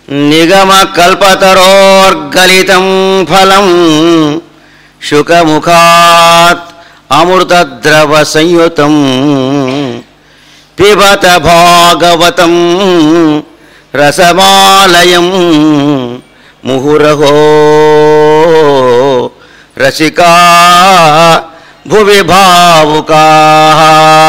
निगमकल्पतरोर्गलितं फलं शुकमुखात् अमृतद्रवसंयुतं पिबत भागवतं रसमालयं मुहुरहो रसिका भुवि भावुकाः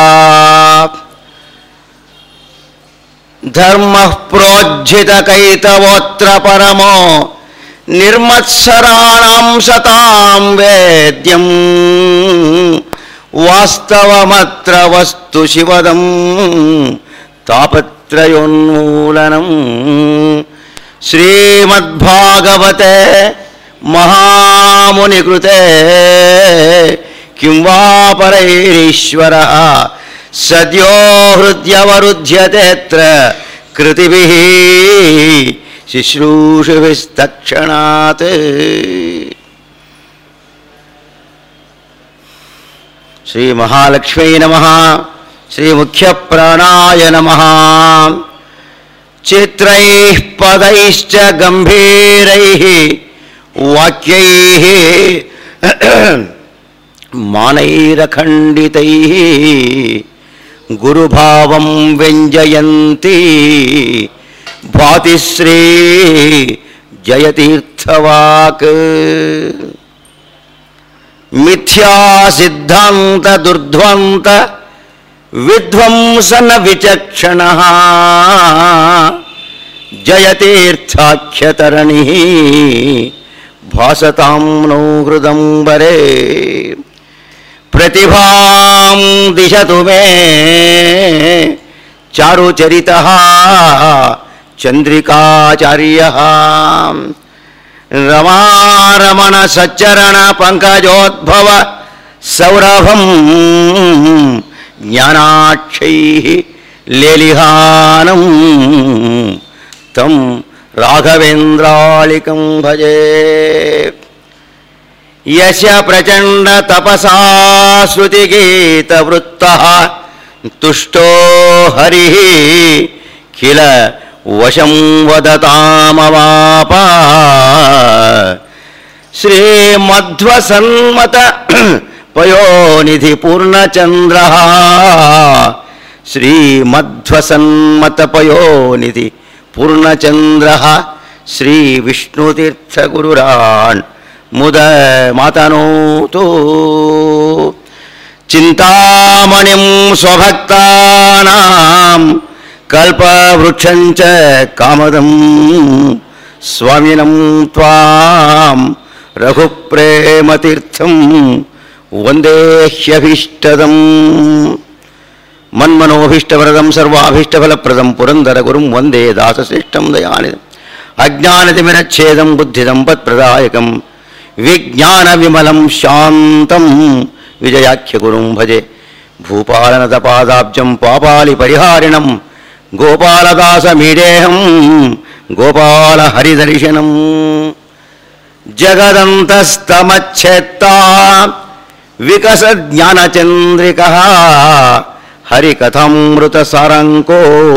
धर्मः प्रोज्झितकैतवोऽत्र परमो निर्मत्सराणां सतां वेद्यम् वास्तवमत्र वस्तु शिवदं तापत्रयोन्मूलनम् श्रीमद्भागवते महामुनिकृते किं वा परैरीश्वरः सद्यो हृद्यवरुध्यतेऽत्र कृतिभिः शुश्रूषुभिस्तक्षणात् श्रीमहालक्ष्म्यै नमः श्रीमुख्यप्राणाय नमः चित्रैः पदैश्च गम्भीरैः वाक्यैः मानैरखण्डितैः गुरुभावं व्यञ्जयन्ती भातिश्री जयतीर्थवाक् मिथ्यासिद्धान्तदुर्ध्वन्त विध्वंसन विचक्षणः जयतीर्थाख्यतरणिः भासतां नो हृदम्बरे प्रतिभां दिशतु मे चारुचरितः चन्द्रिकाचार्यः रमारमण सच्चरण पङ्कजोद्भव सौरभं ज्ञानाक्षैः लेलिहानं तं राघवेन्द्रालिकं भजे यश प्रचण्डतपसा श्रुतिगीतवृत्तः तुष्टो हरिः किल वशं वदतामवाप श्रीमध्वसन्मत पयोनिधिपूर्णचन्द्रः श्रीमध्वसन्मतपयोनिधि पूर्णचन्द्रः श्रीविष्णुतीर्थगुरुरान् मुद मातनोतु चिन्तामणिं स्वभक्तानां कल्पवृक्षं च कामदं स्वामिनं त्वां रघुप्रेमतीर्थं वन्देह्यभीष्टदम् ಮನ್ಮನೋಭೀಷ್ಟವರದಂ ಸರ್ವಾಭೀಷ್ಟಫಲಪ್ರದಂ ಪುರಂದರ ಗುರುಂ ವಂದೇ ದಾಸಶ್ರೇಷ್ಠಂ ದಯಾನಿಧಂ ಅಜ್ಞಾನತಿಮಿರಚ್ಛೇದಂ ಬುದ್ಧಿಸಂಪತ್ಪ್ರದಾಯಕಂ ವಿಜ್ಞಾನವಿಮಲಂ ಶಾಂತಂ ವಿಜಯಾಖ್ಯಗುರುಂ ಭಜೆ ಭೂಪಾಲನದಪಾದಾಬ್ಜಂ ಪಾಪಾಲಿ ಪರಿಹಾರಿಣಂ ಗೋಪಾಲದಾಸಮೀಡೇಹಂ ಗೋಪಾಲ ಹರಿದರ್ಶನಂ ಜಗದಂತಸ್ತಮಚ್ಛೇತ್ತಾ ವಿಕಸಜ್ಞಾನಚಂದ್ರಿಕಃ ಹರಿಕಥಾಮೃತಸಾರಂಕೋ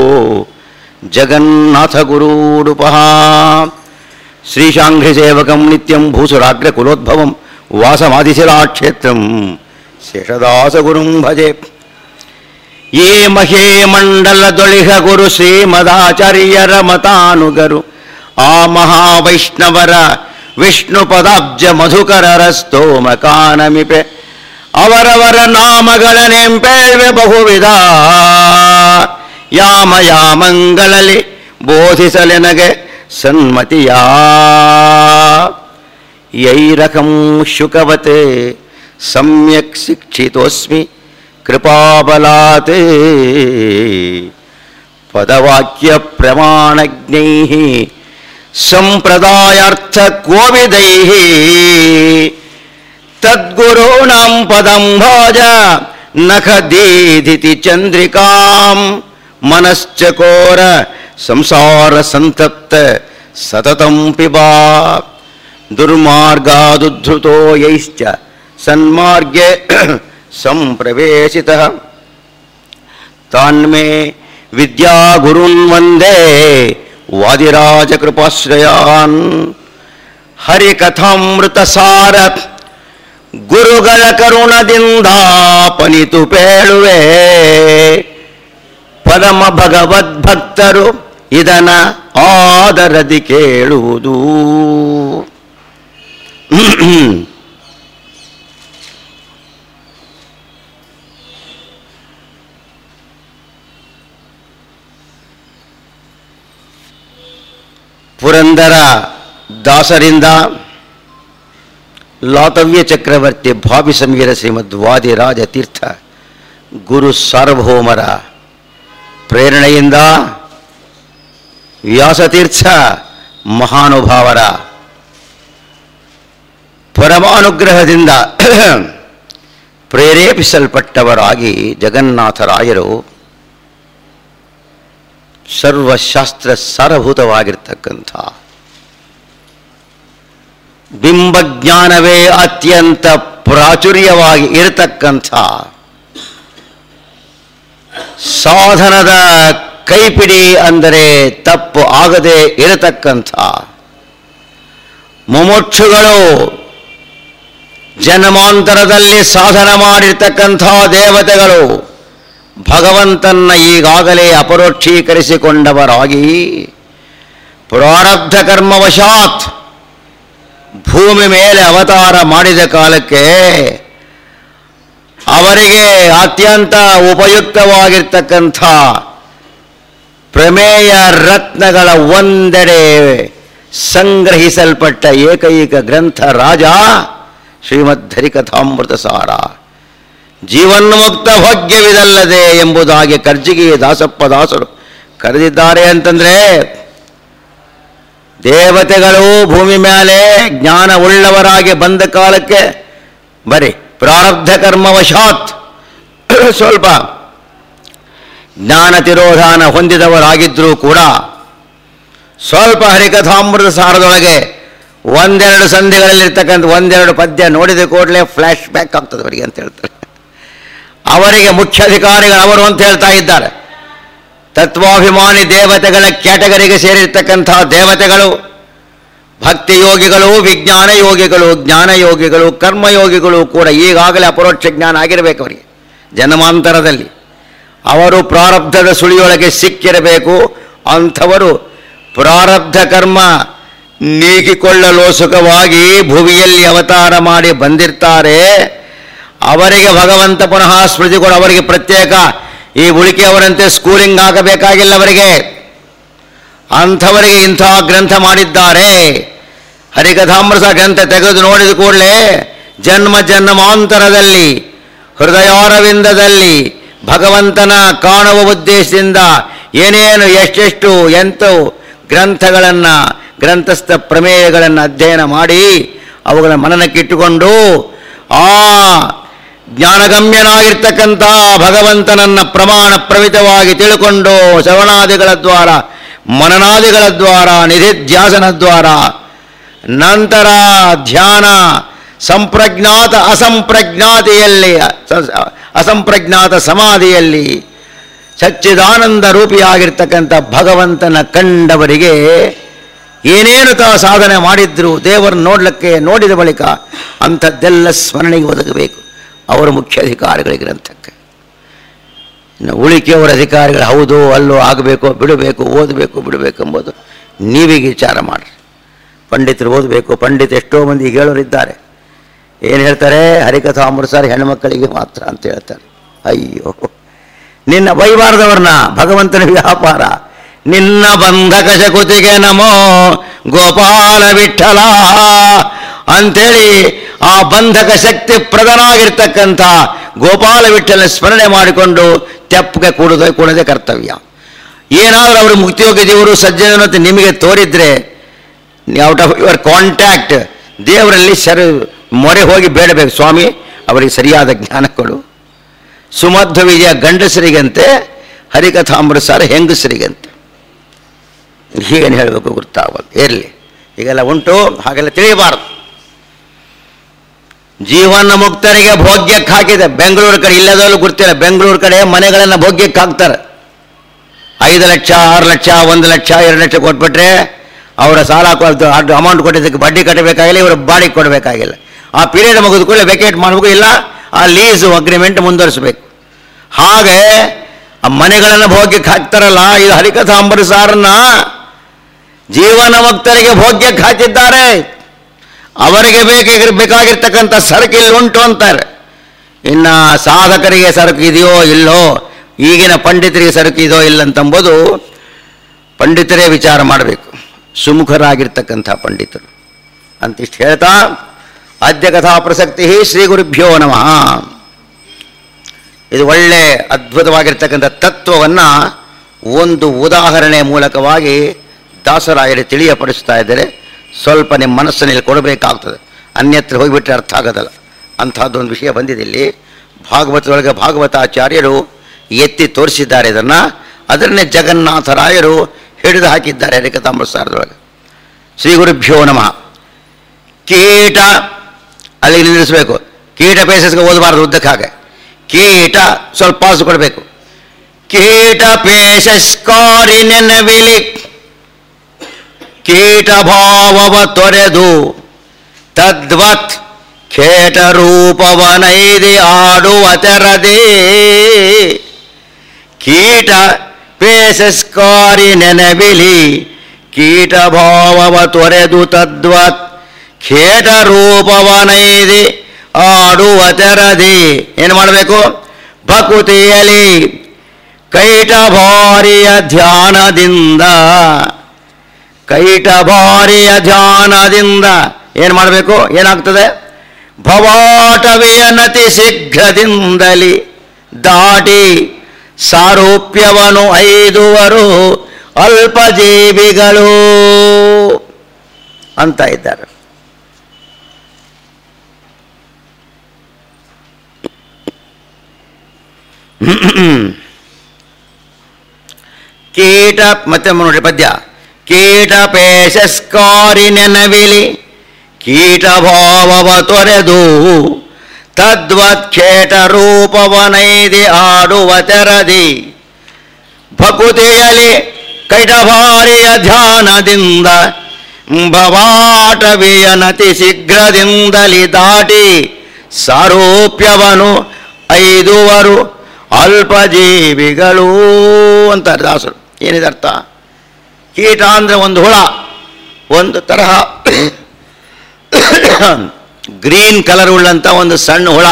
ಜಗನ್ನಾಥಗುರೂಡುಪಃ ಶ್ರೀಶಾಂಘ್ರಿಸೇವಕಂ ನಿತ್ಯಂ ಭೂಸುರಾಗ್ರಕುಲೋದ್ಭವಂ ವಾಸಮಾದಿಶಿಲಾಕ್ಷೇತ್ರಂ ಶೇಷದಾಸಗುರುಂ ಭಜೆ ಯೇ ಮಹೇ ಮಂಡಲದೊಳಿಹ ಗುರು ಶ್ರೀಮದಾಚಾರ್ಯರ ಮತಾನುಗರು ಆ ಮಹಾವೈಷ್ಣವರ ವಿಷ್ಣು ಪದಾಬ್ಜ ಮಧುಕರರ ಸ್ತೋಮಕಾನಮಿಪೆ ಅವರವರ ನಾಮಗಳ ನೆಂಪೇಳ್ವೆ ಬಹುವಿಧ ಯಾಮ ಯಾಮಂಗಳಲ್ಲಿ ಬೋಧಿಸಲೆನಗೆ ಸನ್ಮತಿಯ ಯೈರಕಂ ಶುಕವತ್ ಸಮ್ಯಕ್ ಶಿಕ್ಷಿತೋಸ್ಮಿ ಕೃಪಾಬಲಾತ್ ಪದವಾಕ್ಯ ಪ್ರಮಾಣಜ್ಞೈ ಸಂಪ್ರದಾಯಾರ್ಥ ಕೋವಿದೈ ತದ್ಗುರುಣಾಂ ಪದಂ ಭೋಜ ನಖದೀಧಿತಿ ಚಂದ್ರಿಕಾಂ ಮನಶ್ಚಕೋರ ಸಂಸಾರ ಸಂತಪ್ತ ಸತತಂ ಪಿಬಾ ದುರ್ಮಾರ್ಗಾದುದ್ಧೃತೋ ಯೈಶ್ಚ ಸನ್ಮಾರ್ಗೆ ಸಂಪ್ರವೇಶಿತಃ ತಾನ್ಮೇ ವಿದ್ಯಾಗುರುನ್ ವಂದೇ ವಾದಿರಾಜ ಕೃಪಾಶ್ರಯಾನ್ ಹರಿಕಥಾಮೃತ ಸಾರ ಗುರುಗಳ ಕರುಣದಿಂದ ಪನಿತು ಪೇಳುವೆ ಪರಮ ಭಗವದ್ಭಕ್ತರು ಇದನ ಆದರದಿ ಕೇಳುವುದು ಪುರಂದರ ದಾಸರಿಂದ ಲಾತವ್ಯ ಚಕ್ರವರ್ತಿ ಭಾವಿ ಸಮೀರ ಶ್ರೀಮದ್ ವಾದಿರಾಜ ತೀರ್ಥ ಗುರು ಸಾರ್ವಭೌಮರ ಪ್ರೇರಣೆಯಿಂದ ವ್ಯಾಸತೀರ್ಥ ಮಹಾನುಭಾವರ ಪರಮಾನುಗ್ರಹದಿಂದ ಪ್ರೇರೇಪಿಸಲ್ಪಟ್ಟವರಾಗಿ ಜಗನ್ನಾಥರಾಯರು ಸರ್ವಶಾಸ್ತ್ರ ಸಾರಭೂತವಾಗಿರ್ತಕ್ಕಂಥ ಬಿಂಬಜ್ಞಾನವೇ ಅತ್ಯಂತ ಪ್ರಾಚುರ್ಯವಾಗಿ ಇರತಕ್ಕಂಥ ಸಾಧನದ ಕೈಪಿಡಿ ಅಂದರೆ ತಪ್ಪು ಆಗದೆ ಇರತಕ್ಕಂಥ ಮುಮುಕ್ಷುಗಳು ಜನ್ಮಾಂತರದಲ್ಲಿ ಸಾಧನ ಮಾಡಿರ್ತಕ್ಕಂಥ ದೇವತೆಗಳು ಭಗವಂತನ ಈಗಾಗಲೇ ಅಪರೋಕ್ಷೀಕರಿಸಿಕೊಂಡವರಾಗಿ ಪ್ರಾರಬ್ಧ ಕರ್ಮವಶಾತ್ ಭೂಮಿ ಮೇಲೆ ಅವತಾರ ಮಾಡಿದ ಕಾಲಕ್ಕೆ ಅವರಿಗೆ ಅತ್ಯಂತ ಉಪಯುಕ್ತವಾಗಿರ್ತಕ್ಕಂಥ ಪ್ರಮೇಯ ರತ್ನಗಳ ಒಂದೆಡೆ ಸಂಗ್ರಹಿಸಲ್ಪಟ್ಟ ಏಕೈಕ ಗ್ರಂಥ ರಾಜ ಶ್ರೀಮದ್ ಹರಿಕಥಾಮೃತ ಸಾರ ಜೀವನ್ಮುಕ್ತ ಭಾಗ್ಯವಿದಲ್ಲದೆ ಎಂಬುದಾಗಿ ಕರ್ಜಿಗಿ ದಾಸಪ್ಪ ದಾಸರು ಕರೆದಿದ್ದಾರೆ ಅಂತಂದ್ರೆ ದೇವತೆಗಳು ಭೂಮಿ ಮೇಲೆ ಜ್ಞಾನ ಉಳ್ಳವರಾಗಿ ಬಂದ ಕಾಲಕ್ಕೆ ಬರೀ ಪ್ರಾರಬ್ಧ ಕರ್ಮವಶಾತ್ ಸ್ವಲ್ಪ ಜ್ಞಾನ ತಿರೋಧಾನ ಹೊಂದಿದವರಾಗಿದ್ದರೂ ಕೂಡ ಸ್ವಲ್ಪ ಹರಿಕಥಾಮೃತ ಸಾರದೊಳಗೆ ಒಂದೆರಡು ಸಂಧಿಗಳಲ್ಲಿರ್ತಕ್ಕಂಥ ಒಂದೆರಡು ಪದ್ಯ ನೋಡಿದ ಕೂಡಲೇ ಫ್ಲ್ಯಾಶ್ ಬ್ಯಾಕ್ ಆಗ್ತದೆ ಅವರಿಗೆ ಅಂತ ಹೇಳ್ತಾರೆ ಅವರಿಗೆ ಮುಖ್ಯಾಧಿಕಾರಿಗಳು ಅವರು ಅಂತ ಹೇಳ್ತಾ ಇದ್ದಾರೆ ತತ್ವಾಭಿಮಾನಿ ದೇವತೆಗಳ ಕ್ಯಾಟಗರಿಗೆ ಸೇರಿರ್ತಕ್ಕಂಥ ದೇವತೆಗಳು ಭಕ್ತಿ ಯೋಗಿಗಳು ವಿಜ್ಞಾನ ಯೋಗಿಗಳು ಜ್ಞಾನ ಯೋಗಿಗಳು ಕರ್ಮಯೋಗಿಗಳು ಕೂಡ ಈಗಾಗಲೇ ಅಪರೋಕ್ಷ ಜ್ಞಾನ ಆಗಿರಬೇಕು ಅವರಿಗೆ ಜನ್ಮಾಂತರದಲ್ಲಿ ಅವರು ಪ್ರಾರಬ್ಧದ ಸುಳಿಯೊಳಗೆ ಸಿಕ್ಕಿರಬೇಕು ಅಂಥವರು ಪ್ರಾರಬ್ಧ ಕರ್ಮ ನೀಗಿಕೊಳ್ಳಲು ಸುಖವಾಗಿ ಭುವಿಯಲ್ಲಿ ಅವತಾರ ಮಾಡಿ ಬಂದಿರ್ತಾರೆ ಅವರಿಗೆ ಭಗವಂತ ಪುನಃ ಸ್ಮೃತಿಗಳು ಅವರಿಗೆ ಪ್ರತ್ಯೇಕ ಈ ಉಳಿಕೆಯವರಂತೆ ಸ್ಕೂಲಿಂಗ್ ಆಗಬೇಕಾಗಿಲ್ಲ ಅವರಿಗೆ ಅಂಥವರಿಗೆ ಇಂಥ ಗ್ರಂಥ ಮಾಡಿದ್ದಾರೆ ಹರಿಕಥಾಮೃತ ಗ್ರಂಥ ತೆಗೆದು ನೋಡಿದ ಕೂಡಲೇ ಜನ್ಮ ಜನ್ಮಾಂತರದಲ್ಲಿ ಹೃದಯಾರವಿಂದದಲ್ಲಿ ಭಗವಂತನ ಕಾಣುವ ಉದ್ದೇಶದಿಂದ ಏನೇನು ಎಷ್ಟೆಷ್ಟು ಎಂತು ಗ್ರಂಥಗಳನ್ನು ಗ್ರಂಥಸ್ಥ ಪ್ರಮೇಯಗಳನ್ನು ಅಧ್ಯಯನ ಮಾಡಿ ಅವುಗಳ ಮನನಕ್ಕಿಟ್ಟುಕೊಂಡು ಆ ಜ್ಞಾನಗಮ್ಯನಾಗಿರ್ತಕ್ಕಂಥ ಭಗವಂತನನ್ನ ಪ್ರಮಾಣ ಪ್ರಮಿತವಾಗಿ ತಿಳ್ಕೊಂಡು ಶ್ರವಣಾದಿಗಳ ದ್ವಾರ ಮನನಾದಿಗಳ ದ್ವಾರ ನಿಧಿಧ್ಯಾಸನ ದ್ವಾರ ನಂತರ ಧ್ಯಾನ ಸಂಪ್ರಜ್ಞಾತ ಅಸಂಪ್ರಜ್ಞಾತಿಯಲ್ಲಿ ಸ- ಅಸಂಪ್ರಜ್ಞಾತ ಸಮಾಧಿಯಲ್ಲಿ ಸಚ್ಚಿದಾನಂದ ರೂಪಿಯಾಗಿರ್ತಕ್ಕಂಥ ಭಗವಂತನ ಕಂಡವರಿಗೆ ಏನೇನು ತಾ ಸಾಧನೆ ಮಾಡಿದ್ರು ದೇವರನ್ನು ನೋಡಲಿಕ್ಕೆ ನೋಡಿದ ಬಳಿಕ ಅಂಥದ್ದೆಲ್ಲ ಸ್ಮರಣೆಗೆ ಒದಗಬೇಕು ಅವರ ಮುಖ್ಯ ಅಧಿಕಾರಿಗಳ ಗ್ರಂಥಕ್ಕೆ ಇನ್ನು ಉಳಿಕೆಯವರ ಅಧಿಕಾರಿಗಳು ಹೌದು ಅಲ್ಲೋ ಆಗಬೇಕು ಬಿಡಬೇಕು ಓದಬೇಕು ಬಿಡಬೇಕು ಎಂಬುದು ನೀವೀಗ ವಿಚಾರ ಮಾಡಿರಿ ಪಂಡಿತರು ಓದಬೇಕು ಪಂಡಿತ ಎಷ್ಟೋ ಮಂದಿ ಈಗ ಹೇಳೋರಿದ್ದಾರೆ ಏನು ಹೇಳ್ತಾರೆ ಹರಿಕಥಾಮೃತಸಾರ ಹೆಣ್ಮಕ್ಕಳಿಗೆ ಮಾತ್ರ ಅಂತ ಹೇಳ್ತಾರೆ ಅಯ್ಯೋ ನಿನ್ನ ಬೈಬಾರದವ್ರನ್ನ ಭಗವಂತನ ವ್ಯಾಪಾರ ನಿನ್ನ ಬಂಧಕ ಶಕುತಿಗೆ ನಮೋ ಗೋಪಾಲ ವಿಠಲ ಅಂಥೇಳಿ ಆ ಬಂಧಕ ಶಕ್ತಿ ಪ್ರಧಾನವಾಗಿರ್ತಕ್ಕಂಥ ಗೋಪಾಲ ವಿಠಲ ಸ್ಮರಣೆ ಮಾಡಿಕೊಂಡು ತೆಪ್ಪಗೆ ಕೂಡದೆ ಕೂಡದೆ ಕರ್ತವ್ಯ ಏನಾದರೂ ಅವರು ಮುಕ್ತಿಯೋಗ್ಯ ದೇವರು ಸಜ್ಜನ ಅಂತ ನಿಮಗೆ ತೋರಿದ್ರೆ ಔಟ್ ಆಫ್ ಯುವರ್ ಕಾಂಟ್ಯಾಕ್ಟ್ ದೇವರಲ್ಲಿ ಸರಿ ಮೊರೆ ಹೋಗಿ ಬೇಡಬೇಕು ಸ್ವಾಮಿ ಅವರಿಗೆ ಸರಿಯಾದ ಜ್ಞಾನ ಕೊಡು ಸುಮಧ್ವ ವಿಜಯ ಗಂಡಸರಿಗಂತೆ ಹರಿಕಥಾಮೃತಸಾರ ಹೆಂಗಸರಿಗಂತೆ ಏನು ಹೇಳಬೇಕು ಗೊತ್ತಾಗಲ್ಲ ಇರಲಿ ಈಗೆಲ್ಲ ಉಂಟು ಹಾಗೆಲ್ಲ ತಿಳಿಯಬಾರದು ಜೀವನ ಮುಕ್ತರಿಗೆ ಭೋಗ್ಯಕ್ಕೆ ಹಾಕಿದೆ ಬೆಂಗಳೂರು ಕಡೆ ಇಲ್ಲದಲ್ಲೂ ಗೊತ್ತಿಲ್ಲ ಬೆಂಗಳೂರು ಕಡೆ ಮನೆಗಳನ್ನು ಭೋಗ್ಯಕ್ಕೆ ಹಾಕ್ತಾರೆ ಐದು ಲಕ್ಷ ಆರು ಲಕ್ಷ ಒಂದು ಲಕ್ಷ ಎರಡು ಲಕ್ಷ ಕೊಟ್ಬಿಟ್ರೆ ಅವರ ಸಾಲ ಅಮೌಂಟ್ ಕೊಟ್ಟಿದ್ದಕ್ಕೆ ಬಡ್ಡಿ ಕಟ್ಟಬೇಕಾಗಿಲ್ಲ ಇವರು ಬಾಡಿಗೆ ಕೊಡಬೇಕಾಗಿಲ್ಲ ಆ ಪೀರಿಯಡ್ ಮುಗಿದ ಕೂಡಲೇ ವೆಕೇಟ್ ಮಾಡಬೇಕು ಇಲ್ಲ ಆ ಲೀಸು ಅಗ್ರಿಮೆಂಟ್ ಮುಂದುವರಿಸಬೇಕು ಹಾಗೆ ಆ ಮನೆಗಳನ್ನು ಭೋಗ್ಯಕ್ಕೆ ಹಾಕ್ತಾರಲ್ಲ ಇದು ಹರಿಕಥಾಂಬರ ಸಾರನ್ನ ಜೀವನ ಮುಕ್ತರಿಗೆ ಭೋಗ್ಯಕ್ಕೆ ಹಾಕಿದ್ದಾರೆ ಅವರಿಗೆ ಬೇಕಾಗಿ ಬೇಕಾಗಿರ್ತಕ್ಕಂಥ ಸರಕು ಇಲ್ಲಿ ಉಂಟು ಅಂತಾರೆ ಇನ್ನು ಸಾಧಕರಿಗೆ ಸರಕು ಇದೆಯೋ ಇಲ್ಲೋ ಈಗಿನ ಪಂಡಿತರಿಗೆ ಸರಕು ಇದೋ ಇಲ್ಲ ಅಂತಂಬುದು ಪಂಡಿತರೇ ವಿಚಾರ ಮಾಡಬೇಕು ಸುಮುಖರಾಗಿರ್ತಕ್ಕಂಥ ಪಂಡಿತರು ಅಂತಿಷ್ಟು ಹೇಳ್ತಾ ಆದ್ಯ ಕಥಾ ಪ್ರಸಕ್ತಿ ಶ್ರೀ ಗುರುಭ್ಯೋ ನಮಃ ಇದು ಒಳ್ಳೆ ಅದ್ಭುತವಾಗಿರ್ತಕ್ಕಂಥ ತತ್ವವನ್ನು ಒಂದು ಉದಾಹರಣೆ ಮೂಲಕವಾಗಿ ದಾಸರಾಯರು ತಿಳಿಯಪಡಿಸ್ತಾ ಇದ್ದಾರೆ ಸ್ವಲ್ಪ ನಿಮ್ಮ ಮನಸ್ಸಿನಲ್ಲಿ ಕೊಡಬೇಕಾಗ್ತದೆ ಅನ್ಯತ್ರ ಹೋಗಿಬಿಟ್ರೆ ಅರ್ಥ ಆಗೋದಲ್ಲ ಅಂಥದ್ದೊಂದು ವಿಷಯ ಬಂದಿದೆ ಇಲ್ಲಿ ಭಾಗವತದೊಳಗೆ ಭಾಗವತಾಚಾರ್ಯರು ಎತ್ತಿ ತೋರಿಸಿದ್ದಾರೆ ಇದನ್ನು ಅದನ್ನೇ ಜಗನ್ನಾಥರಾಯರು ಹಿಡಿದು ಹಾಕಿದ್ದಾರೆ ರೇಖತಾಂಬರಸಾರದೊಳಗೆ ಶ್ರೀ ಗುರುಭ್ಯೋ ನಮಃ ಕೀಟ ಅಲ್ಲಿಗೆ ನಿಲ್ಲಿಸಬೇಕು ಕೀಟ ಪೇಸಸ್ಗೆ ಓದಬಾರ್ದು ಉದ್ದಕ್ಕೆ ಹಾಗೆ ಕೀಟ ಸ್ವಲ್ಪ ಪಾಸು ಕೊಡಬೇಕು ಕೀಟ ಪೇಶಸ್ಕಾರಿ ನೆನವಿಲಿ ಕೀಟ ಭಾವವ ತೊರೆದು ತದ್ವತ್ ಖೇಟ ರೂಪವನೈದಿ ಆಡುವ ತೆರದೇ ಕೀಟ ಪೇಶಸ್ಕಾರಿ ನೆನವಿಲಿ ಕೀಟ ಭಾವವ ತೊರೆದು ತದ್ವತ್ ಖೇಟ ರೂಪವನೈದಿ ಆಡುವ ತೆರದಿ ಏನು ಮಾಡಬೇಕು ಭಕುತಿಯಲಿ ಕೈಟ ಭಾರಿಯ ಧ್ಯಾನದಿಂದ ಕೈಟ ಭಾರಿಯ ಧ್ಯಾನದಿಂದ ಏನು ಮಾಡಬೇಕು ಏನಾಗ್ತದೆ ಭವಾಟವಿಯ ನತಿ ಶೀಘ್ರದಿಂದಲಿ ದಾಟಿ ಸಾರೂಪ್ಯವನು ಐದುವರು ಅಲ್ಪಜೀವಿಗಳು ಅಂತ ಇದ್ದಾರೆ ಕೀಟ ಮತ್ತೆ ನೋಡಿ ಪದ್ಯ ಕೀಟ ಪೇಶಸ್ಕಾರಿ ನೆನವಿಲಿ ಕೀಟ ಭಾವವ ತೊರೆದು ತದ್ವತ್ ಖೇಟ ರೂಪವನೈದಿ ಆಡುವ ತೆರದಿ ಭಕುತಿಯಲಿ ಕೈಟಭಾರಿಯ ಧ್ಯಾನದಿಂದ ಭವಾಟವಿಯ ನತಿ ಶೀಘ್ರದಿಂದಲಿ ದಾಟಿ ಸಾರೂಪ್ಯವನು ಐದುವರು ಅಲ್ಪಜೀವಿಗಳು ಅಂತಾರೆ ದಾಸರು ಏನಿದೆ ಅರ್ಥ ಕೀಟ ಅಂದರೆ ಒಂದು ಹುಳ ಒಂದು ತರಹ ಗ್ರೀನ್ ಕಲರ್ ಉಳ್ಳಂಥ ಒಂದು ಸಣ್ಣ ಹುಳ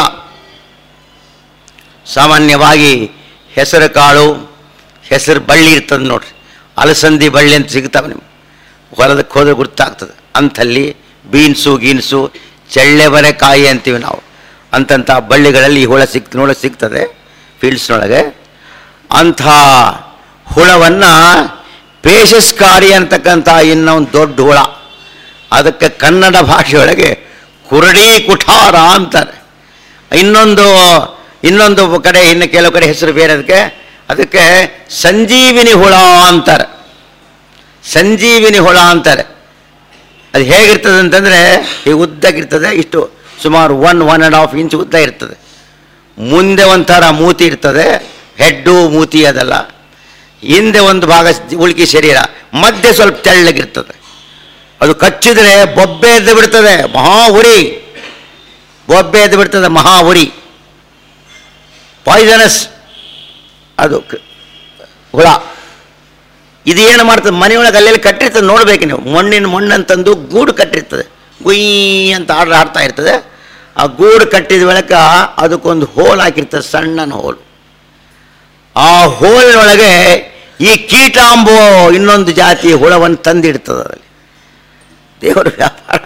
ಸಾಮಾನ್ಯವಾಗಿ ಹೆಸರು ಕಾಳು ಹೆಸರು ಬಳ್ಳಿ ಇರ್ತದೆ ನೋಡ್ರಿ ಅಲಸಂದಿ ಬಳ್ಳಿ ಅಂತ ಸಿಗ್ತಾವೆ ನಿಮ್ಗೆ ಹೊಲದಕ್ಕೆ ಹೋದ್ರೆ ಗೊತ್ತಾಗ್ತದೆ ಅಂಥಲ್ಲಿ ಬೀನ್ಸು ಗೀನ್ಸು ಚಳ್ಳೆಬರೆಕಾಯಿ ಅಂತೀವಿ ನಾವು ಅಂತಂಥ ಬಳ್ಳಿಗಳಲ್ಲಿ ಈ ಹುಳ ಸಿಕ್ ಹುಳ ಸಿಗ್ತದೆ ಫೀಲ್ಡ್ಸ್ನೊಳಗೆ ಅಂಥ ಹುಳವನ್ನು ಪೇಶಸ್ಕಾರಿ ಅಂತಕ್ಕಂಥ ಇನ್ನೊಂದು ದೊಡ್ಡ ಹುಳ ಅದಕ್ಕೆ ಕನ್ನಡ ಭಾಷೆಯೊಳಗೆ ಕುರಡಿ ಕುಠಾರ ಅಂತಾರೆ ಇನ್ನೊಂದು ಇನ್ನೊಂದು ಕಡೆ ಇನ್ನು ಕೆಲವು ಕಡೆ ಹೆಸರು ಬೇರೆ ಅದಕ್ಕೆ ಅದಕ್ಕೆ ಸಂಜೀವಿನಿ ಹುಳ ಅಂತಾರೆ ಸಂಜೀವಿನಿ ಹುಳ ಅಂತಾರೆ ಅದು ಹೇಗಿರ್ತದೆ ಅಂತಂದರೆ ಈ ಉದ್ದಕ್ಕಿರ್ತದೆ ಇಷ್ಟು ಸುಮಾರು one one and half inch ಉದ್ದ ಇರ್ತದೆ ಮುಂದೆ ಒಂಥರ ಮೂತಿ ಇರ್ತದೆ ಹೆಡ್ಡು ಮೂತಿ ಅದಲ್ಲ ಹಿಂದೆ ಒಂದು ಭಾಗ ಉಳ್ಕಿ ಶರೀರ ಮಧ್ಯೆ ಸ್ವಲ್ಪ ತೆಳ್ಳಗಿರ್ತದೆ ಅದು ಕಚ್ಚಿದ್ರೆ ಬೊಬ್ಬೆ ಎದ್ದು ಬಿಡ್ತದೆ ಮಹಾ ಉರಿ ಬೊಬ್ಬೆ ಎದ್ದು ಬಿಡ್ತದೆ ಮಹಾ ಉರಿ ಪಾಯ್ಸನಸ್ ಅದು ಕ- ಹುಳ ಇದು ಏನು ಮಾಡ್ತದೆ ಮನೆಯೊಳಗೆ ಅಲ್ಲೆಲ್ಲಿ ಕಟ್ಟಿರ್ತದೆ ನೋಡ್ಬೇಕು ನೀವು ಮಣ್ಣಿನ ಮಣ್ಣಂತಂದು ಗೂಡು ಕಟ್ಟಿರ್ತದೆ ಗುಯ್ ಅಂತ ಆಡ್ರ ಆಡ್ತಾ ಇರ್ತದೆ ಆ ಗೂಡು ಕಟ್ಟಿದ ಬಳಿಕ ಅದಕ್ಕೊಂದು ಹೋಲ್ ಹಾಕಿರ್ತದೆ ಸಣ್ಣನ ಹೋಲ್ ಆ ಹೋಲಿನೊಳಗೆ ಈ ಕೀಟಾಂಬೋ ಇನ್ನೊಂದು ಜಾತಿ ಹುಳವನ್ನು ತಂದಿಡ್ತದೆ ಅದರಲ್ಲಿ ದೇವರ ವ್ಯಾಪಾರ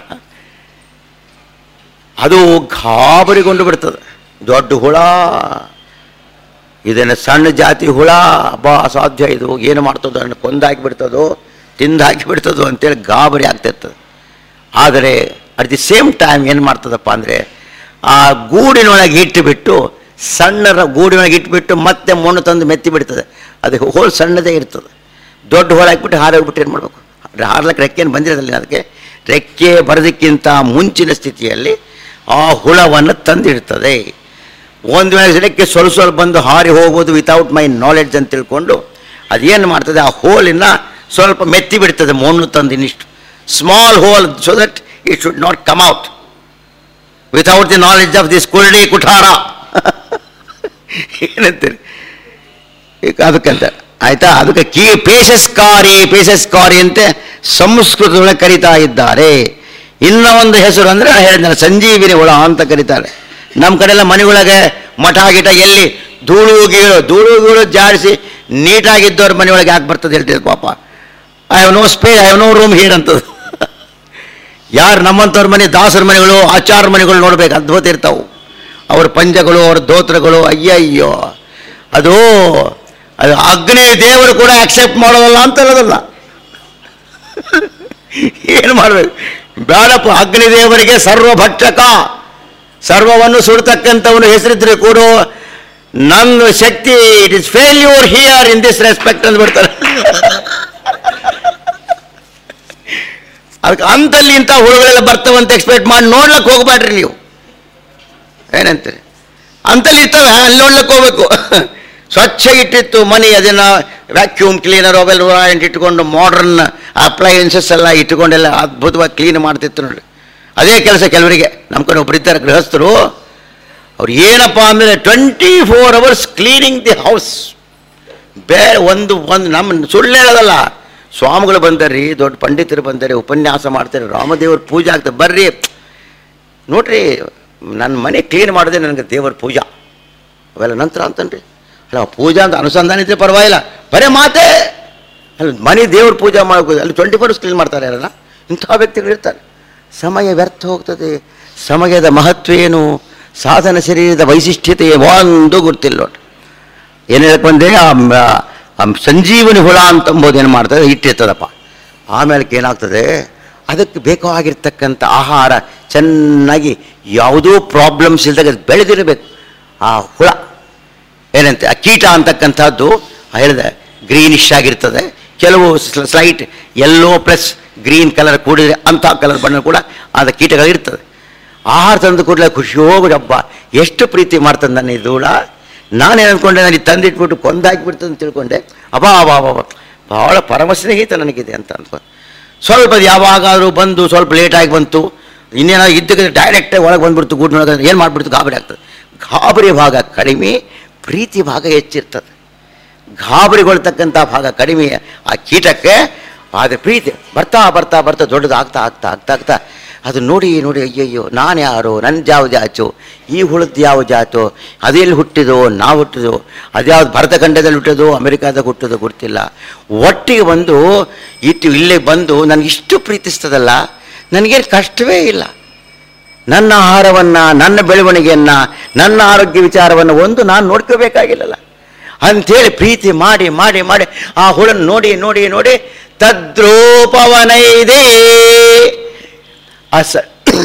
ಅದು ಗಾಬರಿಗೊಂಡು ಬಿಡ್ತದೆ ದೊಡ್ಡ ಹುಳ ಇದನ್ನು ಸಣ್ಣ ಜಾತಿ ಹುಳ ಬಾ ಅಸಾಧ್ಯ ಇದು ಏನು ಮಾಡ್ತದೋ ಅದನ್ನು ಕೊಂದಾಕಿ ಬಿಡ್ತದೋ ತಿಂದಾಕಿ ಬಿಡ್ತದೋ ಅಂತೇಳಿ ಗಾಬರಿ ಆಗ್ತಿರ್ತದೆ ಆದರೆ ಅಟ್ ದಿ ಸೇಮ್ ಟೈಮ್ ಏನು ಮಾಡ್ತದಪ್ಪ ಅಂದರೆ ಆ ಗೂಡಿನೊಳಗೆ ಇಟ್ಟುಬಿಟ್ಟು ಸಣ್ಣರ ಗೂಡಿನೊಳಗೆ ಇಟ್ಬಿಟ್ಟು ಮತ್ತೆ ಮಣ್ಣು ತಂದು ಮೆತ್ತಿ ಬಿಡ್ತದೆ ಅದಕ್ಕೆ ಹೋಲ್ ಸಣ್ಣದೇ ಇರ್ತದೆ ದೊಡ್ಡ ಹೋಳು ಹಾಕ್ಬಿಟ್ಟು ಹಾರೋಗ್ಬಿಟ್ಟು ಏನು ಮಾಡಬೇಕು ಹಾರ್ಲಕ್ಕೆ ರೆಕ್ಕೆಯನ್ನು ಬಂದಿರೋದಿಲ್ಲ ಅದಕ್ಕೆ ರೆಕ್ಕೆ ಬರೋದಕ್ಕಿಂತ ಮುಂಚಿನ ಸ್ಥಿತಿಯಲ್ಲಿ ಆ ಹುಳವನ್ನು ತಂದಿಡ್ತದೆ ಒಂದು ವೇಳೆ ಗಿಡಕ್ಕೆ ಸ್ವಲ್ಪ ಸ್ವಲ್ಪ ಬಂದು ಹಾರಿ ಹೋಗ್ಬೋದು ವಿತೌಟ್ ಮೈ ನಾಲೆಡ್ಜ್ ಅಂತ ತಿಳ್ಕೊಂಡು ಅದೇನು ಮಾಡ್ತದೆ ಆ ಹೋಲಿನ ಸ್ವಲ್ಪ ಮೆತ್ತಿ ಬಿಡ್ತದೆ ಮಣ್ಣು ತಂದು ಇನ್ನಿಷ್ಟು small hole so that it should not come out without the knowledge of this ಕುರುಡಿ ಕುಠಾರ ಏನಂತೀರಿ ಈಗ ಅದಕ್ಕಂತ ಆಯ್ತಾ ಅದಕ್ಕೆ ಕೀ ಪೇಶಸ್ಕಾರಿ ಪೇಶಸ್ಕಾರಿ ಅಂತ ಸಂಸ್ಕೃತದೊಳಗೆ ಕರಿತಾ ಇದ್ದಾರೆ ಇನ್ನ ಒಂದು ಹೆಸರು ಅಂದ್ರೆ ನಾನು ಹೇಳಿದ್ನಲ್ಲ ಸಂಜೀವಿನಿ ಹುಳ ಅಂತ ಕರೀತಾರೆ ನಮ್ಮ ಕಡೆ ಎಲ್ಲ ಮನೆಯೊಳಗೆ ಮಠ ಗಿಟ ಎಲ್ಲಿ ಧೂಳು ಗೀಳು ಧೂಳು ಗೀಳು ಜಾಡಿಸಿ ನೀಟಾಗಿದ್ದವ್ರ ಮನೆಯೊಳಗೆ ಯಾಕೆ ಬರ್ತದೆ ಹೇಳ್ತೀರಿ ಪಾಪ I have no space I have no room here ಅಂತದ್ದು ಯಾರು ನಮ್ಮಂಥವ್ರ ಮನೆ ದಾಸರ ಮನೆಗಳು ಆಚಾರ ಮನೆಗಳು ನೋಡ್ಬೇಕು ಅದ್ಭುತ ಇರ್ತಾವು ಅವ್ರ ಪಂಜಗಳು ಅವ್ರ ದೋತ್ರಗಳು ಅಯ್ಯಯ್ಯೋ ಅದು ಅದು ಅಗ್ನಿ ದೇವರು ಕೂಡ ಅಕ್ಸೆಪ್ಟ್ ಮಾಡೋದಲ್ಲ ಅಂತ ಹೇಳೋದಲ್ಲ ಏನು ಮಾಡಬೇಕು ಬೇಡಪ್ಪ ಅಗ್ನಿ ದೇವರಿಗೆ ಸರ್ವಭಕ್ಷಕ ಸರ್ವವನ್ನು ಸುಡ್ತಕ್ಕಂಥವನು ಹೆಸರಿದ್ರೆ ಕೂಡ ನನ್ನ ಶಕ್ತಿ it is failure here in this respect ಅಂತ ಬಿಡ್ತಾರೆ ಅದಕ್ಕೆ ಅಂತಲ್ಲಿ ಇಂಥ ಹುಳುಗಳೆಲ್ಲ ಬರ್ತವಂತ ಎಕ್ಸ್ಪೆಕ್ಟ್ ಮಾಡಿ ನೋಡ್ಲಕ್ಕೆ ಹೋಗ್ಬೇಡ್ರಿ ನೀವು ಏನಂತೀರಿ ಅಂತಲ್ಲಿ ಇರ್ತವೆ ಅಲ್ಲಿ ನೋಡ್ಲಕ್ಕೆ ಹೋಗ್ಬೇಕು ಸ್ವಚ್ಛ ಇಟ್ಟಿತ್ತು ಮನೆ ಅದನ್ನ ವ್ಯಾಕ್ಯೂಮ್ ಕ್ಲೀನರ್ ಅವೆಲ್ಲ ಇಟ್ಕೊಂಡು ಮಾಡರ್ನ್ ಅಪ್ಲಯನ್ಸಸ್ ಎಲ್ಲ ಇಟ್ಟುಕೊಂಡೆಲ್ಲ ಅದ್ಭುತವಾಗಿ ಕ್ಲೀನ್ ಮಾಡ್ತಿತ್ತು ನೋಡ್ರಿ ಅದೇ ಕೆಲಸ ಕೆಲವರಿಗೆ ನಮ್ಮ ಕಡೆ ಒಬ್ರು ಇದ್ದಾರೆ ಗೃಹಸ್ಥರು ಅವ್ರು ಏನಪ್ಪ ಅಂದರೆ twenty four hours cleaning the house ಬೇರೆ ಒಂದು ಒಂದು ನಮ್ಮ ಸುಳ್ಳು ಹೇಳೋದಲ್ಲ ಸ್ವಾಮಿಗಳು ಬಂದಾರ್ರಿ ದೊಡ್ಡ ಪಂಡಿತರು ಬಂದಾರೆ ಉಪನ್ಯಾಸ ಮಾಡ್ತಾರೆ ರಾಮದೇವ್ರ ಪೂಜೆ ಆಗ್ತದೆ ಬರ್ರಿ ನೋಡ್ರಿ ನನ್ನ ಮನೆ ಕ್ಲೀನ್ ಮಾಡಿದೆ ನನಗೆ ದೇವರ ಪೂಜಾ ಅವೆಲ್ಲ ನಂತರ ಅಂತನ್ರಿ ಅಲ್ಲ ಪೂಜಾ ಅಂತ ಅನುಸಂಧಾನ ಇದ್ರೆ ಪರವಾಗಿಲ್ಲ ಬರೇ ಮಾತೇ ಅಲ್ಲಿ ಮನೆ ದೇವ್ರ ಪೂಜೆ ಮಾಡೋಕೆ ಅಲ್ಲಿ ಟ್ವೆಂಟಿ ಫೋರ್ಸ್ ಕ್ಲೀನ್ ಮಾಡ್ತಾರೆ ಯಾರಲ್ಲ ಇಂಥ ವ್ಯಕ್ತಿಗಳು ಇರ್ತಾರೆ ಸಮಯ ವ್ಯರ್ಥ ಹೋಗ್ತದೆ ಸಮಯದ ಮಹತ್ವ ಏನು ಸಾಧನ ಶರೀರದ ವೈಶಿಷ್ಟ್ಯತೆ ಒಂದು ಗೊತ್ತಿಲ್ಲ ನೋಡಿ ಏನು ಹೇಳಕ್ ಬಂದೆ ಆ ಮ- ಆ ಸಂಜೀವನಿ ಹುಳ ಅಂತಂಬೋದು ಏನು ಮಾಡ್ತದೆ ಇಟ್ಟಿರ್ತದಪ್ಪ ಆಮೇಲೆ ಏನಾಗ್ತದೆ ಅದಕ್ಕೆ ಬೇಕಾಗಿರ್ತಕ್ಕಂಥ ಆಹಾರ ಚೆನ್ನಾಗಿ ಯಾವುದೋ ಪ್ರಾಬ್ಲಮ್ಸ್ ಇಲ್ದಾಗ ಅದು ಬೆಳೆದಿರಬೇಕು ಆ ಹುಳ ಏನಂತೆ ಆ ಕೀಟ ಅಂತಕ್ಕಂಥದ್ದು ಹೇಳಿದೆ ಗ್ರೀನಿಶ್ ಆಗಿರ್ತದೆ ಕೆಲವು slight yellow plus green colour ಕೂಡಿದ್ರೆ ಅಂಥ ಕಲರ್ ಬಣ್ಣ ಕೂಡ ಆದ ಕೀಟಗಳು ಇರ್ತದೆ ಆಹಾರ ತಂದು ಕೂಡಲೇ ಖುಷಿ ಹೋಗ್ಬಿಡಪ್ಪ ಎಷ್ಟು ಪ್ರೀತಿ ಮಾಡ್ತದೆ ನನ್ನ ಈ ಧೂಳ ನಾನೇನು ಅಂದ್ಕೊಂಡೆ ನನಗೆ ತಂದಿಟ್ಬಿಟ್ಟು ಕೊಂದಾಕಿಬಿಡ್ತದೆ ಅಂತ ತಿಳ್ಕೊಂಡೆ ಅಬಾ ಅಬಾ ಅಬಾ ಭಾಳ ಪರಮ ಸ್ನೇಹಿತ ನನಗಿದೆ ಅಂತ ಅಂದ್ಕೊಂಡು ಸ್ವಲ್ಪ ಅದು ಯಾವಾಗಾದರೂ ಬಂದು ಸ್ವಲ್ಪ ಲೇಟಾಗಿ ಬಂತು ಇನ್ನೇನಾದ್ರು ಇದ್ದಕ್ಕೆ ಡೈರೆಕ್ಟಾಗಿ ಒಳಗೆ ಬಂದ್ಬಿಡ್ತು ಗೂಡಿನೊಳಗೆ ಏನು ಮಾಡಿಬಿಡ್ತು ಗಾಬರಿ ಆಗ್ತದೆ ಗಾಬರಿ ಭಾಗ ಕಡಿಮೆ ಪ್ರೀತಿ ಭಾಗ ಹೆಚ್ಚಿರ್ತದೆ ಗಾಬರಿಗೊಳ್ತಕ್ಕಂಥ ಭಾಗ ಕಡಿಮೆ ಆ ಕೀಟಕ್ಕೆ ಆದರೆ ಪ್ರೀತಿ ಬರ್ತಾ ಬರ್ತಾ ಬರ್ತಾ ದೊಡ್ಡದು ಆಗ್ತಾ ಆಗ್ತಾ ಆಗ್ತಾ ಆಗ್ತಾ ಅದು ನೋಡಿ ನೋಡಿ ಅಯ್ಯಯ್ಯೋ ನಾನು ಯಾರು ನನ್ನ ಯಾವ ಜಾಚು ಈ ಹುಳದ್ದು ಯಾವ ಜಾತು ಅದೆಲ್ಲಿ ಹುಟ್ಟಿದೋ ನಾವು ಹುಟ್ಟಿದೋ ಅದ್ಯಾವ್ದು ಭರತಖಂಡದಲ್ಲಿ ಹುಟ್ಟಿದೋ ಅಮೆರಿಕಾದಾಗ ಹುಟ್ಟಿದೋ ಗೊತ್ತಿಲ್ಲ ಒಟ್ಟಿಗೆ ಬಂದು ಇಟ್ಟು ಇಲ್ಲೇ ಬಂದು ನನಗೆ ಇಷ್ಟು ಪ್ರೀತಿಸ್ತದಲ್ಲ ನನಗೇನು ಕಷ್ಟವೇ ಇಲ್ಲ ನನ್ನ ಆಹಾರವನ್ನು ನನ್ನ ಬೆಳವಣಿಗೆಯನ್ನು ನನ್ನ ಆರೋಗ್ಯ ವಿಚಾರವನ್ನು ಒಂದು ನಾನು ನೋಡ್ಕೋಬೇಕಾಗಿಲ್ಲಲ್ಲ ಅಂಥೇಳಿ ಪ್ರೀತಿ ಮಾಡಿ ಮಾಡಿ ಮಾಡಿ ಆ ಹುಳನ್ನು ನೋಡಿ ನೋಡಿ ನೋಡಿ ತದ್ರೂಪವನೈದೇ ಆ ಸ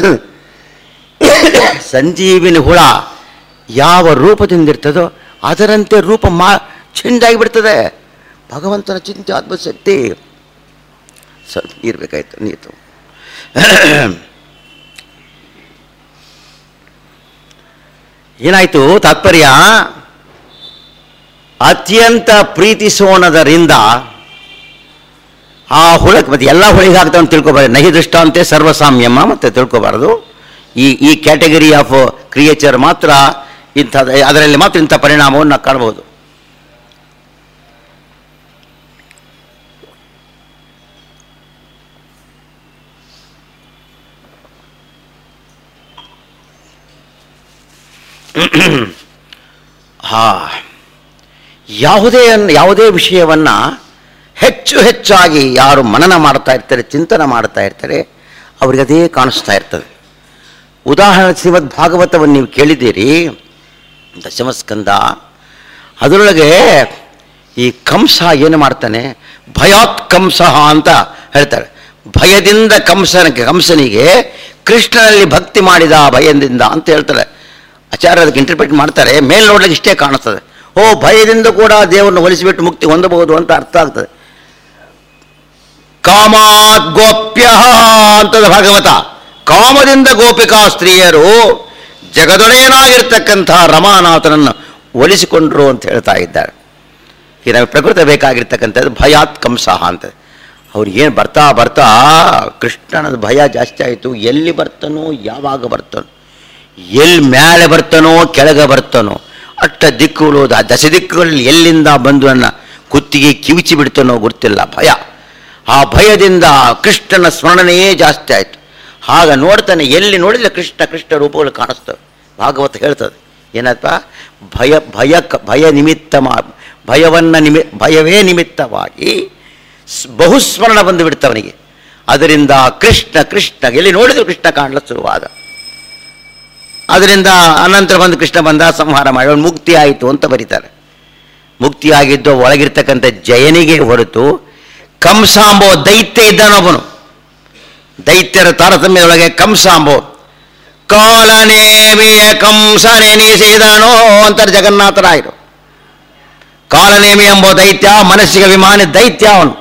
ಸಂಜೀವಿನಿ ಹುಳ ಯಾವ ರೂಪದಿಂದಿರ್ತದೋ ಅದರಂತೆ ರೂಪ ಮಾ ಚೇಂಜ್ ಆಗಿಬಿಡ್ತದೆ ಭಗವಂತನ ಚಿಂತೆ ಅದ್ಭುತ ಶಕ್ತಿ ಸ್ವಲ್ಪ ನೀರು ಬೇಕಾಯ್ತು ನೀರು ಏನಾಯ್ತು ತಾತ್ಪರ್ಯ ಅತ್ಯಂತ ಪ್ರೀತಿಸೋಣದರಿಂದ ಆ ಹುಳಕ್ಕೆ ಮತ್ತೆ ಎಲ್ಲ ಹುಳಿಗೆ ಹಾಕ್ತಾವ ಅಂತ ತಿಳ್ಕೊಬಾರ್ದು ನಹಿ ದೃಷ್ಟಾಂತೆ ಸರ್ವಸಾಮ್ಯಮ ಮತ್ತೆ ತಿಳ್ಕೊಬಾರ್ದು ಈ ಈ ಕ್ಯಾಟಗರಿ ಆಫ್ ಕ್ರಿಯೇಚರ್ ಮಾತ್ರ ಇಂಥ ಅದರಲ್ಲಿ ಮಾತ್ರ ಇಂಥ ಪರಿಣಾಮವನ್ನು ನಾವು ಕಾಣಬಹುದು ಹಾ ಯಾವುದೇ ಅನ್- ಯಾವುದೇ ವಿಷಯವನ್ನು ಹೆಚ್ಚು ಹೆಚ್ಚಾಗಿ ಯಾರು ಮನನ ಮಾಡ್ತಾ ಇರ್ತಾರೆ ಚಿಂತನೆ ಮಾಡ್ತಾ ಇರ್ತಾರೆ ಅವ್ರಿಗೆ ಅದೇ ಕಾಣಿಸ್ತಾ ಇರ್ತದೆ ಉದಾಹರಣೆ ಶ್ರೀಮದ್ ಭಾಗವತವನ್ನು ನೀವು ಕೇಳಿದ್ದೀರಿ ದಶಮಸ್ಕಂದ ಅದರೊಳಗೆ ಈ ಕಂಸ ಏನು ಮಾಡ್ತಾನೆ ಭಯಾತ್ ಕಂಸ ಅಂತ ಹೇಳ್ತಾರೆ ಭಯದಿಂದ ಕಂಸನ ಕಂಸನಿಗೆ ಕೃಷ್ಣನಲ್ಲಿ ಭಕ್ತಿ ಮಾಡಿದ ಭಯದಿಂದ ಅಂತ ಹೇಳ್ತಾರೆ ಆಚಾರ್ಯ ಅದಕ್ಕೆ ಇಂಟರ್ಪ್ರಿಟ್ ಮಾಡ್ತಾರೆ ಮೇಲ್ ನೋಡ್ಲಿಕ್ಕೆ ಇಷ್ಟೇ ಕಾಣಿಸ್ತದೆ ಓ ಭಯದಿಂದ ಕೂಡ ದೇವರನ್ನು ಒಲಿಸಿಬಿಟ್ಟು ಮುಕ್ತಿ ಹೊಂದಬಹುದು ಅಂತ ಅರ್ಥ ಆಗ್ತದೆ ಕಾಮಾತ್ ಗೋಪ್ಯ ಅಂತದ ಭಾಗವತ ಕಾಮದಿಂದ ಗೋಪಿಕಾ ಸ್ತ್ರೀಯರು ಜಗದೊಡೆಯನಾಗಿರ್ತಕ್ಕಂಥ ರಮಾನಾಥನನ್ನು ಒಲಿಸಿಕೊಂಡ್ರು ಅಂತ ಹೇಳ್ತಾ ಇದ್ದಾರೆ ಈ ನಮಗೆ ಪ್ರಕೃತಿ ಬೇಕಾಗಿರ್ತಕ್ಕಂಥದ್ದು ಭಯಾತ್ ಕಂಸಃ ಅಂತ ಅವ್ರಿಗೇನು ಬರ್ತಾ ಬರ್ತಾ ಕೃಷ್ಣನದ ಭಯ ಜಾಸ್ತಿ ಆಯಿತು ಎಲ್ಲಿ ಬರ್ತಾನೋ ಯಾವಾಗ ಬರ್ತಾನೋ ಎಲ್ಲಿ ಮೇಲೆ ಬರ್ತಾನೋ ಕೆಳಗೆ ಬರ್ತಾನೋ ಅಷ್ಟ ದಿಕ್ಕುಗಳು ದ- ದಶ ದಿಕ್ಕುಗಳಲ್ಲಿ ಎಲ್ಲಿಂದ ಬಂದು ನನ್ನ ಕುತ್ತಿಗೆ ಕಿವಿಚಿ ಬಿಡ್ತಾನೋ ಗೊತ್ತಿಲ್ಲ ಭಯ ಆ ಭಯದಿಂದ ಕೃಷ್ಣನ ಸ್ಮರಣೆಯೇ ಜಾಸ್ತಿ ಆಯಿತು ಆಗ ನೋಡ್ತಾನೆ ಎಲ್ಲಿ ನೋಡಿದ್ರೆ ಕೃಷ್ಣ ಕೃಷ್ಣ ರೂಪಗಳು ಕಾಣಿಸ್ತವೆ ಭಾಗವತ ಹೇಳ್ತದೆ ಏನಪ್ಪ ಭಯ ಭಯ ಭಯ ನಿಮಿತ್ತ ಮಾ ಭಯವನ್ನ ನಿಮಿ ಭಯವೇ ನಿಮಿತ್ತವಾಗಿ ಸ್- ಬಹುಸ್ಮರಣ ಬಂದು ಬಿಡ್ತವನಿಗೆ ಅದರಿಂದ ಕೃಷ್ಣ ಕೃಷ್ಣ ಎಲ್ಲಿ ನೋಡಿದ್ರು ಕೃಷ್ಣ ಕಾಣಲು ಶುರುವಾದ ಅದರಿಂದ ಅನಂತರ ಬಂದು ಕೃಷ್ಣ ಬಂದ ಸಂಹಾರ ಮಾಡಿ ಅವನು ಮುಕ್ತಿ ಆಯಿತು ಅಂತ ಬರೀತಾರೆ ಮುಕ್ತಿಯಾಗಿದ್ದು ಒಳಗಿರ್ತಕ್ಕಂಥ ಜಯನಿಗೆ ಹೊರತು ಕಂಸಾಂಬೋ ದೈತ್ಯ ಇದ್ದಾನೊಬ್ಬನು ದೈತ್ಯರ ತಾರತಮ್ಯದೊಳಗೆ ಕಂಸಾಂಬೋ ಕಾಲನೇಮಿಯ ಕಂಸನೆನಿಸಿದನೋ ಅಂತಾರೆ ಜಗನ್ನಾಥರಾಯರು ಕಾಲನೇಮಿ ಎಂಬ ದೈತ್ಯ ಮನಸ್ಸಿಗೆ ಅಭಿಮಾನಿ ದೈತ್ಯ ಅವನು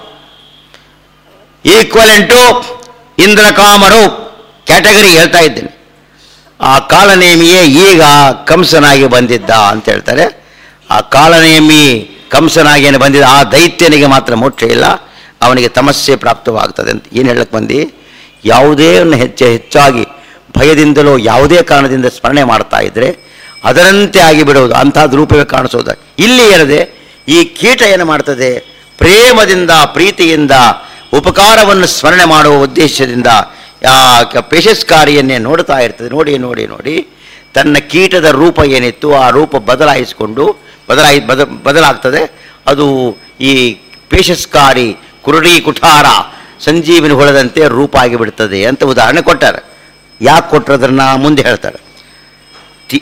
ಈಕ್ವಲೆಂಟ್ ಟು ಇಂದ್ರಕಾಮರು ಕ್ಯಾಟಗರಿ ಹೇಳ್ತಾ ಇದ್ದೇನೆ ಆ ಕಾಲನೇಮಿಯೇ ಈಗ ಕಂಸನಾಗಿ ಬಂದಿದ್ದ ಅಂತ ಹೇಳ್ತಾರೆ ಆ ಕಾಲನೇಮಿ ಕಂಸನಾಗಿ ಏನು ಬಂದಿದ್ದ ಆ ದೈತ್ಯನಿಗೆ ಮಾತ್ರ ಮೋಕ್ಷ ಇಲ್ಲ ಅವನಿಗೆ ತಮಸ್ಸೆ ಪ್ರಾಪ್ತವಾಗ್ತದೆ ಅಂತ ಏನು ಹೇಳಕ್ಕೆ ಬಂದು ಯಾವುದೇ ಒಂದು ಹೆಚ್ಚು ಹೆಚ್ಚಾಗಿ ಭಯದಿಂದಲೋ ಯಾವುದೇ ಕಾರಣದಿಂದ ಸ್ಮರಣೆ ಮಾಡ್ತಾ ಇದ್ರೆ ಅದರಂತೆ ಆಗಿಬಿಡುವುದು ಅಂಥದ್ದು ರೂಪವೇ ಕಾಣಿಸೋದು ಇಲ್ಲಿ ಏನದೆ ಈ ಕೀಟ ಏನು ಮಾಡ್ತದೆ ಪ್ರೇಮದಿಂದ ಪ್ರೀತಿಯಿಂದ ಉಪಕಾರವನ್ನು ಸ್ಮರಣೆ ಮಾಡುವ ಉದ್ದೇಶದಿಂದ ಆ ಕ- ಪೇಶಸ್ಕಾರಿಯನ್ನೇ ನೋಡ್ತಾ ಇರ್ತದೆ ನೋಡಿ ನೋಡಿ ನೋಡಿ ತನ್ನ ಕೀಟದ ರೂಪ ಏನಿತ್ತು ಆ ರೂಪ ಬದಲಾಯಿಸಿಕೊಂಡು ಬದಲಾಯಿ ಬದ ಬದಲಾಗ್ತದೆ ಅದು ಈ ಪೇಶಸ್ಕಾರಿ ಕುರುಡಿ ಕುಠಾರ ಸಂಜೀವಿನಿ ಹೊಳದಂತೆ ರೂಪ ಆಗಿಬಿಡ್ತದೆ ಅಂತ ಉದಾಹರಣೆ ಕೊಟ್ಟಾರೆ ಯಾಕೆ ಕೊಟ್ಟರದನ್ನ ಮುಂದೆ ಹೇಳ್ತಾರೆ ತಿ-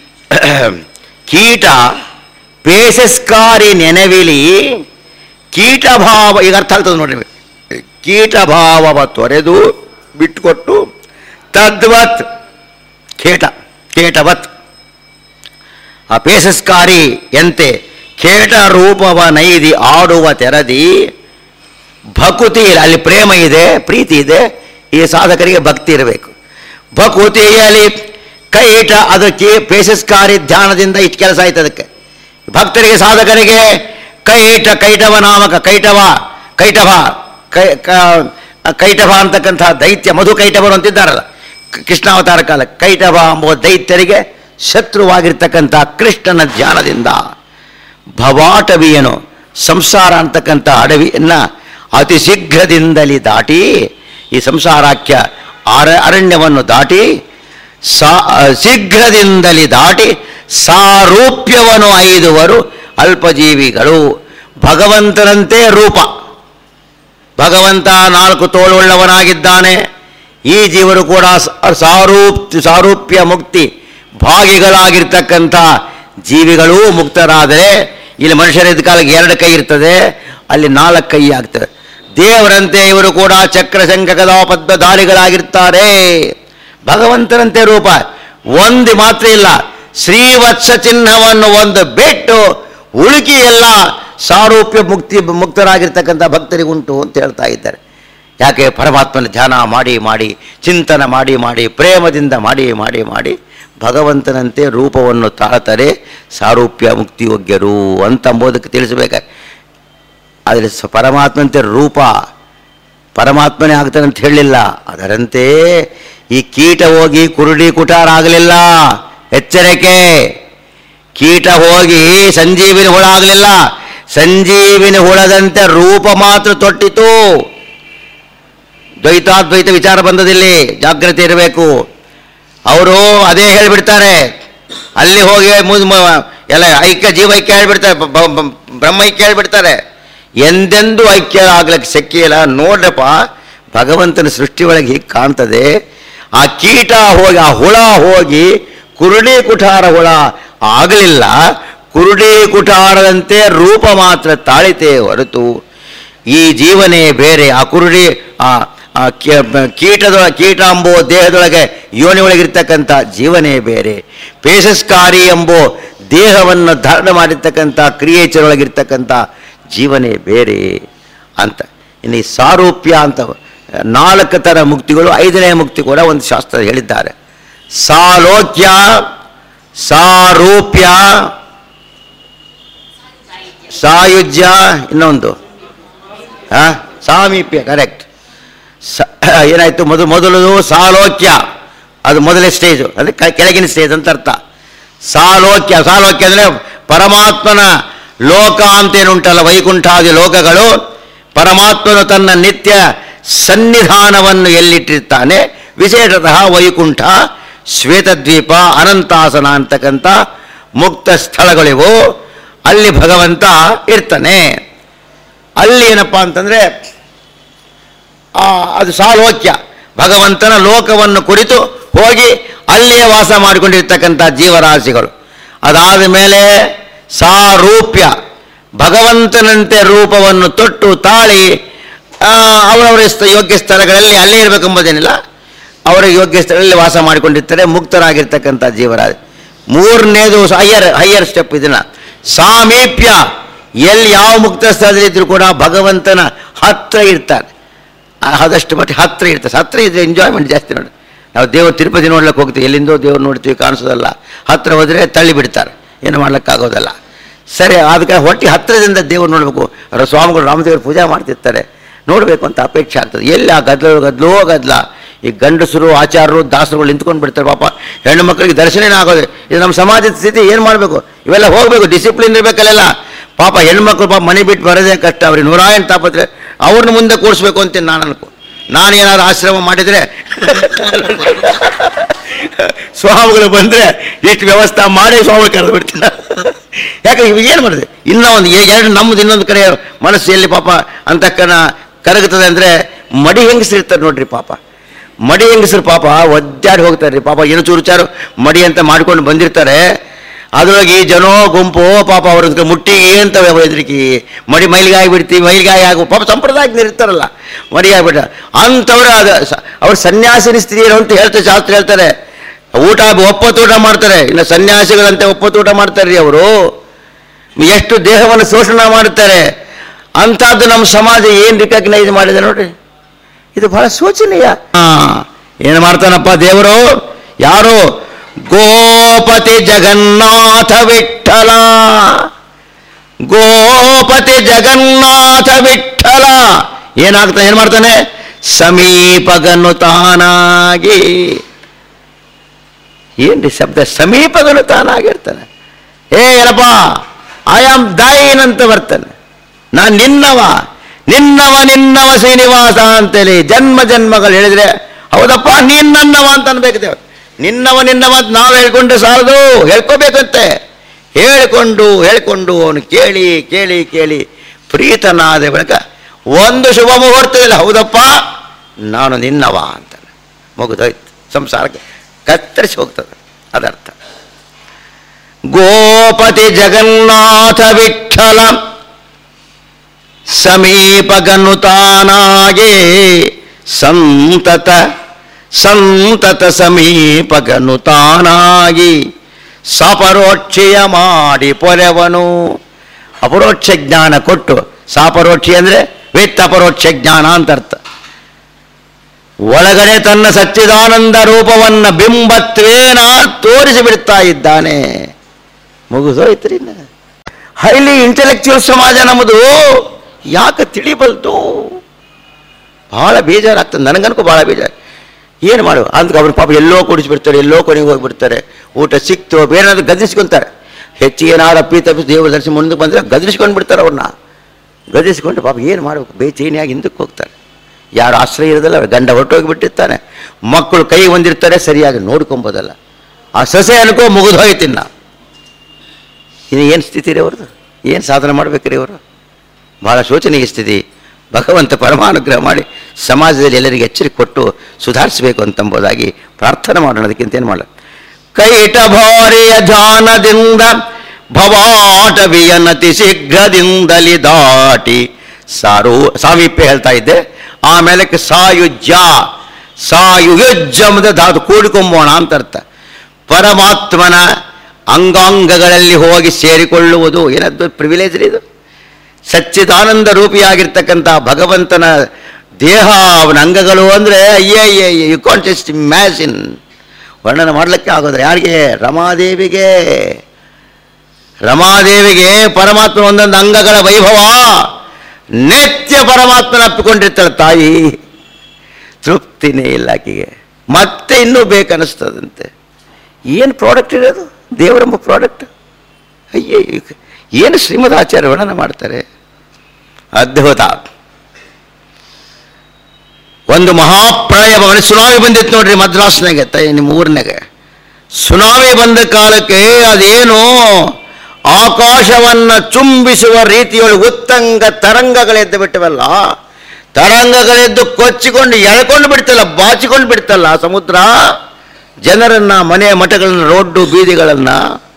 ಕೀಟ ಪೇಶಸ್ಕಾರಿ ನೆನವಿಲಿ ಕೀಟಭಾವ ಈಗ ಅರ್ಥ ಆಗ್ತದೆ ನೋಡಿ ನಿಮಗೆ. ಕೀಟಭಾವವ ತೊರೆದು ಬಿಟ್ಟುಕೊಟ್ಟು ತದ್ವತ್ ಕೇಟ ಕೇಟವತ್ ಆ ಪೇಶಸ್ಕಾರಿ ಎಂತೆ ಕೇಟ ರೂಪವ ನೈದಿ ಆಡುವ ತೆರದಿ ಭಕುತಿ ಇಲ್ಲ ಅಲ್ಲಿ ಪ್ರೇಮ ಇದೆ ಪ್ರೀತಿ ಇದೆ ಈ ಸಾಧಕರಿಗೆ ಭಕ್ತಿ ಇರಬೇಕು ಭಕುತಿಯಲ್ಲಿ ಕೈಟ ಅದಕ್ಕೆ ಪೇಶಸ್ಕಾರಿ ಧ್ಯಾನದಿಂದ ಇಷ್ಟು ಕೆಲಸ ಆಯ್ತು ಅದಕ್ಕೆ ಭಕ್ತರಿಗೆ ಸಾಧಕರಿಗೆ ಕೈಟ ಕೈಟವ ನಾಮಕ ಕೈಟವ ಕೈಟಭ ಕೈ ಕ- ಕೈಟಭ ಅಂತಕ್ಕಂಥ ದೈತ್ಯ ಮಧು ಕೈಟವರು ಅಂತಿದ್ದಾರಲ್ಲ ಕ- ಕೃಷ್ಣಾವತಾರ ಕಾಲ ಕೈಟಭ ಎಂಬುವ ದೈತ್ಯರಿಗೆ ಶತ್ರುವಾಗಿರ್ತಕ್ಕಂಥ ಕೃಷ್ಣನ ಧ್ಯಾನದಿಂದ ಭವಾಟವಿಯನು ಸಂಸಾರ ಅಂತಕ್ಕಂಥ ಅಡವಿಯನ್ನ ಅತಿ ಶೀಘ್ರದಿಂದಲೇ ದಾಟಿ ಈ ಸಂಸಾರಾಖ್ಯ ಅರ ಅರಣ್ಯವನ್ನು ದಾಟಿ ಸಾ ಶೀಘ್ರದಿಂದಲೇ ದಾಟಿ ಸಾರೂಪ್ಯವನ್ನು ಐದುವರು ಅಲ್ಪಜೀವಿಗಳು ಭಗವಂತನಂತೆ ರೂಪ ಭಗವಂತ ನಾಲ್ಕು ತೋಳುಳ್ಳವನಾಗಿದ್ದಾನೆ ಈ ಜೀವರು ಕೂಡ ಸ- ಸಾರೂಪ್ ಸಾರೂಪ್ಯ ಮುಕ್ತಿ ಭಾಗಿಗಳಾಗಿರ್ತಕ್ಕಂಥ ಜೀವಿಗಳೂ ಮುಕ್ತರಾದರೆ ಇಲ್ಲಿ ಮನುಷ್ಯರ ಇದ್ದ ಕಾಲಕ್ಕೆ ಎರಡು ಕೈ ಇರ್ತದೆ ಅಲ್ಲಿ ನಾಲ್ಕು ಕೈ ಆಗ್ತದೆ ದೇವರಂತೆ ಇವರು ಕೂಡ ಚಕ್ರ ಶಂಖ ಗದಾ ಪದ್ಮಧಾರಿಗಳಾಗಿರ್ತಾರೆ ಭಗವಂತನಂತೆ ರೂಪ ಒಂದು ಮಾತ್ರ ಇಲ್ಲ ಶ್ರೀವತ್ಸ ಚಿಹ್ನವನ್ನು ಒಂದು ಬಿಟ್ಟು ಉಳುಕಿ ಎಲ್ಲ ಸಾರೂಪ್ಯ ಮುಕ್ತಿ ಮುಕ್ತರಾಗಿರ್ತಕ್ಕಂಥ ಭಕ್ತರಿಗುಂಟು ಅಂತ ಹೇಳ್ತಾ ಇದ್ದಾರೆ ಯಾಕೆ ಪರಮಾತ್ಮನ ಧ್ಯಾನ ಮಾಡಿ ಮಾಡಿ ಚಿಂತನ ಮಾಡಿ ಮಾಡಿ ಪ್ರೇಮದಿಂದ ಮಾಡಿ ಮಾಡಿ ಮಾಡಿ ಭಗವಂತನಂತೆ ರೂಪವನ್ನು ತಾಳ್ತಾರೆ ಸಾರೂಪ್ಯ ಮುಕ್ತಿಯೋಗ್ಯರು ಅಂತ ಅಂಬೋದಕ್ಕೆ ತಿಳಿಸಬೇಕಾಗಿ ಆದರೆ ಸ ಪರಮಾತ್ಮಂತೆ ರೂಪ ಪರಮಾತ್ಮನೇ ಆಗ್ತಾನೆ ಅಂತ ಹೇಳಲಿಲ್ಲ ಅದರಂತೆ ಈ ಕೀಟ ಹೋಗಿ ಕುರುಡಿ ಕುಟಾರ ಆಗಲಿಲ್ಲ ಎಚ್ಚರಿಕೆ ಕೀಟ ಹೋಗಿ ಸಂಜೀವಿನಿ ಹುಳ ಆಗಲಿಲ್ಲ ಸಂಜೀವಿನಿ ಹುಳದಂತೆ ರೂಪ ಮಾತ್ರ ತೊಟ್ಟಿತು ದ್ವೈತಾದ್ವೈತ ವಿಚಾರ ಬಂದದಿಲ್ಲಿ ಜಾಗ್ರತೆ ಇರಬೇಕು ಅವರು ಅದೇ ಹೇಳಿಬಿಡ್ತಾರೆ ಅಲ್ಲಿ ಹೋಗಿ ಮು- ಮ- ಎಲ್ಲ ಐಕ್ಯ ಜೀವ ಐಕ್ಯ ಹೇಳ್ಬಿಡ್ತಾರೆ ಬ- ಬ- ಬ- ಬ್ರಹ್ಮ ಐಕ್ಯ ಹೇಳ್ಬಿಡ್ತಾರೆ ಎಂದೆಂದೂ ಐಕ್ಯ ಆಗ್ಲಿಕ್ಕೆ ಶಕ್ತಿಯಿಲ್ಲ ನೋಡ್ರಪ್ಪ ಭಗವಂತನ ಸೃಷ್ಟಿ ಒಳಗೆ ಹೀಗೆ ಕಾಣ್ತದೆ ಆ ಕೀಟ ಹೋಗಿ ಆ ಹುಳ ಹೋಗಿ ಕುರುಡಿ ಕುಠಾರ ಹುಳ ಆಗಲಿಲ್ಲ ಕುರುಡಿ ಕುಠಾರದಂತೆ ರೂಪ ಮಾತ್ರ ತಾಳಿತೆ ಹೊರತು ಈ ಜೀವನೇ ಬೇರೆ ಆ ಕುರುಡಿ ಆ ಆ ಕೀ- ಬ- ಕೀಟದ ಕೀಟ ಎಂಬೋ ದೇಹದೊಳಗೆ ಯೋನಿ ಒಳಗಿರ್ತಕ್ಕಂಥ ಜೀವನೇ ಬೇರೆ ಪೇಶಸ್ಕಾರಿ ಎಂಬೋ ದೇಹವನ್ನು ಧಾರಣ ಮಾಡಿರ್ತಕ್ಕಂಥ ಕ್ರಿಯೇಚರ್ ಒಳಗಿರ್ತಕ್ಕಂಥ ಜೀವನೇ ಬೇರೆ ಅಂತ ಇನ್ನು ಈ ಸಾರೂಪ್ಯ ಅಂತ ನಾಲ್ಕು ಥರ ಮುಕ್ತಿಗಳು ಐದನೇ ಮುಕ್ತಿ ಕೂಡ ಒಂದು ಶಾಸ್ತ್ರ ಹೇಳಿದ್ದಾರೆ ಸಾಲೋಕ್ಯ ಸಾರೂಪ್ಯ ಸಾಯುಜ್ಯ ಇನ್ನೊಂದು ಹಾ ಸಾಮೀಪ್ಯ ಕರೆಕ್ಟ್ ಸ ಏನಾಯ್ತು ಮೊದಲು ಮೊದಲು ಸಾಲೋಕ್ಯ ಅದು ಮೊದಲನೇ ಸ್ಟೇಜು ಅಂದರೆ ಕ- ಕೆಳಗಿನ ಸ್ಟೇಜ್ ಅಂತ ಅರ್ಥ ಸಾಲೋಕ್ಯ ಸಾಲೋಕ್ಯ ಅಂದರೆ ಪರಮಾತ್ಮನ ಲೋಕ ಅಂತೇನುಂಟಲ್ಲ ವೈಕುಂಠಾದಿ ಲೋಕಗಳು ಪರಮಾತ್ಮನು ತನ್ನ ನಿತ್ಯ ಸನ್ನಿಧಾನವನ್ನು ಎಲ್ಲಿಟ್ಟಿರ್ತಾನೆ ವಿಶೇಷತಃ ವೈಕುಂಠ ಶ್ವೇತದ್ವೀಪ ಅನಂತಾಸನ ಅಂತಕ್ಕಂಥ ಮುಕ್ತ ಸ್ಥಳಗಳಿವು ಅಲ್ಲಿ ಭಗವಂತ ಇರ್ತಾನೆ ಅಲ್ಲಿ ಏನಪ್ಪ ಅಂತಂದರೆ ಅದು ಸಾಲೋಕ್ಯ ಭಗವಂತನ ಲೋಕವನ್ನು ಕುರಿತು ಹೋಗಿ ಅಲ್ಲಿಯೇ ವಾಸ ಮಾಡಿಕೊಂಡಿರ್ತಕ್ಕಂಥ ಜೀವರಾಶಿಗಳು ಅದಾದ ಮೇಲೆ ಸಾರೂಪ್ಯ ಭಗವಂತನಂತೆ ರೂಪವನ್ನು ತೊಟ್ಟು ತಾಳಿ ಆ, ಅವರವರ ಸ್ಥ- ಯೋಗ್ಯ ಸ್ಥಳಗಳಲ್ಲಿ ಅಲ್ಲೇ ಇರಬೇಕೆಂಬುದೇನಿಲ್ಲ ಅವರ ಯೋಗ್ಯ ಸ್ಥಳದಲ್ಲಿ ವಾಸ ಮಾಡಿಕೊಂಡಿರ್ತಾರೆ ಮುಕ್ತರಾಗಿರ್ತಕ್ಕಂಥ ಜೀವರಾಶಿ ಮೂರನೇದು ಹೈಯರ್ ಹೈಯರ್ ಸ್ಟೆಪ್ ಇದನ್ನ ಸಾಮೀಪ್ಯ ಎಲ್ಲಿ ಯಾವ ಮುಕ್ತ ಸ್ಥಳದಲ್ಲಿದ್ದರೂ ಕೂಡ ಭಗವಂತನ ಹತ್ರ ಇರ್ತಾನೆ ಆ, ಆದಷ್ಟು ಮಟ್ಟಿಗೆ ಹತ್ರ ಇರ್ತದೆ ಹತ್ರ ಇದ್ರೆ ಎಂಜಾಯ್ಮೆಂಟ್ ಜಾಸ್ತಿ ನೋಡಿ ನಾವು ದೇವರು ತಿರುಪತಿ ನೋಡ್ಲಿಕ್ಕೆ ಹೋಗ್ತೀವಿ ಎಲ್ಲಿಂದೋ ದೇವ್ರು ನೋಡ್ತೀವಿ ಕಾಣಿಸೋದಲ್ಲ ಹತ್ರ ಹೋದರೆ ತಳ್ಳಿ ಬಿಡ್ತಾರೆ ಏನು ಮಾಡ್ಲಿಕ್ಕಾಗೋದಲ್ಲ ಸರಿ ಅದಕ್ಕೆ ಹೊಟ್ಟೆ ಹತ್ತಿರದಿಂದ ದೇವ್ರು ನೋಡಬೇಕು ಅವರ ಸ್ವಾಮಿಗಳು ರಾಮದೇವರು ಪೂಜೆ ಮಾಡ್ತಿರ್ತಾರೆ ನೋಡಬೇಕು ಅಂತ ಅಪೇಕ್ಷೆ ಆಗ್ತದೆ ಎಲ್ಲಿ ಆ ಗದ್ಲ ಗದ್ಲೋ ಗದ್ಲ ಈ ಗಂಡಸರು ಆಚಾರರು ದಾಸರುಗಳು ನಿಂತ್ಕೊಂಡು ಬಿಡ್ತಾರೆ ಪಾಪ ಹೆಣ್ಣು ಮಕ್ಕಳಿಗೆ ದರ್ಶನನೇ ಆಗೋದು ಇದು ನಮ್ಮ ಸಮಾಜದ ಸ್ಥಿತಿ ಏನು ಮಾಡಬೇಕು ಇವೆಲ್ಲ ಹೋಗಬೇಕು ಡಿಸಿಪ್ಲಿನ್ ಇರಬೇಕಲ್ಲೆಲ್ಲ ಪಾಪ ಹೆಣ್ಮಕ್ಳು ಪಾಪ ಮನೆ ಬಿಟ್ಟು ಬರೋದೇ ಕಷ್ಟ ಅವ್ರಿಗೆ ನೂರಾಯಣ ತಾಪತ್ರೆ ಅವ್ರನ್ನ ಮುಂದೆ ಕೂರಿಸ್ಬೇಕು ಅಂತ ನಾನು ಅನ್ಕೊ ನಾನೇನಾದ್ರು ಆಶ್ರಮ ಮಾಡಿದರೆ ಸ್ವಾಮಿಗಳು ಬಂದರೆ ಎಷ್ಟು ವ್ಯವಸ್ಥೆ ಮಾಡಿ ಸ್ವಾಮಿಗಳು ಕರೆದು ಬಿಡ್ತೀನಿ ಯಾಕೆ ಇವಾಗ ಏನು ಮಾಡಿದೆ ಇನ್ನೂ ಒಂದು ಎ- ಎರಡು ನಮ್ಮದು ಇನ್ನೊಂದು ಕಡೆ ಮನಸ್ಸು ಎಲ್ಲಿ ಪಾಪ ಅಂತಕ್ಕನ ಕರಗುತ್ತದೆ ಅಂದರೆ ಮಡಿ ಹೆಂಗಸಿರ್ತಾರೆ ನೋಡ್ರಿ ಪಾಪ ಮಡಿ ಹೆಂಗಸರು ಪಾಪ ಒದ್ದಾಡಿ ಹೋಗ್ತಾರೆ ರೀ ಪಾಪ ಏನು ಚೂರು ಚಾರು ಮಡಿ ಅಂತ ಮಾಡ್ಕೊಂಡು ಬಂದಿರ್ತಾರೆ ಅದ್ರೊಳಗೆ ಈ ಜನೋ ಗುಂಪು ಪಾಪ ಅವ್ರ ಮುಟ್ಟಿಗೆ ಅಂತ ಹೆದರಿಕಿ ಮಡಿ ಮೈಲಿಗಾಯಿ ಬಿಡ್ತೀವಿ ಮೈಲಿಗಾಯಿ ಆಗು ಪಾಪ ಸಂಪ್ರದಾಯಕ್ಕೆ ಇರ್ತಾರಲ್ಲ ಮಡಿ ಆಗ್ಬಿಟ್ಟ ಅಂಥವ್ರು ಅದು ಸ- ಅವ್ರು ಸನ್ಯಾಸಿನಿ ಸ್ತ್ರೀಯರು ಅಂತ ಹೇಳ್ತಾರೆ ಶಾಸ್ತ್ರ ಹೇಳ್ತಾರೆ ಊಟ ಒಪ್ಪತ್ತು ಊಟ ಮಾಡ್ತಾರೆ ಇನ್ನು ಸನ್ಯಾಸಿಗಳಂತೆ ಒಪ್ಪತ್ತು ಊಟ ಮಾಡ್ತಾರೆ ರೀ ಅವರು ಎಷ್ಟು ದೇಹವನ್ನು ಶೋಷಣೆ ಮಾಡುತ್ತಾರೆ ಅಂಥದ್ದು ನಮ್ಮ ಸಮಾಜ ಏನು ರಿಕಗ್ನೈಸ್ ಮಾಡಿದೆ ನೋಡ್ರಿ ಇದು ಬಹಳ ಶೋಚನೀಯ ಹಾ ಏನು ಮಾಡ್ತಾನಪ್ಪ ದೇವರು ಯಾರು ಗೋಪತಿ ಜಗನ್ನಾಥ ವಿಠಲ ಗೋಪತಿ ಜಗನ್ನಾಥ ವಿಠಲ ಏನಾಗ್ತಾನೆ ಏನು ಮಾಡ್ತಾನೆ ಸಮೀಪಗನು ತಾನಾಗಿ ಏನ್ರಿ ಶಬ್ದ ಸಮೀಪಗನು ತಾನಾಗಿರ್ತಾನೆ ಏ ಏನಪ್ಪ ಐ ಆಮ್ ದೈನ್ ಅಂತ ಬರ್ತಾನೆ ನಾನು ನಿನ್ನವ ನಿನ್ನವ ನಿನ್ನವ ಶ್ರೀನಿವಾಸ ಅಂತೇಳಿ ಜನ್ಮ ಜನ್ಮಗಳು ಹೇಳಿದ್ರೆ ಹೌದಪ್ಪ ನೀನ್ ನನ್ನವ ಅಂತ ಅನ್ಬೇಕು ದೇವ್ರು ನಿನ್ನವ ನಿನ್ನವ ಅಂತ ನಾವು ಹೇಳ್ಕೊಂಡ್ರೆ ಸಾಲದು ಹೇಳ್ಕೋಬೇಕಂತೆ ಹೇಳಿಕೊಂಡು ಹೇಳಿಕೊಂಡು ಅವನು ಕೇಳಿ ಕೇಳಿ ಕೇಳಿ ಪ್ರೀತನಾದ ಬಳಿಕ ಒಂದು ಶುಭ ಮುಹೂರ್ತದಲ್ಲಿ ಹೌದಪ್ಪ ನಾನು ನಿನ್ನವ ಅಂತಾನೆ ಮುಗಿದೋಯ್ತು ಸಂಸಾರಕ್ಕೆ ಕತ್ತರಿಸಿ ಹೋಗ್ತದೆ ಅದರ್ಥ ಗೋಪತಿ ಜಗನ್ನಾಥ ವಿಠಲ ಸಮೀಪಗನುತಾನಾಗೆ ಸಂತತ ಸಂತತ ಸಮೀಪಗನುತಾನಾಗಿ ಸಪರೋಕ್ಷೆಯ ಮಾಡಿ ಪೊರೆವನು ಅಪರೋಕ್ಷ ಜ್ಞಾನ ಕೊಟ್ಟು ಸಾಪರೋಕ್ಷಿ ಅಂದರೆ ವಿತ್ ಅಪರೋಕ್ಷ ಜ್ಞಾನ ಅಂತ ಅರ್ಥ ಒಳಗಡೆ ತನ್ನ ಸಚ್ಚಿದಾನಂದ ರೂಪವನ್ನ ಬಿಂಬತ್ವೇನ ತೋರಿಸಿ ಬಿಡ್ತಾ ಇದ್ದಾನೆ ಮುಗಿದೋಯ್ತು ರೀ ಹೈಲಿ ಇಂಟೆಲೆಕ್ಚುಯಲ್ ಸಮಾಜ ನಮ್ಮದು ಯಾಕೆ ತಿಳಿಬಲ್ತು ಭಾಳ ಬೇಜಾರಾಗ್ತದೆ ನನಗನ್ಕೋ ಭಾಳ ಬೇಜಾರು ಏನು ಮಾಡು ಅಂತ ಅವ್ರ ಪಾಪ ಎಲ್ಲೋ ಕುಡಿಸ್ಬಿಡ್ತಾರೆ ಎಲ್ಲೋ ಕೊನೆಗೆ ಹೋಗ್ಬಿಡ್ತಾರೆ ಊಟ ಸಿಕ್ತು ಬೇರೆನಾದ್ರು ಗದರಿಸ್ಕೊಂತಾರೆ ಹೆಚ್ಚಿಗೆ ಏನಾದ್ರು ಅಪ್ಪಿ ತಪ್ಪಿಸಿ ದೇವ್ರ ದರ್ಶನ ಮುಂದಕ್ಕೆ ಬಂದರೆ ಗದರಿಸ್ಕೊಂಡು ಬಿಡ್ತಾರೆ ಅವ್ರನ್ನ ಗದರಿಸ್ಕೊಂಡು ಪಾಪ ಏನು ಮಾಡಬೇಕು ಬೇಚೇನಿಯಾಗಿ ಹಿಂದಕ್ಕೆ ಹೋಗ್ತಾರೆ ಯಾರು ಆಶ್ರಯ ಇರೋದಿಲ್ಲ ಅವ್ರ ಗಂಡ ಹೊರಟೋಗಿಬಿಟ್ಟಿರ್ತಾನೆ ಮಕ್ಕಳು ಕೈ ಹೊಂದಿರ್ತಾರೆ ಸರಿಯಾಗಿ ನೋಡ್ಕೊಬೋದಲ್ಲ ಆ ಸೊಸೆ ಅನ್ಕೋ ಮುಗಿದು ಹೋಯ್ತಿನ್ನ ಇನ್ನು ಏನು ಸ್ಥಿತಿ ರೀ ಅವ್ರದ್ದು ಏನು ಸಾಧನೆ ಮಾಡ್ಬೇಕ್ರಿ ಅವರು ಬಹಳ ಶೋಚನೀಯ ಸ್ಥಿತಿ ಭಗವಂತ ಪರಮಾನುಗ್ರಹ ಮಾಡಿ ಸಮಾಜದಲ್ಲಿ ಎಲ್ಲರಿಗೆ ಎಚ್ಚರಿಕೆ ಕೊಟ್ಟು ಸುಧಾರಿಸಬೇಕು ಅಂತಂಬುದಾಗಿ ಪ್ರಾರ್ಥನೆ ಮಾಡೋಣ ಅದಕ್ಕಿಂತ ಏನು ಮಾಡಲ್ಲ ಕೈಟ ಭಾರಿಯ ಧ್ಯಾನದಿಂದ ಭವಾಟವಿಯ ನತಿ ಶೀಘ್ರದಿಂದಲಿ ದಾಟಿ ಸಾರು ಸಾಮೀಪ್ಯ ಹೇಳ್ತಾ ಇದ್ದೆ ಆಮೇಲೆ ಸಾಯುಜ್ಯ ಸಾಯುಯುಜ್ಜಮದ ಧಾತು ಕೂಡಿಕೊಂಬೋಣ ಅಂತ ಅರ್ಥ ಪರಮಾತ್ಮನ ಅಂಗಾಂಗಗಳಲ್ಲಿ ಹೋಗಿ ಸೇರಿಕೊಳ್ಳುವುದು ಏನದ್ದು ಪ್ರಿವಿಲೇಜ್ ರೀ ಇದು ಸಚ್ಚಿದಾನಂದ ರೂಪಿಯಾಗಿರ್ತಕ್ಕಂಥ ಭಗವಂತನ ದೇಹ ಅವನ ಅಂಗಗಳು ಅಂದರೆ ಅಯ್ಯೇ ಅಯ್ಯೇ ಯು ಕಾಂಟ್ ಜಸ್ಟ್ ಇಮ್ಯಾಜಿನ್ ವರ್ಣನೆ ಮಾಡಲಿಕ್ಕೆ ಆಗೋದ್ರೆ ಯಾರಿಗೆ ರಮಾದೇವಿಗೆ ರಮಾದೇವಿಗೆ ಪರಮಾತ್ಮ ಒಂದೊಂದು ಅಂಗಗಳ ವೈಭವ ನಿತ್ಯ ಪರಮಾತ್ಮನ ಅಪ್ಪಿಕೊಂಡಿರ್ತಾಳೆ ತಾಯಿ ತೃಪ್ತಿನೇ ಇಲ್ಲ ಆಕೆಗೆ ಮತ್ತೆ ಇನ್ನೂ ಬೇಕನ್ನಿಸ್ತದಂತೆ ಏನು ಪ್ರಾಡಕ್ಟ್ ಇರೋದು ದೇವರೆಂಬ ಪ್ರಾಡಕ್ಟ್ ಅಯ್ಯೇ ಏನು ಶ್ರೀಮದ್ ಆಚಾರ್ಯ ವರ್ಣನೆ ಮಾಡ್ತಾರೆ ಅದ್ಭುತ ಒಂದು ಮಹಾಪ್ರಳಯ ಅವನಿಗೆ ಸುನಾಮಿ ಬಂದಿತ್ತು ನೋಡ್ರಿ ಮದ್ರಾಸ್ನಾಗೆ ತೈ ನಿಮ್ಮ ಊರಿನಾಗೆ ಸುನಾಮಿ ಬಂದ ಕಾಲಕ್ಕೆ ಅದೇನು ಆಕಾಶವನ್ನು ಚುಂಬಿಸುವ ರೀತಿಯೊಳಗೆ ಉತ್ತಂಗ ತರಂಗಗಳೆದ್ದು ಬಿಟ್ಟವಲ್ಲ ತರಂಗಗಳೆದ್ದು ಕೊಚ್ಚಿಕೊಂಡು ಎಳ್ಕೊಂಡು ಬಿಡ್ತಲ್ಲ ಬಾಚಿಕೊಂಡು ಬಿಡ್ತಲ್ಲ ಆ ಸಮುದ್ರ ಜನರನ್ನ ಮನೆ ಮಠಗಳನ್ನ ರೋಡ್ಡು ಬೀದಿಗಳನ್ನ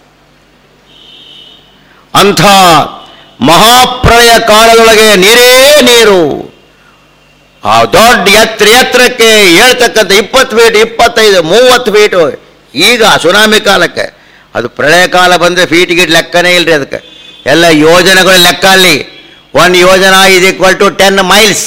ಅಂಥ ಮಹಾಪ್ರಳಯ ಕಾಲದೊಳಗೆ ನೀರೇ ನೀರು ಆ ದೊಡ್ಡ ಎತ್ತರ ಎತ್ತರಕ್ಕೆ ಹೇಳ್ತಕ್ಕಂಥ ಇಪ್ಪತ್ತು ಫೀಟ್ ಇಪ್ಪತ್ತೈದು ಮೂವತ್ತು ಫೀಟು ಈಗ ಸುನಾಮಿ ಕಾಲಕ್ಕೆ ಅದು ಪ್ರಳಯ ಕಾಲ ಬಂದರೆ ಫೀಟ್ ಗೀಟ್ ಲೆಕ್ಕನೇ ಇಲ್ರಿ ಅದಕ್ಕೆ ಎಲ್ಲ ಯೋಜನೆಗಳ ಲೆಕ್ಕ ಅಲ್ಲಿ ಒನ್ ಯೋಜನಾ is equal to ten miles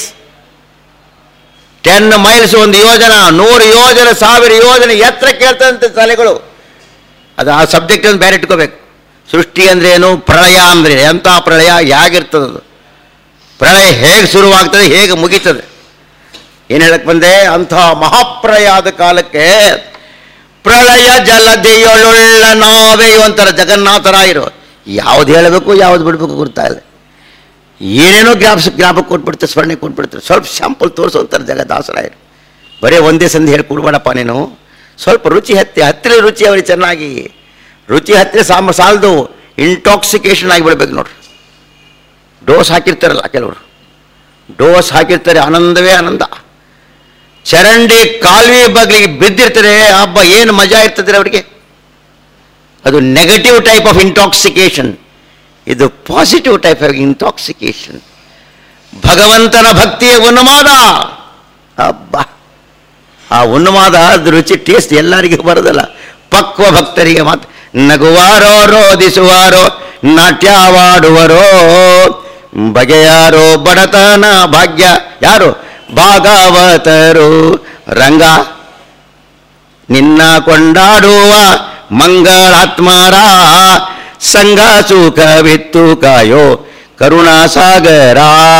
ten miles ಒಂದು ಯೋಜನಾ ನೂರು ಯೋಜನೆ ಸಾವಿರ ಯೋಜನೆ ಎತ್ತರ ಕೇಳ್ತಂತೆ ತಲೆಗಳು ಅದು ಆ ಸಬ್ಜೆಕ್ಟ್ ಒಂದು ಬೇರೆ ಇಟ್ಕೋಬೇಕು ಸೃಷ್ಟಿ ಅಂದ್ರೆ ಏನು ಪ್ರಳಯ ಅಂದ್ರೆ ಎಂಥ ಪ್ರಳಯ ಹೇಗಿರ್ತದದು ಪ್ರಳಯ ಹೇಗೆ ಶುರುವಾಗ್ತದೆ ಹೇಗೆ ಮುಗೀತದೆ ಏನು ಹೇಳಕ್ ಬಂದೆ ಅಂಥ ಮಹಾಪ್ರಳಯ ಆದ ಕಾಲಕ್ಕೆ ಪ್ರಳಯ ಜಲದಿಯೊಳುಳ್ಳ ನಾವೇ ಅಂತಾರೆ ಜಗನ್ನಾಥರಾಯರು ಯಾವ್ದು ಹೇಳಬೇಕು ಯಾವ್ದು ಬಿಡಬೇಕು ಗೊತ್ತಾಗಲ್ಲ ಏನೇನೋ ಜ್ಞಾಪಕ ಜ್ಞಾಪಕ ಕೊಟ್ಬಿಡ್ತಾರೆ ಸ್ಮರಣೆ ಕೊಟ್ಬಿಡ್ತಾರೆ ಸ್ವಲ್ಪ ಶಾಂಪಲ್ ತೋರಿಸೋಂತಾರೆ ಜಗದಾಸರಾಯರು ಬರೀ ಒಂದೇ ಸಂಧಿ ಹೇಳಿ ಕೊಡ್ಬೇಡಪ್ಪ ನೀನು ಸ್ವಲ್ಪ ರುಚಿ ಹತ್ತಿ ಹತ್ತಿರ ರುಚಿ ಅವ್ರಿಗೆ ಚೆನ್ನಾಗಿ ರುಚಿ ಹತ್ತಿರ ಸಾಮ ಸಾಲದು ಇಂಟಾಕ್ಸಿಕೇಶನ್ ಆಗಿಬಿಡ್ಬೇಕು ನೋಡ್ರಿ ಡೋಸ್ ಹಾಕಿರ್ತಾರಲ್ಲ ಕೆಲವರು ಡೋಸ್ ಹಾಕಿರ್ತಾರೆ ಆನಂದವೇ ಆನಂದ ಚರಂಡಿ ಕಾಲುವೆ ಬಗ್ಲಿಗೆ ಬಿದ್ದಿರ್ತಾರೆ ಹಬ್ಬ ಏನು ಮಜಾ ಇರ್ತದೆ ಅವರಿಗೆ ಅದು ನೆಗೆಟಿವ್ ಟೈಪ್ ಆಫ್ ಇಂಟಾಕ್ಸಿಕೇಶನ್ ಇದು ಪಾಸಿಟಿವ್ ಟೈಪ್ ಆಫ್ ಇಂಟಾಕ್ಸಿಕೇಶನ್ ಭಗವಂತನ ಭಕ್ತಿಯ ಉನ್ಮಾದ ಹಬ್ಬ ಆ ಉನ್ಮಾದ ಅದು ರುಚಿ ಟೇಸ್ಟ್ ಎಲ್ಲರಿಗೂ ಬರೋದಲ್ಲ ಪಕ್ವ ಭಕ್ತರಿಗೆ ಮಾತ್ರ ನಗುವಾರೋ ರೋದಿಸುವಾರೋ ನಾಟ್ಯವಾಡುವರೋ ಬಗೆಯಾರೋ ಬಡತನ ಭಾಗ್ಯ ಯಾರು ಭಾಗವತರು ರಂಗ ನಿನ್ನ ಕೊಂಡಾಡುವ ಮಂಗಳಾತ್ಮರ ಸಂಘ ಸುಖವಿತ್ತು ಕಾಯೋ ಕರುಣಾಸಾಗರ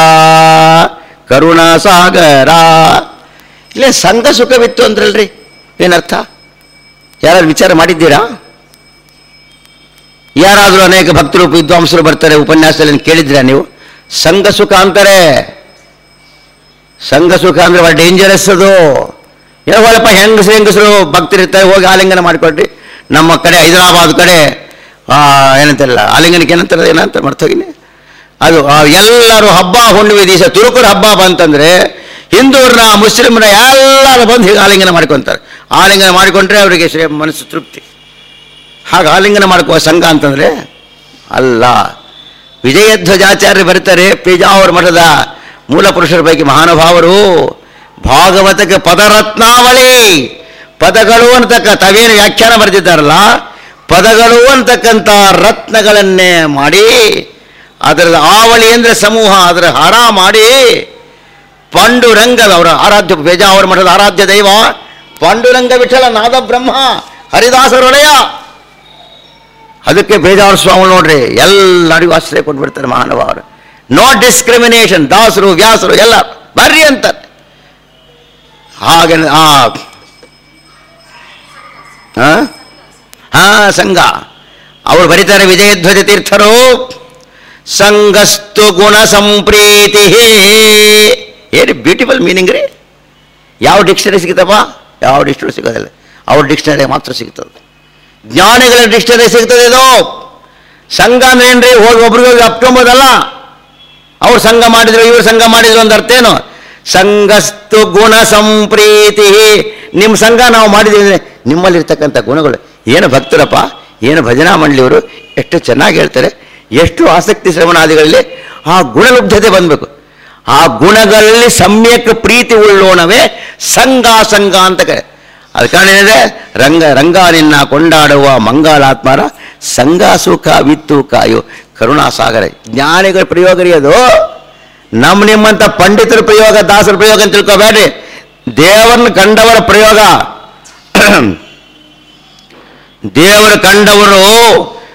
ಕರುಣಾಸಾಗರ ಇಲ್ಲೇ ಸಂಘ ಸುಖವಿತ್ತು ಅಂದ್ರಲ್ರಿ ಏನರ್ಥ ಯಾರು ವಿಚಾರ ಮಾಡಿದ್ದೀರಾ ಯಾರಾದರೂ ಅನೇಕ ಭಕ್ತರು ವಿದ್ವಾಂಸರು ಬರ್ತಾರೆ ಉಪನ್ಯಾಸದಲ್ಲಿ ಕೇಳಿದ್ದೀರಾ ನೀವು ಸಂಘ ಸುಖ ಅಂತಾರೆ ಸಂಘ ಸುಖ ಅಂದ್ರೆ ಭಾಳ ಡೇಂಜರಸ್ ಅದು ಹೇಳಪ್ಪ ಹೆಂಗಸರು ಹೆಂಗಸರು ಭಕ್ತರಿರ್ತಾರೆ ಹೋಗಿ ಆಲಿಂಗನ ಮಾಡಿಕೊಡ್ರಿ ನಮ್ಮ ಕಡೆ ಹೈದರಾಬಾದ್ ಕಡೆ ಆ, ಏನಂತಾರಲ್ಲ ಆಲಿಂಗನಕ್ಕೆ ಏನಂತಾರೆ ಏನಂತ ಮರ್ತೋಗಿನಿ ಅದು ಆ, ಎಲ್ಲರೂ ಹಬ್ಬ ಹುಣ್ಣಿಮೆ ದಿವಸ ತುರುಕರ ಹಬ್ಬ ಬಂತಂದ್ರೆ ಹಿಂದೂರನ್ನ ಮುಸ್ಲಿಮ್ನ ಎಲ್ಲರೂ ಬಂದು ಹೀಗೆ ಆಲಿಂಗನ ಮಾಡ್ಕೊತಾರೆ ಆಲಿಂಗನ ಮಾಡಿಕೊಂಡ್ರೆ ಅವರಿಗೆ ಶ್ರೇ ಮನಸ್ಸು ತೃಪ್ತಿ ಹಾಗೆ ಆಲಿಂಗನ ಮಾಡ್ಕೋ ಸಂಘ ಅಂತಂದ್ರೆ ಅಲ್ಲ ವಿಜಯಧ್ವಜಾಚಾರ್ಯ ಬರ್ತಾರೆ ಪೇಜಾವರ ಮಠದ ಮೂಲ ಪುರುಷರ ಪೈಕಿ ಮಹಾನುಭಾವರು ಭಾಗವತಕ್ಕೆ ಪದರತ್ನಾವಳಿ ಪದಗಳು ಅಂತಕ್ಕ ತಾವೇನು ವ್ಯಾಖ್ಯಾನ ಬರೆದಿದ್ದಾರಲ್ಲ ಪದಗಳು ಅಂತಕ್ಕಂಥ ರತ್ನಗಳನ್ನೇ ಮಾಡಿ ಅದರ ಆವಳಿ ಅಂದರೆ ಸಮೂಹ ಅದರ ಹಾರ ಮಾಡಿ ಪಾಂಡುರಂಗ ಅವರ ಆರಾಧ್ಯ ಪೇಜಾವರ ಮಠದ ಆರಾಧ್ಯ ದೈವ ಪಾಂಡುರಂಗ ವಿಠಲ ನಾದ ಬ್ರಹ್ಮ ಹರಿದಾಸರೊಡೆಯ ಅದಕ್ಕೆ ಬೇಜಾರು ಸ್ವಾಮಿ ನೋಡ್ರಿ ಎಲ್ಲರಿಗೂ ಆಶ್ರಯ ಕೊಟ್ಬಿಡ್ತಾರೆ ಮಹಾನುಭಾವರು ನೋ ಡಿಸ್ಕ್ರಿಮಿನೇಷನ್ ದಾಸರು ವ್ಯಾಸರು ಎಲ್ಲ ಬರ್ರಿ ಅಂತ ಹಾಗೆ ಆ ಆ? ಹಾ ಸಂಘ ಅವರು ಬರೀತಾರೆ ವಿಜಯಧ್ವಜ ತೀರ್ಥರು ಸಂಘಸ್ತು ಗುಣ ಸಂಪ್ರೀತಿ ಏನು ಬ್ಯೂಟಿಫುಲ್ ಮೀನಿಂಗ್ ರೀ ಯಾವ ಡಿಕ್ಷನರಿ ಸಿಗುತ್ತಪ್ಪ ಯಾವ ಡಿಕ್ಷನರಿ ಸಿಗೋದಿಲ್ಲ ಅವ್ರ ಡಿಕ್ಷನರಿ ಮಾತ್ರ ಸಿಗ್ತದೆ ಜ್ಞಾನಿಗಳ ಡಿಕ್ಷನರಿ ಸಿಗ್ತದೆ ಇದು ಸಂಘ ಅಂದ್ರೆ ಏನ್ರಿ ಹೋಗಿ ಒಬ್ರಿಗೋಗಿ ಅಪ್ಕೊಂಬೋದಲ್ಲ ಅವ್ರು ಸಂಘ ಮಾಡಿದ್ರು ಇವ್ರು ಸಂಘ ಮಾಡಿದ್ರು ಅಂತ ಅರ್ಥ ಏನು ಸಂಘಸ್ತು ಗುಣ ಸಂಪ್ರೀತಿ ನಿಮ್ಮ ಸಂಘ ನಾವು ಮಾಡಿದ್ದೀವಿ ಅಂದರೆ ನಿಮ್ಮಲ್ಲಿರ್ತಕ್ಕಂಥ ಗುಣಗಳು ಏನು ಭಕ್ತರಪ್ಪ ಏನು ಭಜನಾ ಮಂಡಳಿಯವರು ಎಷ್ಟು ಚೆನ್ನಾಗಿ ಹೇಳ್ತಾರೆ ಎಷ್ಟು ಆಸಕ್ತಿ ಶ್ರವಣಾದಿಗಳಲ್ಲಿ ಆ ಗುಣಲುಬ್ಧತೆ ಬಂದಬೇಕು ಆ ಗುಣಗಳಲ್ಲಿ ಸಮ್ಯಕ್ ಪ್ರೀತಿ ಉಳ್ಳೋಣವೇ ಸಂಘ ಸಂಘ ಅಂತ ಕರೆ ಅದ ಕಾರಣ ಏನಿದೆ ರಂಗ ರಂಗ ನಿನ್ನ ಕೊಂಡಾಡುವ ಮಂಗಳಾತ್ಮರ ಸಂಘ ಸುಖ ವಿತ್ತು ಕಾಯು ಕರುಣಾಸಾಗರ ಜ್ಞಾನಿಗಳ ಪ್ರಯೋಗ ರೀ ಅದು ನಮ್ಮ ನಿಮ್ಮಂಥ ಪಂಡಿತರ ಪ್ರಯೋಗ ದಾಸರ ಪ್ರಯೋಗ ಅಂತ ತಿಳ್ಕೊಬೇಡ್ರಿ ದೇವರನ್ನ ಕಂಡವರ ಪ್ರಯೋಗ ದೇವರ ಕಂಡವರು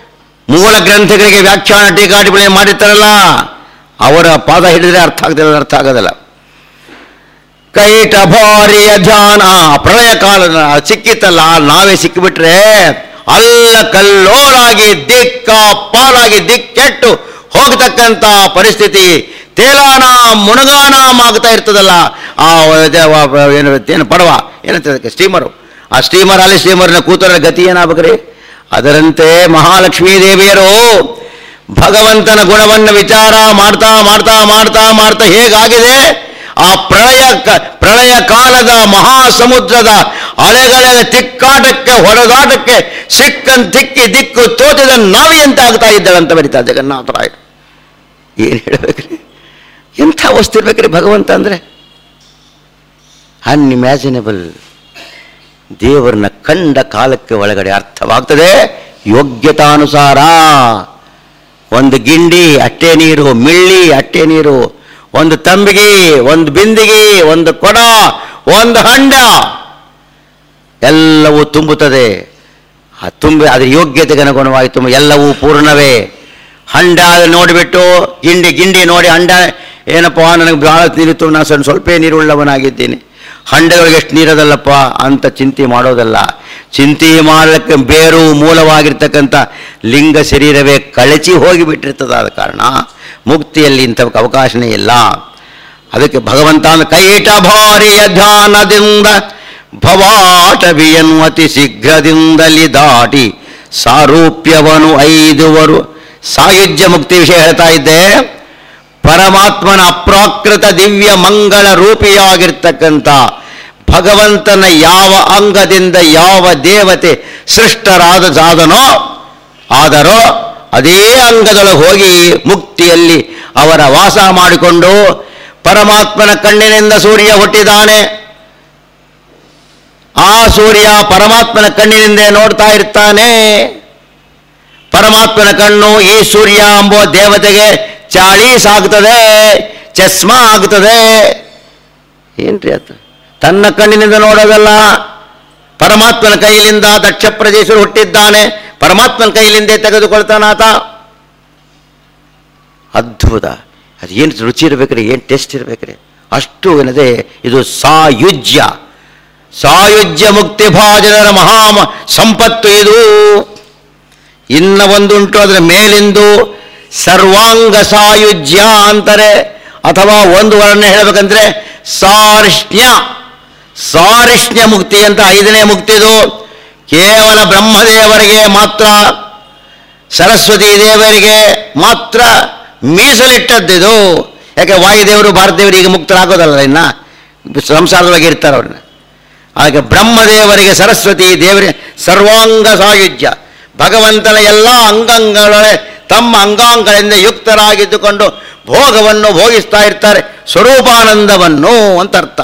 ಮೂಲ ಗ್ರಂಥಗಳಿಗೆ ವ್ಯಾಖ್ಯಾನ ಟೀಕಾಟಿಪಣಿ ಮಾಡಿರ್ತಾರಲ್ಲ ಅವರ ಪಾದ ಹಿಡಿದ್ರೆ ಅರ್ಥ ಆಗ್ತಿಲ್ಲ ಅರ್ಥ ಆಗೋದಿಲ್ಲ ಕೈಟ ಭಾರಿಯ ಧ್ಯಾನ ಪ್ರಳಯ ಕಾಲ ಸಿಕ್ಕಿತ್ತಲ್ಲ ನಾವೇ ಸಿಕ್ಕಿಬಿಟ್ರೆ ಅಲ್ಲ ಕಲ್ಲೋಳಾಗಿ ದಿಕ್ಕ ಪಾಲಾಗಿ ದಿಕ್ಕೆಟ್ಟು ಹೋಗತಕ್ಕಂಥ ಪರಿಸ್ಥಿತಿ ತೇಲಾನ ಮುಣಗಾನ ಆಗ್ತಾ ಇರ್ತದಲ್ಲ ಆ ಇದು ವ- ಏನು ಏನು ಪಡವ ಏನಂತ ಅದಕ್ಕೆ ಸ್ಟೀಮರು ಆ ಸ್ಟೀಮರ್ ಅಲ್ಲಿ ಸ್ಟೀಮರ್ನ ಕೂತರ ಗತಿ ಏನಾಗ್ಬೇಕ್ರಿ ಅದರಂತೆ ಮಹಾಲಕ್ಷ್ಮೀ ದೇವಿಯರು ಭಗವಂತನ ಗುಣವನ್ನು ವಿಚಾರ ಮಾಡ್ತಾ ಮಾಡ್ತಾ ಮಾಡ್ತಾ ಮಾಡ್ತಾ ಹೇಗಾಗಿದೆ ಆ ಪ್ರಳಯ ಕ- ಪ್ರಳಯ ಕಾಲದ ಮಹಾಸಮುದ್ರದ ಅಲೆಗಳ ತಿಕ್ಕಾಟಕ್ಕೆ ಹೊಡೆದಾಟಕ್ಕೆ ಸಿಕ್ಕನ್ ತಿಕ್ಕಿ ದಿಕ್ಕು ತೋಚದ ನಾವಿಯಂತೆ ಆಗ್ತಾ ಇದ್ದಾಳಂತ ಬರೀತಾ ಜಗನ್ನಾಥರಾಯ ಏನು ಹೇಳ್ಬೇಕ್ರಿ ಎಂಥ ವಸ್ತು ಇರ್ಬೇಕ್ರಿ ಭಗವಂತ ಅಂದರೆ ಅನ್ಇಮ್ಯಾಜಿನಬಲ್ ದೇವರನ್ನ ಕಂಡ ಕಾಲಕ್ಕೆ ಒಳಗಡೆ ಅರ್ಥವಾಗ್ತದೆ ಯೋಗ್ಯತಾನುಸಾರ ಒಂದು ಗಿಂಡಿ ಅಟ್ಟೆ ನೀರು ಮಿಳ್ಳಿ ಅಟ್ಟೆ ನೀರು ಒಂದು ತಂಬಿಗೆ ಒಂದು ಬಿಂದಿಗೆ ಒಂದು ಕೊಡ ಒಂದು ಹಂಡ ಎಲ್ಲವೂ ತುಂಬುತ್ತದೆ ಆ ತುಂಬಿ ಅದರ ಯೋಗ್ಯತೆಗೆ ಅನುಗುಣವಾಗಿ ತುಂಬ ಎಲ್ಲವೂ ಪೂರ್ಣವೇ ಹಂಡ ನೋಡಿಬಿಟ್ಟು ಗಿಂಡಿ ಗಿಂಡಿ ನೋಡಿ ಹಂಡ ಏನಪ್ಪ ನನಗೆ ಭಾಳ ನೀರಿತ್ತು ನಾನು ಸ್ವಲ್ಪ ಸ್ವಲ್ಪ ನೀರುಳ್ಳವನಾಗಿದ್ದೀನಿ ಹಂಡಗಳಿಗೆ ಎಷ್ಟು ನೀರದಲ್ಲಪ್ಪ ಅಂತ ಚಿಂತೆ ಮಾಡೋದಲ್ಲ ಚಿಂತೆ ಮಾಡಲಿಕ್ಕೆ ಬೇರು ಮೂಲವಾಗಿರ್ತಕ್ಕಂಥ ಲಿಂಗ ಶರೀರವೇ ಕಳಚಿ ಹೋಗಿಬಿಟ್ಟಿರ್ತದ ಆದ ಕಾರಣ ಮುಕ್ತಿಯಲ್ಲಿ ಇಂಥವಕ್ಕೆ ಅವಕಾಶನೇ ಇಲ್ಲ ಅದಕ್ಕೆ ಭಗವಂತ ಅಂದ್ರೆ ಕೈಟ ಭಾರಿಯ ಧ್ಯಾನದಿಂದ ಭವಾಟವಿಯನ್ನು ಅತಿ ಶೀಘ್ರದಿಂದಲಿ ದಾಟಿ ಸಾರೂಪ್ಯವನು ಐದುವರು ಸಾಯುಜ್ಯ ಮುಕ್ತಿ ವಿಷಯ ಹೇಳ್ತಾ ಇದ್ದೆ ಪರಮಾತ್ಮನ ಅಪ್ರಾಕೃತ ದಿವ್ಯ ಮಂಗಳ ರೂಪಿಯಾಗಿರ್ತಕ್ಕಂಥ ಭಗವಂತನ ಯಾವ ಅಂಗದಿಂದ ಯಾವ ದೇವತೆ ಸೃಷ್ಟರಾದ ಸಾಧನೋ ಆದರೋ ಅದೇ ಅಂಗದೊಳಗೆ ಹೋಗಿ ಮುಕ್ತಿಯಲ್ಲಿ ಅವರ ವಾಸ ಮಾಡಿಕೊಂಡು ಪರಮಾತ್ಮನ ಕಣ್ಣಿನಿಂದ ಸೂರ್ಯ ಹುಟ್ಟಿದಾನೆ ಆ ಸೂರ್ಯ ಪರಮಾತ್ಮನ ಕಣ್ಣಿನಿಂದ ನೋಡ್ತಾ ಇರ್ತಾನೆ ಪರಮಾತ್ಮನ ಕಣ್ಣು ಈ ಸೂರ್ಯ ಎಂಬೋ ದೇವತೆಗೆ ಚಾಳೀಸ್ ಆಗ್ತದೆ ಚಸ್ಮಾ ಆಗ್ತದೆ ಏನ್ರಿ ಆತ ತನ್ನ ಕಣ್ಣಿನಿಂದ ನೋಡೋದಲ್ಲ ಪರಮಾತ್ಮನ ಕೈಲಿಂದ ದಕ್ಷ ಪ್ರದೇಶರು ಹುಟ್ಟಿದ್ದಾನೆ ಪರಮಾತ್ಮನ ಕೈಲಿಂದೇ ತೆಗೆದುಕೊಳ್ತಾನಾತ ಅದ್ಭುತ ಅದು ಏನು ರುಚಿ ಇರ್ಬೇಕ್ರಿ ಏನು ಟೇಸ್ಟ್ ಇರ್ಬೇಕ್ರಿ ಅಷ್ಟು ಏನದೆ ಇದು ಸಾಯುಜ್ಯ ಸಾಯುಜ್ಯ ಮುಕ್ತಿ ಭಾಜನರ ಮಹಾ ಮ- ಸಂಪತ್ತು ಇದು ಇನ್ನ ಒಂದುಂಟು ಅದರ ಮೇಲಿಂದು ಸರ್ವಾಂಗ ಸಾಯುಜ್ಯ ಅಂತಾರೆ ಅಥವಾ ಒಂದು ವರ್ಣ ಹೇಳಬೇಕಂದ್ರೆ ಸಾರಿಷ್ಣ್ಯ ಸಾರಿಷ್ಣ್ಯ ಮುಕ್ತಿ ಅಂತ ಐದನೇ ಮುಕ್ತಿದು ಕೇವಲ ಬ್ರಹ್ಮದೇವರಿಗೆ ಮಾತ್ರ ಸರಸ್ವತಿ ದೇವರಿಗೆ ಮಾತ್ರ ಮೀಸಲಿಟ್ಟದ್ದಿದು ಯಾಕೆ ವಾಯುದೇವರು ಭಾರತದೇವರಿಗೆ ಮುಕ್ತರಾಗೋದಲ್ಲ ಇನ್ನ ಸಂಸಾರದೊಳಗೆ ಇರ್ತಾರೆ ಅವ್ರನ್ನ ಹಾಗೆ ಬ್ರಹ್ಮದೇವರಿಗೆ ಸರಸ್ವತಿ ದೇವರಿಗೆ ಸರ್ವಾಂಗ ಸಾಯುಜ್ಯ ಭಗವಂತನ ಎಲ್ಲ ಅಂಗಾಂಗಗಳೇ ತಮ್ಮ ಅಂಗಾಂಗಗಳಿಂದ ಯುಕ್ತರಾಗಿದ್ದುಕೊಂಡು ಭೋಗವನ್ನು ಭೋಗಿಸ್ತಾ ಇರ್ತಾರೆ ಸ್ವರೂಪಾನಂದವನ್ನು ಅಂತ ಅರ್ಥ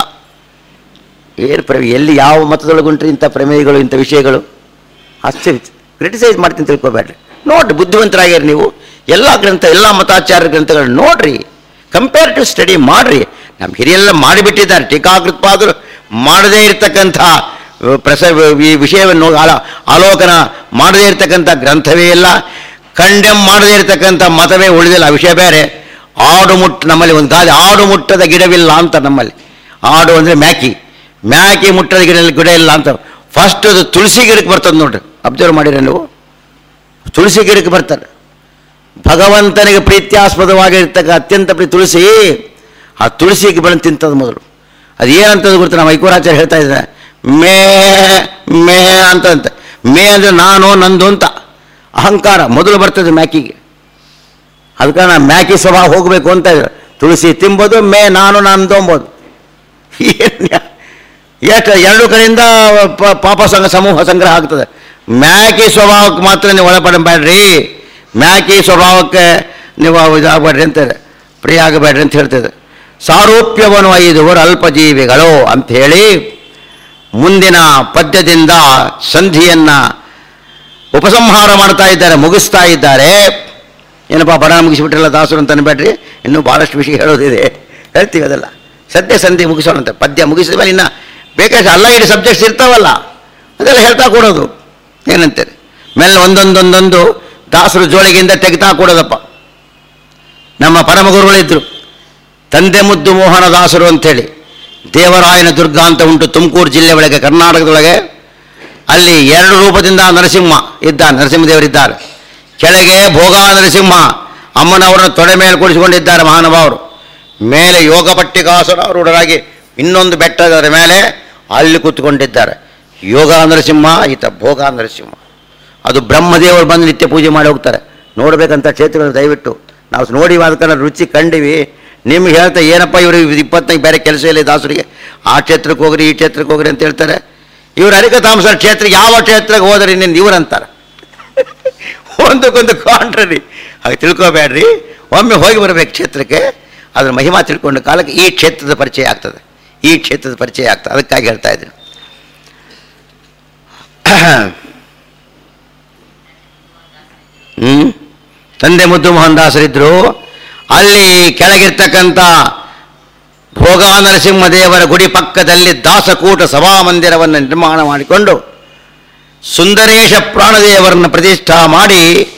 ಏನು ಪ್ರಮೇ ಎಲ್ಲಿ ಯಾವ ಮತದೊಳಗುಂಟು ಇಂಥ ಪ್ರಮೇಯಗಳು ಇಂಥ ವಿಷಯಗಳು ಅಷ್ಟೇ ಕ್ರಿಟಿಸೈಸ್ ಮಾಡ್ತೀನಿ ತಿಳ್ಕೊಬೇಡ್ರಿ ನೋಡ್ರಿ ಬುದ್ಧಿವಂತರಾಗಿರಿ ನೀವು ಎಲ್ಲ ಗ್ರಂಥ ಎಲ್ಲ ಮತಾಚಾರ್ಯ ಗ್ರಂಥಗಳನ್ನ ನೋಡ್ರಿ ಕಂಪೇರಿಟಿವ್ ಸ್ಟಡಿ ಮಾಡ್ರಿ ನಮ್ಮ ಹಿರಿಯೆಲ್ಲ ಮಾಡಿಬಿಟ್ಟಿದ್ದಾರೆ ಟೀಕಾಕೃತ್ಪಾದರು ಮಾಡದೇ ಇರತಕ್ಕಂಥ ಪ್ರಸ ಈ ವಿಷಯವನ್ನು ಆಲ- ಆಲೋಕನ ಮಾಡದೇ ಇರತಕ್ಕಂಥ ಗ್ರಂಥವೇ ಇಲ್ಲ ಕಂಡೆಮ್ ಮಾಡದೇ ಇರತಕ್ಕಂಥ ಮತವೇ ಉಳಿದಿಲ್ಲ ಆ ವಿಷಯ ಬೇರೆ ಆಡು ಮುಟ್ಟು ನಮ್ಮಲ್ಲಿ ಒಂದು ಗಾದೆ ಆಡು ಮುಟ್ಟದ ಗಿಡವಿಲ್ಲ ಅಂತ ನಮ್ಮಲ್ಲಿ ಆಡು ಅಂದರೆ ಮ್ಯಾಕಿ ಮ್ಯಾಕಿ ಮುಟ್ಟದ ಗಿಡ ಗಿಡ ಇಲ್ಲ ಅಂತ ಫಸ್ಟ್ ಅದು ತುಳಸಿ ಗಿಡಕ್ಕೆ ಬರ್ತದೆ ನೋಡ್ರಿ ಅಬ್ಸರ್ವ್ ಮಾಡಿರ ನೀವು ತುಳಸಿ ಗಿಡಕ್ಕೆ ಬರ್ತಾರೆ ಭಗವಂತನಿಗೆ ಪ್ರೀತ್ಯಾಸ್ಪದವಾಗಿರ್ತಕ್ಕ ಅತ್ಯಂತ ಪ್ರೀ ತುಳಸಿ ಆ ತುಳಸಿಗೆ ಬೆಳೆದು ತಿಂತದ ಮೊದಲು ಅದು ಏನಂತದ್ದು ಗೊತ್ತಾ ನಮ್ಮ ಐಕೋರಾಚಾರ್ಯ ಹೇಳ್ತಾ ಇದ್ದಾರೆ ಮೇ ಮೇ ಅಂತ ಅಂತ ಮೇ ಅಂದರೆ ನಾನು ನಂದು ಅಂತ ಅಹಂಕಾರ ಮೊದಲು ಬರ್ತದೆ ಮ್ಯಾಕಿಗೆ ಅದಕ್ಕೆ ನಾನು ಮ್ಯಾಕಿ ಸ್ವಭಾವ ಹೋಗಬೇಕು ಅಂತ ಇದ್ದಾರೆ ತುಳಸಿ ತಿಂಬೋದು ಮೇ ನಾನು ನಂದು ಅಂಬೋದು ಏನು ಎಷ್ಟು ಎರಡು ಕಡೆಯಿಂದ ಪ- ಪಾಪ ಸಂಘ ಸಮೂಹ ಸಂಗ್ರಹ ಆಗ್ತದೆ ಮ್ಯಾಕಿ ಸ್ವಭಾವಕ್ಕೆ ಮಾತ್ರ ನೀವು ಒಳಪಡಬೇಡ್ರಿ ಮ್ಯಾಕಿ ಸ್ವಭಾವಕ್ಕೆ ನೀವು ಇದಾಗಬೇಡ್ರಿ ಅಂತಾರೆ ಪ್ರಿಯ ಆಗಬೇಡ್ರಿ ಅಂತ ಹೇಳ್ತದೆ ಸಾರೂಪ್ಯವನ್ನು ಐದುವರು ಅಲ್ಪ ಜೀವಿಗಳು ಅಂತ ಹೇಳಿ ಮುಂದಿನ ಪದ್ಯದಿಂದ ಸಂಧಿಯನ್ನು ಉಪಸಂಹಾರ ಮಾಡ್ತಾ ಇದ್ದಾರೆ ಮುಗಿಸ್ತಾ ಇದ್ದಾರೆ ಏನಪ್ಪ ಬಡ ಮುಗಿಸಿಬಿಟ್ರಲ್ಲ ದಾಸರು ಅಂತ ಅನ್ಬೇಡ್ರಿ ಇನ್ನೂ ಭಾಳಷ್ಟು ವಿಷಯ ಹೇಳೋದಿದೆ ಹೇಳ್ತೀವಿ ಅದೆಲ್ಲ ಸದ್ಯ ಸಂಧಿ ಮುಗಿಸೋಣಂತೆ ಪದ್ಯ ಮುಗಿಸಿದ ಮೇಲೆ ಇನ್ನು ಬೇಕಾದ್ರೆ ಅಲ್ಲ ಇಡೀ ಸಬ್ಜೆಕ್ಟ್ಸ್ ಇರ್ತಾವಲ್ಲ ಅದೆಲ್ಲ ಹೇಳ್ತಾ ಕೊಡೋದು ಏನಂತಾರೆ ಮೇಲೆ ಒಂದೊಂದೊಂದೊಂದು ದಾಸರು ಜೋಳಿಗೆಯಿಂದ ತೆಗೆತಾ ಕೊಡೋದಪ್ಪ ನಮ್ಮ ಪರಮ ಗುರುಗಳಿದ್ರು ತಂದೆ ಮುದ್ದು ಮೋಹನ ದಾಸರು ಅಂಥೇಳಿ ದೇವರಾಯನ ದುರ್ಗ ಅಂತ ಉಂಟು ತುಮಕೂರು ಜಿಲ್ಲೆ ಒಳಗೆ ಕರ್ನಾಟಕದೊಳಗೆ ಅಲ್ಲಿ ಎರಡು ರೂಪದಿಂದ ನರಸಿಂಹ ಇದ್ದ ನರಸಿಂಹದೇವರಿದ್ದಾರೆ ಕೆಳಗೆ ಭೋಗ ನರಸಿಂಹ ಅಮ್ಮನವರನ್ನು ತೊಡೆ ಮೇಲೆ ಕೂಡಿಸಿಕೊಂಡಿದ್ದಾರೆ ಮಹಾನುಭಾವರು ಮೇಲೆ ಯೋಗ ಪಟ್ಟಿಕಾಸುರಾರೂಢರಾಗಿ ಇನ್ನೊಂದು ಬೆಟ್ಟದ ಮೇಲೆ ಅಲ್ಲಿ ಕೂತ್ಕೊಂಡಿದ್ದಾರೆ ಯೋಗ ನರಸಿಂಹ ಈತ ಭೋಗ ನರಸಿಂಹ ಅದು ಬ್ರಹ್ಮದೇವರು ಬಂದು ನಿತ್ಯ ಪೂಜೆ ಮಾಡಿ ಹೋಗ್ತಾರೆ ನೋಡ್ಬೇಕಂತ ಕ್ಷೇತ್ರಗಳು ದಯವಿಟ್ಟು ನಾವು ನೋಡಿ ಅದಕ್ಕೆ ರುಚಿ ಕಂಡಿವಿ ನಿಮ್ಗೆ ಹೇಳ್ತಾ ಏನಪ್ಪ ಇವರು ಇಪ್ಪತ್ತೈದು ಬೇರೆ ಕೆಲಸ ಇಲ್ಲ ಈ ದಾಸರಿಗೆ ಆ ಕ್ಷೇತ್ರಕ್ಕೆ ಹೋಗ್ರಿ ಈ ಕ್ಷೇತ್ರಕ್ಕೆ ಹೋಗ್ರಿ ಅಂತ ಹೇಳ್ತಾರೆ ಇವರು ಹರಿಕತಾಂಸ ಕ್ಷೇತ್ರ ಯಾವ ಕ್ಷೇತ್ರಕ್ಕೆ ಹೋದ್ರಿ ನಿನ್ನ ಇವ್ರು ಅಂತಾರೆ ಒಂದಕ್ಕೊಂದು ಕಾಂಟ್ರರಿ ಹಾಗೆ ತಿಳ್ಕೊಬೇಡ್ರಿ ಒಮ್ಮೆ ಹೋಗಿ ಬರಬೇಕು ಕ್ಷೇತ್ರಕ್ಕೆ ಅದ್ರ ಮಹಿಮಾ ತಿಳ್ಕೊಂಡ ಕಾಲಕ್ಕೆ ಈ ಕ್ಷೇತ್ರದ ಪರಿಚಯ ಆಗ್ತದೆ ಈ ಕ್ಷೇತ್ರದ ಪರಿಚಯ ಆಗ್ತದೆ ಅದಕ್ಕಾಗಿ ಹೇಳ್ತಾ ಇದ್ದೀನಿ ಹ್ಮ್ ತಂದೆ ಮುದ್ದು ಮೋಹನ್ ದಾಸರಿದ್ರು ಅಲ್ಲಿ ಕೆಳಗಿರ್ತಕ್ಕಂಥ ಭೋಗ ನರಸಿಂಹದೇವರ ಗುಡಿ ಪಕ್ಕದಲ್ಲಿ ದಾಸಕೂಟ ಸಭಾಮಂದಿರವನ್ನು ನಿರ್ಮಾಣ ಮಾಡಿಕೊಂಡು ಸುಂದರೇಶ ಪ್ರಾಣದೇವರನ್ನು ಪ್ರತಿಷ್ಠಾ ಮಾಡಿ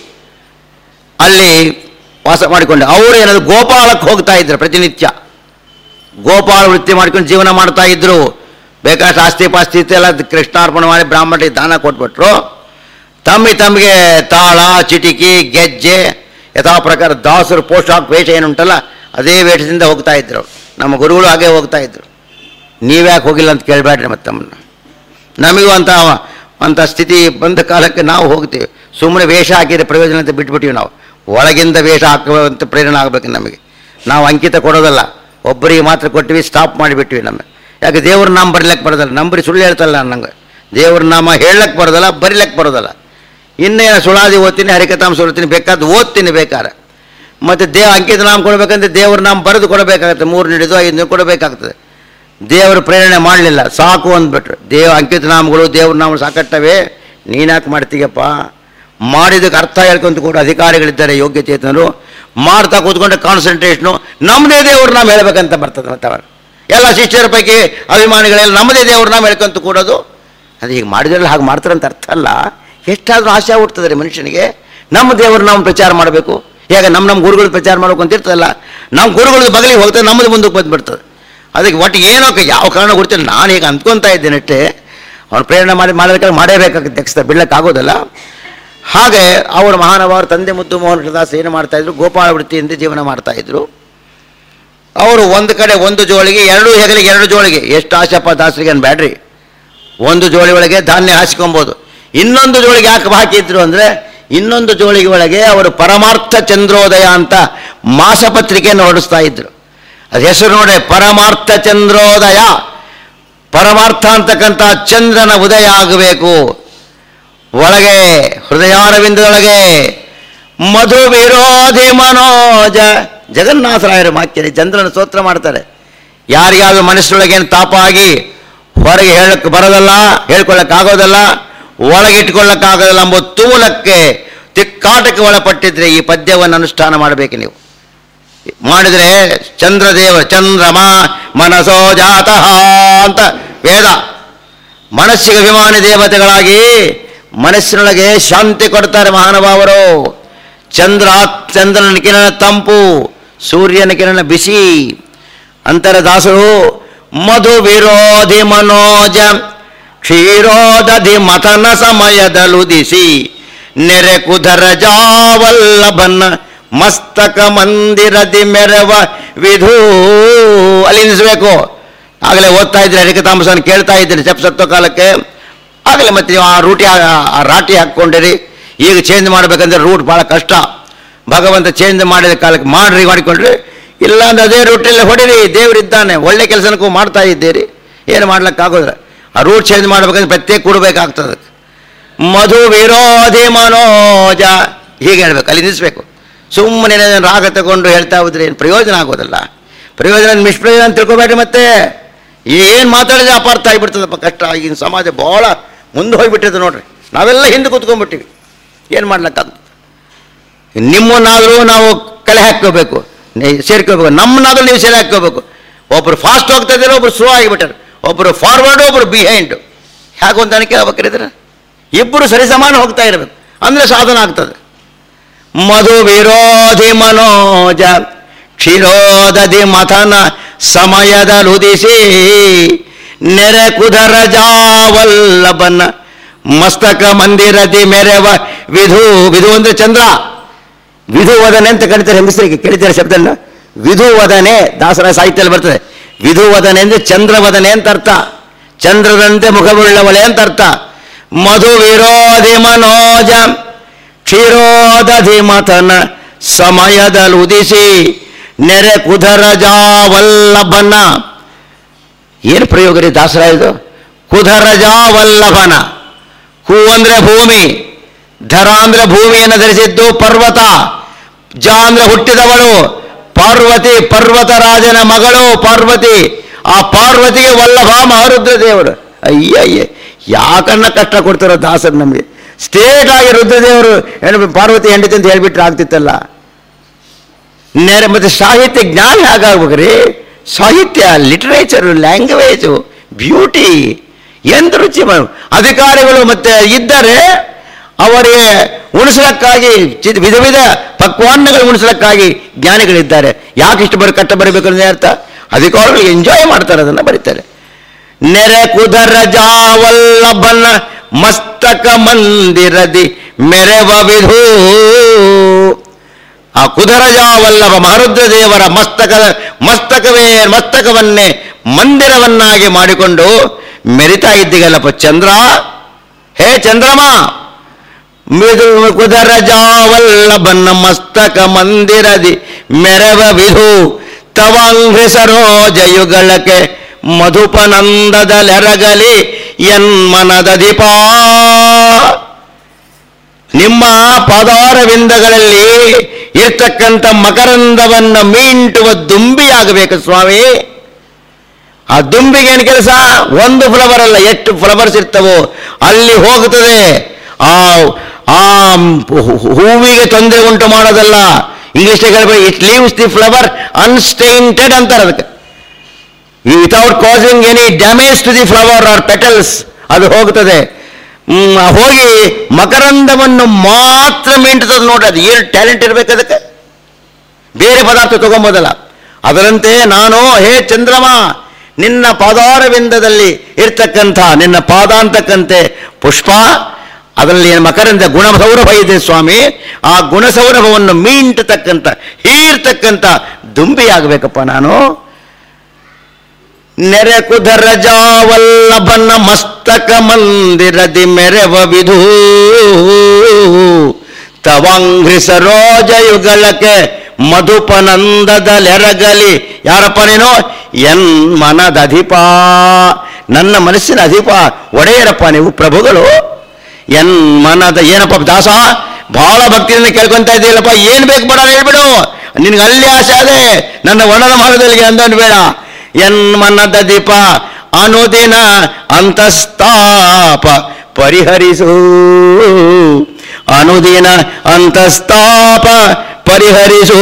ಅಲ್ಲಿ ವಾಸ ಮಾಡಿಕೊಂಡು ಅವರು ಏನಾದ್ರು ಗೋಪಾಲಕ್ಕೆ ಹೋಗ್ತಾ ಇದ್ರು ಪ್ರತಿನಿತ್ಯ ಗೋಪಾಲ ವೃತ್ತಿ ಮಾಡ್ಕೊಂಡು ಜೀವನ ಮಾಡ್ತಾ ಇದ್ರು ಬೇಕಾದಷ್ಟು ಆಸ್ತಿ ಪಾಸ್ತಿ ಇತ್ತು ಎಲ್ಲ ಕೃಷ್ಣಾರ್ಪಣ ಮಾಡಿ ಬ್ರಾಹ್ಮಣರಿಗೆ ದಾನ ಕೊಟ್ಬಿಟ್ರು ತಮ್ಮಿ ತಮಗೆ ತಾಳ ಚಿಟಿಕಿ ಗೆಜ್ಜೆ ಯಥಾ ಪ್ರಕಾರ ದಾಸರು ಪೋಷಾಕ್ ವೇಷ ಏನುಂಟಲ್ಲ ಅದೇ ವೇಷದಿಂದ ಹೋಗ್ತಾ ಇದ್ರು ನಮ್ಮ ಗುರುಗಳು ಹಾಗೆ ಹೋಗ್ತಾ ಇದ್ರು ನೀವ್ಯಾಕೆ ಹೋಗಿಲ್ಲ ಅಂತ ಕೇಳಬೇಡ್ರಿ ಮತ್ತೆ ತಮ್ಮನ್ನ ನಮಗೂ ಅಂತ ಅಂಥ ಸ್ಥಿತಿ ಬಂದ ಕಾಲಕ್ಕೆ ನಾವು ಹೋಗ್ತೀವಿ ಸುಮ್ಮನೆ ವೇಷ ಹಾಕಿದ್ರೆ ಪ್ರಯೋಜನ ಅಂತ ಬಿಟ್ಬಿಟ್ಟಿವಿ ನಾವು ಒಳಗಿಂದ ವೇಷ ಹಾಕುವಂಥ ಪ್ರೇರಣೆ ಆಗಬೇಕು ನಮಗೆ ನಾವು ಅಂಕಿತ ಕೊಡೋದಲ್ಲ ಒಬ್ಬರಿಗೆ ಮಾತ್ರ ಕೊಟ್ಟಿವಿ ಸ್ಟಾಪ್ ಮಾಡಿಬಿಟ್ವಿ ನಮ್ಮ ಯಾಕೆ ದೇವ್ರ ನಾಮ ಬರಿಲಕ್ಕೆ ಬರೋದಲ್ಲ ನಂಬರಿ ಸುಳ್ಳು ಹೇಳ್ತಲ್ಲ ನಂಗೆ ದೇವ್ರ ನಾಮ ಹೇಳಕ್ಕೆ ಬರೋದಲ್ಲ ಬರಿಲಕ್ಕೆ ಬರೋದಲ್ಲ ಇನ್ನೇನು ಸುಳಾದಿ ಓದ್ತೀನಿ ಹರಿಕಥಾಂಶ ಓದ್ತೀನಿ ಬೇಕಾದ ಓದ್ತೀನಿ ಬೇಕಾದ್ರೆ ಮತ್ತು ದೇವ ಅಂಕಿತ ನಾಮ ಕೊಡಬೇಕಂದ್ರೆ ದೇವ್ರ ನಾಮ ಬರೆದು ಕೊಡಬೇಕಾಗತ್ತೆ ಮೂರು ಹಿಡಿದು ಐದು ಕೊಡಬೇಕಾಗ್ತದೆ ದೇವರು ಪ್ರೇರಣೆ ಮಾಡಲಿಲ್ಲ ಸಾಕು ಅಂದ್ಬಿಟ್ರು ದೇವ ಅಂಕಿತ ನಾಮಗಳು ದೇವ್ರ ನಾಮ ಸಾಕಟ್ಟವೇ ನೀನ್ಯಾಕೆ ಮಾಡ್ತೀಯಪ್ಪ ಮಾಡಿದ್ದಕ್ಕೆ ಅರ್ಥ ಹೇಳ್ಕೊಂತ ಕೂಡ ಅಧಿಕಾರಿಗಳಿದ್ದಾರೆ ಯೋಗ್ಯ ಚೇತನರು ಮಾಡ್ತಾ ಕೂತ್ಕೊಂಡ್ರೆ ಕಾನ್ಸಂಟ್ರೇಷನು ನಮ್ಮದೇ ದೇವ್ರ ನಾಮ ಹೇಳ್ಬೇಕಂತ ಬರ್ತದೆ ಮತ್ತೆ ಅವರು ಎಲ್ಲ ಶಿಷ್ಯರ ಪೈಕಿ ಅಭಿಮಾನಿಗಳೆಲ್ಲ ನಮ್ಮದೇ ದೇವ್ರ ನಾಮ ಹೇಳ್ಕೊಂತ ಕೂಡೋದು ಅದು ಹೀಗೆ ಮಾಡಿದ್ರಲ್ಲಿ ಹಾಗೆ ಮಾಡ್ತಾರಂತ ಅರ್ಥ ಅಲ್ಲ ಎಷ್ಟಾದರೂ ಆಸೆ ಹುಡ್ತದೆ ರೀ ಮನುಷ್ಯನಿಗೆ ನಮ್ಮ ದೇವ್ರ ನಾಮ ಪ್ರಚಾರ ಮಾಡಬೇಕು ಹೇಗೆ ನಮ್ಮ ನಮ್ಮ ಗುರುಗಳು ಪ್ರಚಾರ ಮಾಡ್ಬೇಕು ಅಂತ ಇರ್ತದಲ್ಲ ನಮ್ಮ ಗುರುಗಳದ್ದು ಬಗಲಿಗೆ ಹೋಗ್ತದೆ ನಮ್ಮದು ಮುಂದಕ್ಕೆ ಬಂದುಬಿಡ್ತದೆ ಅದಕ್ಕೆ ಒಟ್ಟು ಏನೋ ಕ- ಯಾವ ಕಾರಣ ಗೊತ್ತಿಲ್ಲ ನಾನು ಈಗ ಅಂದ್ಕೊತಾ ಇದ್ದೇನೆ ಅಷ್ಟೇ ಅವ್ನು ಪ್ರೇರಣೆ ಮಾಡಿ ಮಾಡಬೇಕಾದ್ರೆ ಮಾಡೇಬೇಕಾಗುತ್ತೆ ತೆಗೆಸ್ತಾ ಬಿಡ್ಲಿಕ್ಕಾಗೋದಲ್ಲ ಹಾಗೆ ಅವರು ಮಹಾನವರು ತಂದೆ ಮುದ್ದು ಮೋಹನ ದಾಸ್ ಏನು ಮಾಡ್ತಾ ಇದ್ರು ಗೋಪಾಲ ವೃತ್ತಿಯಿಂದ ಜೀವನ ಮಾಡ್ತಾ ಇದ್ರು ಅವರು ಒಂದು ಕಡೆ ಒಂದು ಜೋಳಿಗೆ ಎರಡು ಹೆಗಲಿಗೆ ಎರಡು ಜೋಳಿಗೆ ಎಷ್ಟು ಆಶಪ್ಪ ದಾಸರಿಗೆ ಅನ್ ಬ್ಯಾಡ್ರಿ ಒಂದು ಜೋಳಿ ಒಳಗೆ ಧಾನ್ಯ ಹಾಸಿಕೊಬೋದು ಇನ್ನೊಂದು ಜೋಳಿಗೆ ಯಾಕೆ ಹಾಕಿದ್ರು ಅಂದರೆ ಇನ್ನೊಂದು ಜೋಳಿಗೆ ಒಳಗೆ ಅವರು ಪರಮಾರ್ಥ ಚಂದ್ರೋದಯ ಅಂತ ಮಾಸಪತ್ರಿಕೆಯನ್ನು ಹೊರಡಿಸ್ತಾ ಇದ್ರು ಅದು ಹೆಸರು ನೋಡಿ ಪರಮಾರ್ಥ ಚಂದ್ರೋದಯ ಪರಮಾರ್ಥ ಅಂತಕ್ಕಂಥ ಚಂದ್ರನ ಉದಯ ಆಗಬೇಕು ಒಳಗೆ ಹೃದಯಾರವಿಂದದೊಳಗೆ ಮಧು ವಿರೋಧಿ ಮನೋಜ ಜಗನ್ನಾಥರಾಯರು ವಾಕ್ಯದಲ್ಲಿ ಚಂದ್ರನ ಸ್ತೋತ್ರ ಮಾಡ್ತಾರೆ ಯಾರಿಗಾದ್ರೂ ಮನಸ್ಸಿನೊಳಗೇನು ತಾಪ ಆಗಿ ಹೊರಗೆ ಹೇಳಕ್ಕೆ ಬರೋದಲ್ಲ ಹೇಳ್ಕೊಳ್ಳೋಕ್ಕಾಗೋದಲ್ಲ ಒಳಗಿಟ್ಕೊಳ್ಳೋಕ್ಕಾಗೋದಿಲ್ಲ ಎಂಬ ತೂಲಕ್ಕೆ ತಿಕ್ಕಾಟಕ್ಕೆ ಒಳಪಟ್ಟಿದ್ರೆ ಈ ಪದ್ಯವನ್ನು ಅನುಷ್ಠಾನ ಮಾಡಬೇಕು ನೀವು ಮಾಡಿದರೆ ಚಂದ್ರದೇವ ಚಂದ್ರಮ ಮನಸೋ ಜಾತಃ ಅಂತ ವೇದ ಮನಸ್ಸಿಗೆ ಅಭಿಮಾನಿ ದೇವತೆಗಳಾಗಿ ಮನಸ್ಸಿನೊಳಗೆ ಶಾಂತಿ ಕೊಡ್ತಾರೆ ಮಹಾನುಭಾವರು ಚಂದ್ರ ಚಂದ್ರನ ಕಿರಣ ತಂಪು ಸೂರ್ಯನ ಕಿರಣ ಬಿಸಿ ಅಂತರ ದಾಸರು ಮಧು ವಿರೋಧಿ ಮನೋಜ ಕ್ಷೀರೋದಧಿ ಮಥನ ಸಮಯದಲುದಿಸಿ ನೆರೆ ಕುಧರ ಜಾವಲ್ಲಭನ್ನ ಮಸ್ತಕ ಮಂದಿರದಿ ಮೆರವ ವಿಧೂ ಅಲ್ಲಿ ನಿಲ್ಲಿಸಬೇಕು ಆಗಲೇ ಓದ್ತಾ ಇದ್ರೆ ಹರಿಕ ತಾಮಸನ ಕೇಳ್ತಾ ಇದ್ದೀನಿ ಜಪ್ ಸತ್ತೋ ಕಾಲಕ್ಕೆ ಆಗಲೇ ಮತ್ತೆ ನೀವು ಆ ರೂಟಿ ಆ- ಆ ರಾಟಿ ಹಾಕ್ಕೊಂಡಿರಿ ಈಗ ಚೇಂಜ್ ಮಾಡಬೇಕಂದ್ರೆ ರೂಟ್ ಭಾಳ ಕಷ್ಟ ಭಗವಂತ ಚೇಂಜ್ ಮಾಡಿದ ಕಾಲಕ್ಕೆ ಮಾಡ್ರಿ ಮಾಡಿಕೊಂಡ್ರಿ ಇಲ್ಲ ಅಂದ್ರೆ ಅದೇ ರೂಟಲ್ಲಿ ಹೊಡಿರಿ ದೇವರಿದ್ದಾನೆ ಒಳ್ಳೆ ಕೆಲಸನಕ್ಕೂ ಮಾಡ್ತಾ ಇದ್ದೀರಿ ಏನು ಮಾಡ್ಲಿಕ್ಕಾಗೋದಿಲ್ಲ ಆ ರೂಟ್ ಚೇಂಜ್ ಮಾಡ್ಬೇಕಂದ್ರೆ ಪ್ರತ್ಯೇಕ ಕೊಡಬೇಕಾಗ್ತದೆ ಮಧು ವಿರೋಧಿ ಮನೋಜ ಹೀಗೆ ಹೇಳ್ಬೇಕು ಅಲ್ಲಿ ನಿಲ್ಲಿಸ್ಬೇಕು ಸುಮ್ಮನೆ ರಾಗ ತಗೊಂಡು ಹೇಳ್ತಾ ಹೋದ್ರೆ ಏನು ಪ್ರಯೋಜನ ಆಗೋದಲ್ಲ ಪ್ರಯೋಜನ ನಿಷ್ಪ್ರಯೋಜನ ಅಂತ ತಿಳ್ಕೊಬೇಡ್ರಿ ಮತ್ತೆ ಏನು ಮಾತಾಡಿದ್ರೆ ಅಪಾರ್ಥ ಆಗಿಬಿಡ್ತದಪ್ಪ ಕಷ್ಟ ಈಗಿನ ಸಮಾಜ ಭಾಳ ಮುಂದೆ ಹೋಗಿಬಿಟ್ಟಿದೆ ನೋಡ್ರಿ ನಾವೆಲ್ಲ ಹಿಂದೆ ಕೂತ್ಕೊಂಡ್ಬಿಟ್ಟಿವಿ ಏನು ಮಾಡ್ಲಿಕ್ಕಾಗ್ತದೆ ನಿಮ್ಮನ್ನಾದರೂ ನಾವು ಕಲೆ ಹಾಕ್ಕೋಬೇಕು ನೆ- ಸೇರ್ಕೋಬೇಕು ನಮ್ಮನ್ನಾದರೂ ನೀವು ಸೇರಿ ಹಾಕ್ಕೋಬೇಕು ಒಬ್ಬರು ಫಾಸ್ಟ್ ಹೋಗ್ತಾ ಇದ್ದಾರೆ ಒಬ್ರು ಸ್ಲೋ ಆಗಿಬಿಟ್ಟಾರೆ ಒಬ್ಬರು ಫಾರ್ವರ್ಡು ಒಬ್ಬರು ಬಿಹೈಂಡು ಹೇಗೆ ಒಂದು ಅನಿಕೆ ಆಗ್ಬೇಕಿದ್ರೆ ಇಬ್ಬರು ಸರಿಸಮಾನ ಹೋಗ್ತಾ ಇರಬೇಕು ಅಂದರೆ ಸಾಧನ ಆಗ್ತದೆ ಮಧು ವಿರೋಧಿ ಮನೋಜ ಕ್ಷೀರೋದಧಿ ಮಥನ ಸಮಯದಲುದಿಸಿ ನೆರೆ ಕುದರ ಜಾವಲ್ಲಭನ ಮಸ್ತಕ ಮಂದಿರದಿ ಮೆರೆವ ವಿಧು ವಿಧು ಅಂದ್ರೆ ಚಂದ್ರ ವಿಧುವದನೆ ಅಂತ ಕರೀತಾರೆ ಹೆಂಗಸರಿಗೆ ಕೇಳಿದ್ದಾರೆ ಶಬ್ದನ ವಿಧುವದನೆ ದಾಸರ ಸಾಹಿತ್ಯದಲ್ಲಿ ಬರ್ತದೆ ವಿಧುವದನೆ ಅಂದ್ರೆ ಚಂದ್ರವದನೆ ಅಂತ ಅರ್ಥ ಚಂದ್ರದಂತೆ ಮುಖವುಳ್ಳವಳೆ ಅಂತ ಅರ್ಥ ಮಧು ವಿರೋಧಿ ಮನೋಜ ಕ್ಷೀರೋದಧಿ ಮಥನ ಸಮಯದಲ್ಲಿ ಉದಿಸಿ ನೆರೆ ಕುಧರ ಜಾವಲ್ಲಭನ ಏನು ಪ್ರಯೋಗ ರೀ ದಾಸರ ಇದು ಕುಧರ ಜಾವಲ್ಲಭನ ಹೂ ಅಂದ್ರೆ ಭೂಮಿ ಧರ ಅಂದ್ರೆ ಭೂಮಿಯನ್ನು ಧರಿಸಿದ್ದು ಪರ್ವತ ಜ ಅಂದ್ರೆ ಹುಟ್ಟಿದವಳು ಪಾರ್ವತಿ ಪರ್ವತರಾಜನ ಮಗಳು ಪಾರ್ವತಿ ಆ ಪಾರ್ವತಿಗೆ ವಲ್ಲಭ ಮಹಾರುದ್ರ ದೇವರು ಅಯ್ಯಯ್ಯ ಯಾಕನ್ನ ಕಷ್ಟ ಕೊಡ್ತಾರೋ ದಾಸರು ನಮಗೆ ಸ್ಟೇಟ್ ಆಗಿ ರುದ್ರದೇವರು ಏನು ಪಾರ್ವತಿ ಹೆಂಡತಿ ಅಂತ ಹೇಳ್ಬಿಟ್ರೆ ಆಗ್ತಿತ್ತಲ್ಲ ನೆರೆ ಮತ್ತೆ ಸಾಹಿತ್ಯ ಜ್ಞಾನ ಹೇಗಾಗ್ಬೇಕ್ರಿ ಸಾಹಿತ್ಯ ಲಿಟರೇಚರು ಲ್ಯಾಂಗ್ವೇಜು ಬ್ಯೂಟಿ ಎಂತ ರುಚಿ ಮಾಡು. ಅಧಿಕಾರಿಗಳು ಮತ್ತೆ ಇದ್ದರೆ ಅವರಿಗೆ ಉಣಿಸಲಕ್ಕಾಗಿ ಚಿ- ವಿಧ ವಿಧ ಪಕ್ವಾನ್ನಗಳು ಉಣಿಸಲಕ್ಕಾಗಿ ಜ್ಞಾನಿಗಳಿದ್ದಾರೆ ಯಾಕೆ ಇಷ್ಟು ಬರ ಕಷ್ಟ ಬರಬೇಕು ಅನ್ನೋದೇ ಅರ್ಥ ಅಧಿಕಾರಿಗಳು ಎಂಜಾಯ್ ಮಾಡ್ತಾರೆ ಅದನ್ನು ಬರೀತಾರೆ ನೆರೆ ಕುದರ ಜಾವಲ್ಲಭನ ಮಸ್ತಕ ಮಂದಿರದಿ ಮೆರೆವ ವಿಧೂ ಆ ಕುದರಜಾವಲ್ಲಭ ಮಹರುದ್ರ ದೇವರ ಮಸ್ತಕದ ಮಸ್ತಕವೇ ಮಸ್ತಕವನ್ನೇ ಮಂದಿರವನ್ನಾಗಿ ಮಾಡಿಕೊಂಡು ಮೆರಿತಾ ಇದ್ದೀಗಲ್ಲಪ್ಪ ಚಂದ್ರ ಹೇ ಚಂದ್ರಮ ಮಿದು ಕುದರಜಾವಲ್ಲಭನ ಮಸ್ತಕ ಮಂದಿರದಿ ಮೆರವ ವಿಧು ತವಾಂಘ್ರಿ ಸರೋಜಯುಗಳಕ್ಕೆ ಮಧುಪನಂದದಲೆರಗಲಿ ಎನ್ಮನದ ದೀಪಾ ನಿಮ್ಮ ಪಾದಾರವಿಂದಗಳಲ್ಲಿ ಇರ್ತಕ್ಕಂಥ ಮಕರಂದವನ್ನು ಮೀಂಟುವ ದುಂಬಿಯಾಗಬೇಕು ಸ್ವಾಮಿ ಆ ದುಂಬಿಗೆ ಏನು ಕೆಲಸ ಒಂದು ಫ್ಲವರ್ ಅಲ್ಲ ಎಷ್ಟು ಫ್ಲವರ್ಸ್ ಇರ್ತವೋ ಅಲ್ಲಿ ಹೋಗ್ತದೆ ಆ ಆ ಹೂ- ಹೂವಿಗೆ ತೊಂದರೆ ಉಂಟು ಮಾಡೋದಲ್ಲ ಇಂಗ್ಲಿಷ್ ಹೇಳ್ಬೇಕು it leaves the flower unstained ಅಂತಾರೆ ಅದಕ್ಕೆ without causing any damage to the flower or petals ಅದು ಹೋಗ್ತದೆ ಹ್ಮ್, ಹೋಗಿ ಮಕರಂದವನ್ನು ಮಾತ್ರ ಮಿಂಟುತ್ತದೆ ನೋಡಿ ಅದು ಏನು ಟ್ಯಾಲೆಂಟ್ ಇರಬೇಕು ಅದಕ್ಕೆ ಬೇರೆ ಪದಾರ್ಥ ತಗೊಂಬೋದಲ್ಲ ಅದರಂತೆ ನಾನು ಹೇ ಚಂದ್ರಮ ನಿನ್ನ ಪಾದಾರವಿಂದದಲ್ಲಿ ಇರ್ತಕ್ಕಂಥ ನಿನ್ನ ಪಾದ ಅಂತಕ್ಕಂತೆ ಪುಷ್ಪ ಅದರಲ್ಲಿ ಏನು ಮಕರಂದ ಗುಣಸೌರಭ ಇದೆ ಸ್ವಾಮಿ ಆ ಗುಣಸೌರಭವನ್ನು ಮೀಂಟತಕ್ಕಂಥ ಹೀರ್ತಕ್ಕಂಥ ದುಂಬಿಯಾಗಬೇಕಪ್ಪ ನಾನು ನೆರೆ ಕುದರ ಜಾವಲ್ಲಭನ ಮಸ್ತಕ ಮಂದಿರದಿ ಮೆರೆವ ವಿಧೂ ತವಾಂಘ್ರಿ ಸರೋಜಯುಗಳಕ್ಕೆ ಮಧುಪನಂದದಲೆರಗಲಿ ಯಾರಪ್ಪ ನೀನು ಎನ್ ಮನದ ಅಧಿಪ ನನ್ನ ಮನಸ್ಸಿನ ಅಧಿಪ ಒಡೆಯರಪ್ಪ ನೀವು ಪ್ರಭುಗಳು ಎನ್ ಮನದ ಏನಪ್ಪ ದಾಸ ಬಹಳ ಭಕ್ತಿಯಿಂದ ಕೇಳ್ಕೊಂತ ಇದ್ದೀಯಲ್ಲಪ್ಪ ಏನ್ ಬೇಕು ಬೇಡ ಹೇಳ್ಬಿಡು ನಿನ್ಗೆ ಅಲ್ಲಿ ಆಸೆ ಅದೇ ನನ್ನ ಒಣದ ಮರದಲ್ಲಿ ಅಂದನ್ ಬೇಡ ಎನ್ ಮನದ ದೀಪ ಅನುದಿನ ಅಂತಸ್ತಾಪ ಪರಿಹರಿಸು ಅನುದಿನ ಅಂತಸ್ತಾಪ ಪರಿಹರಿಸು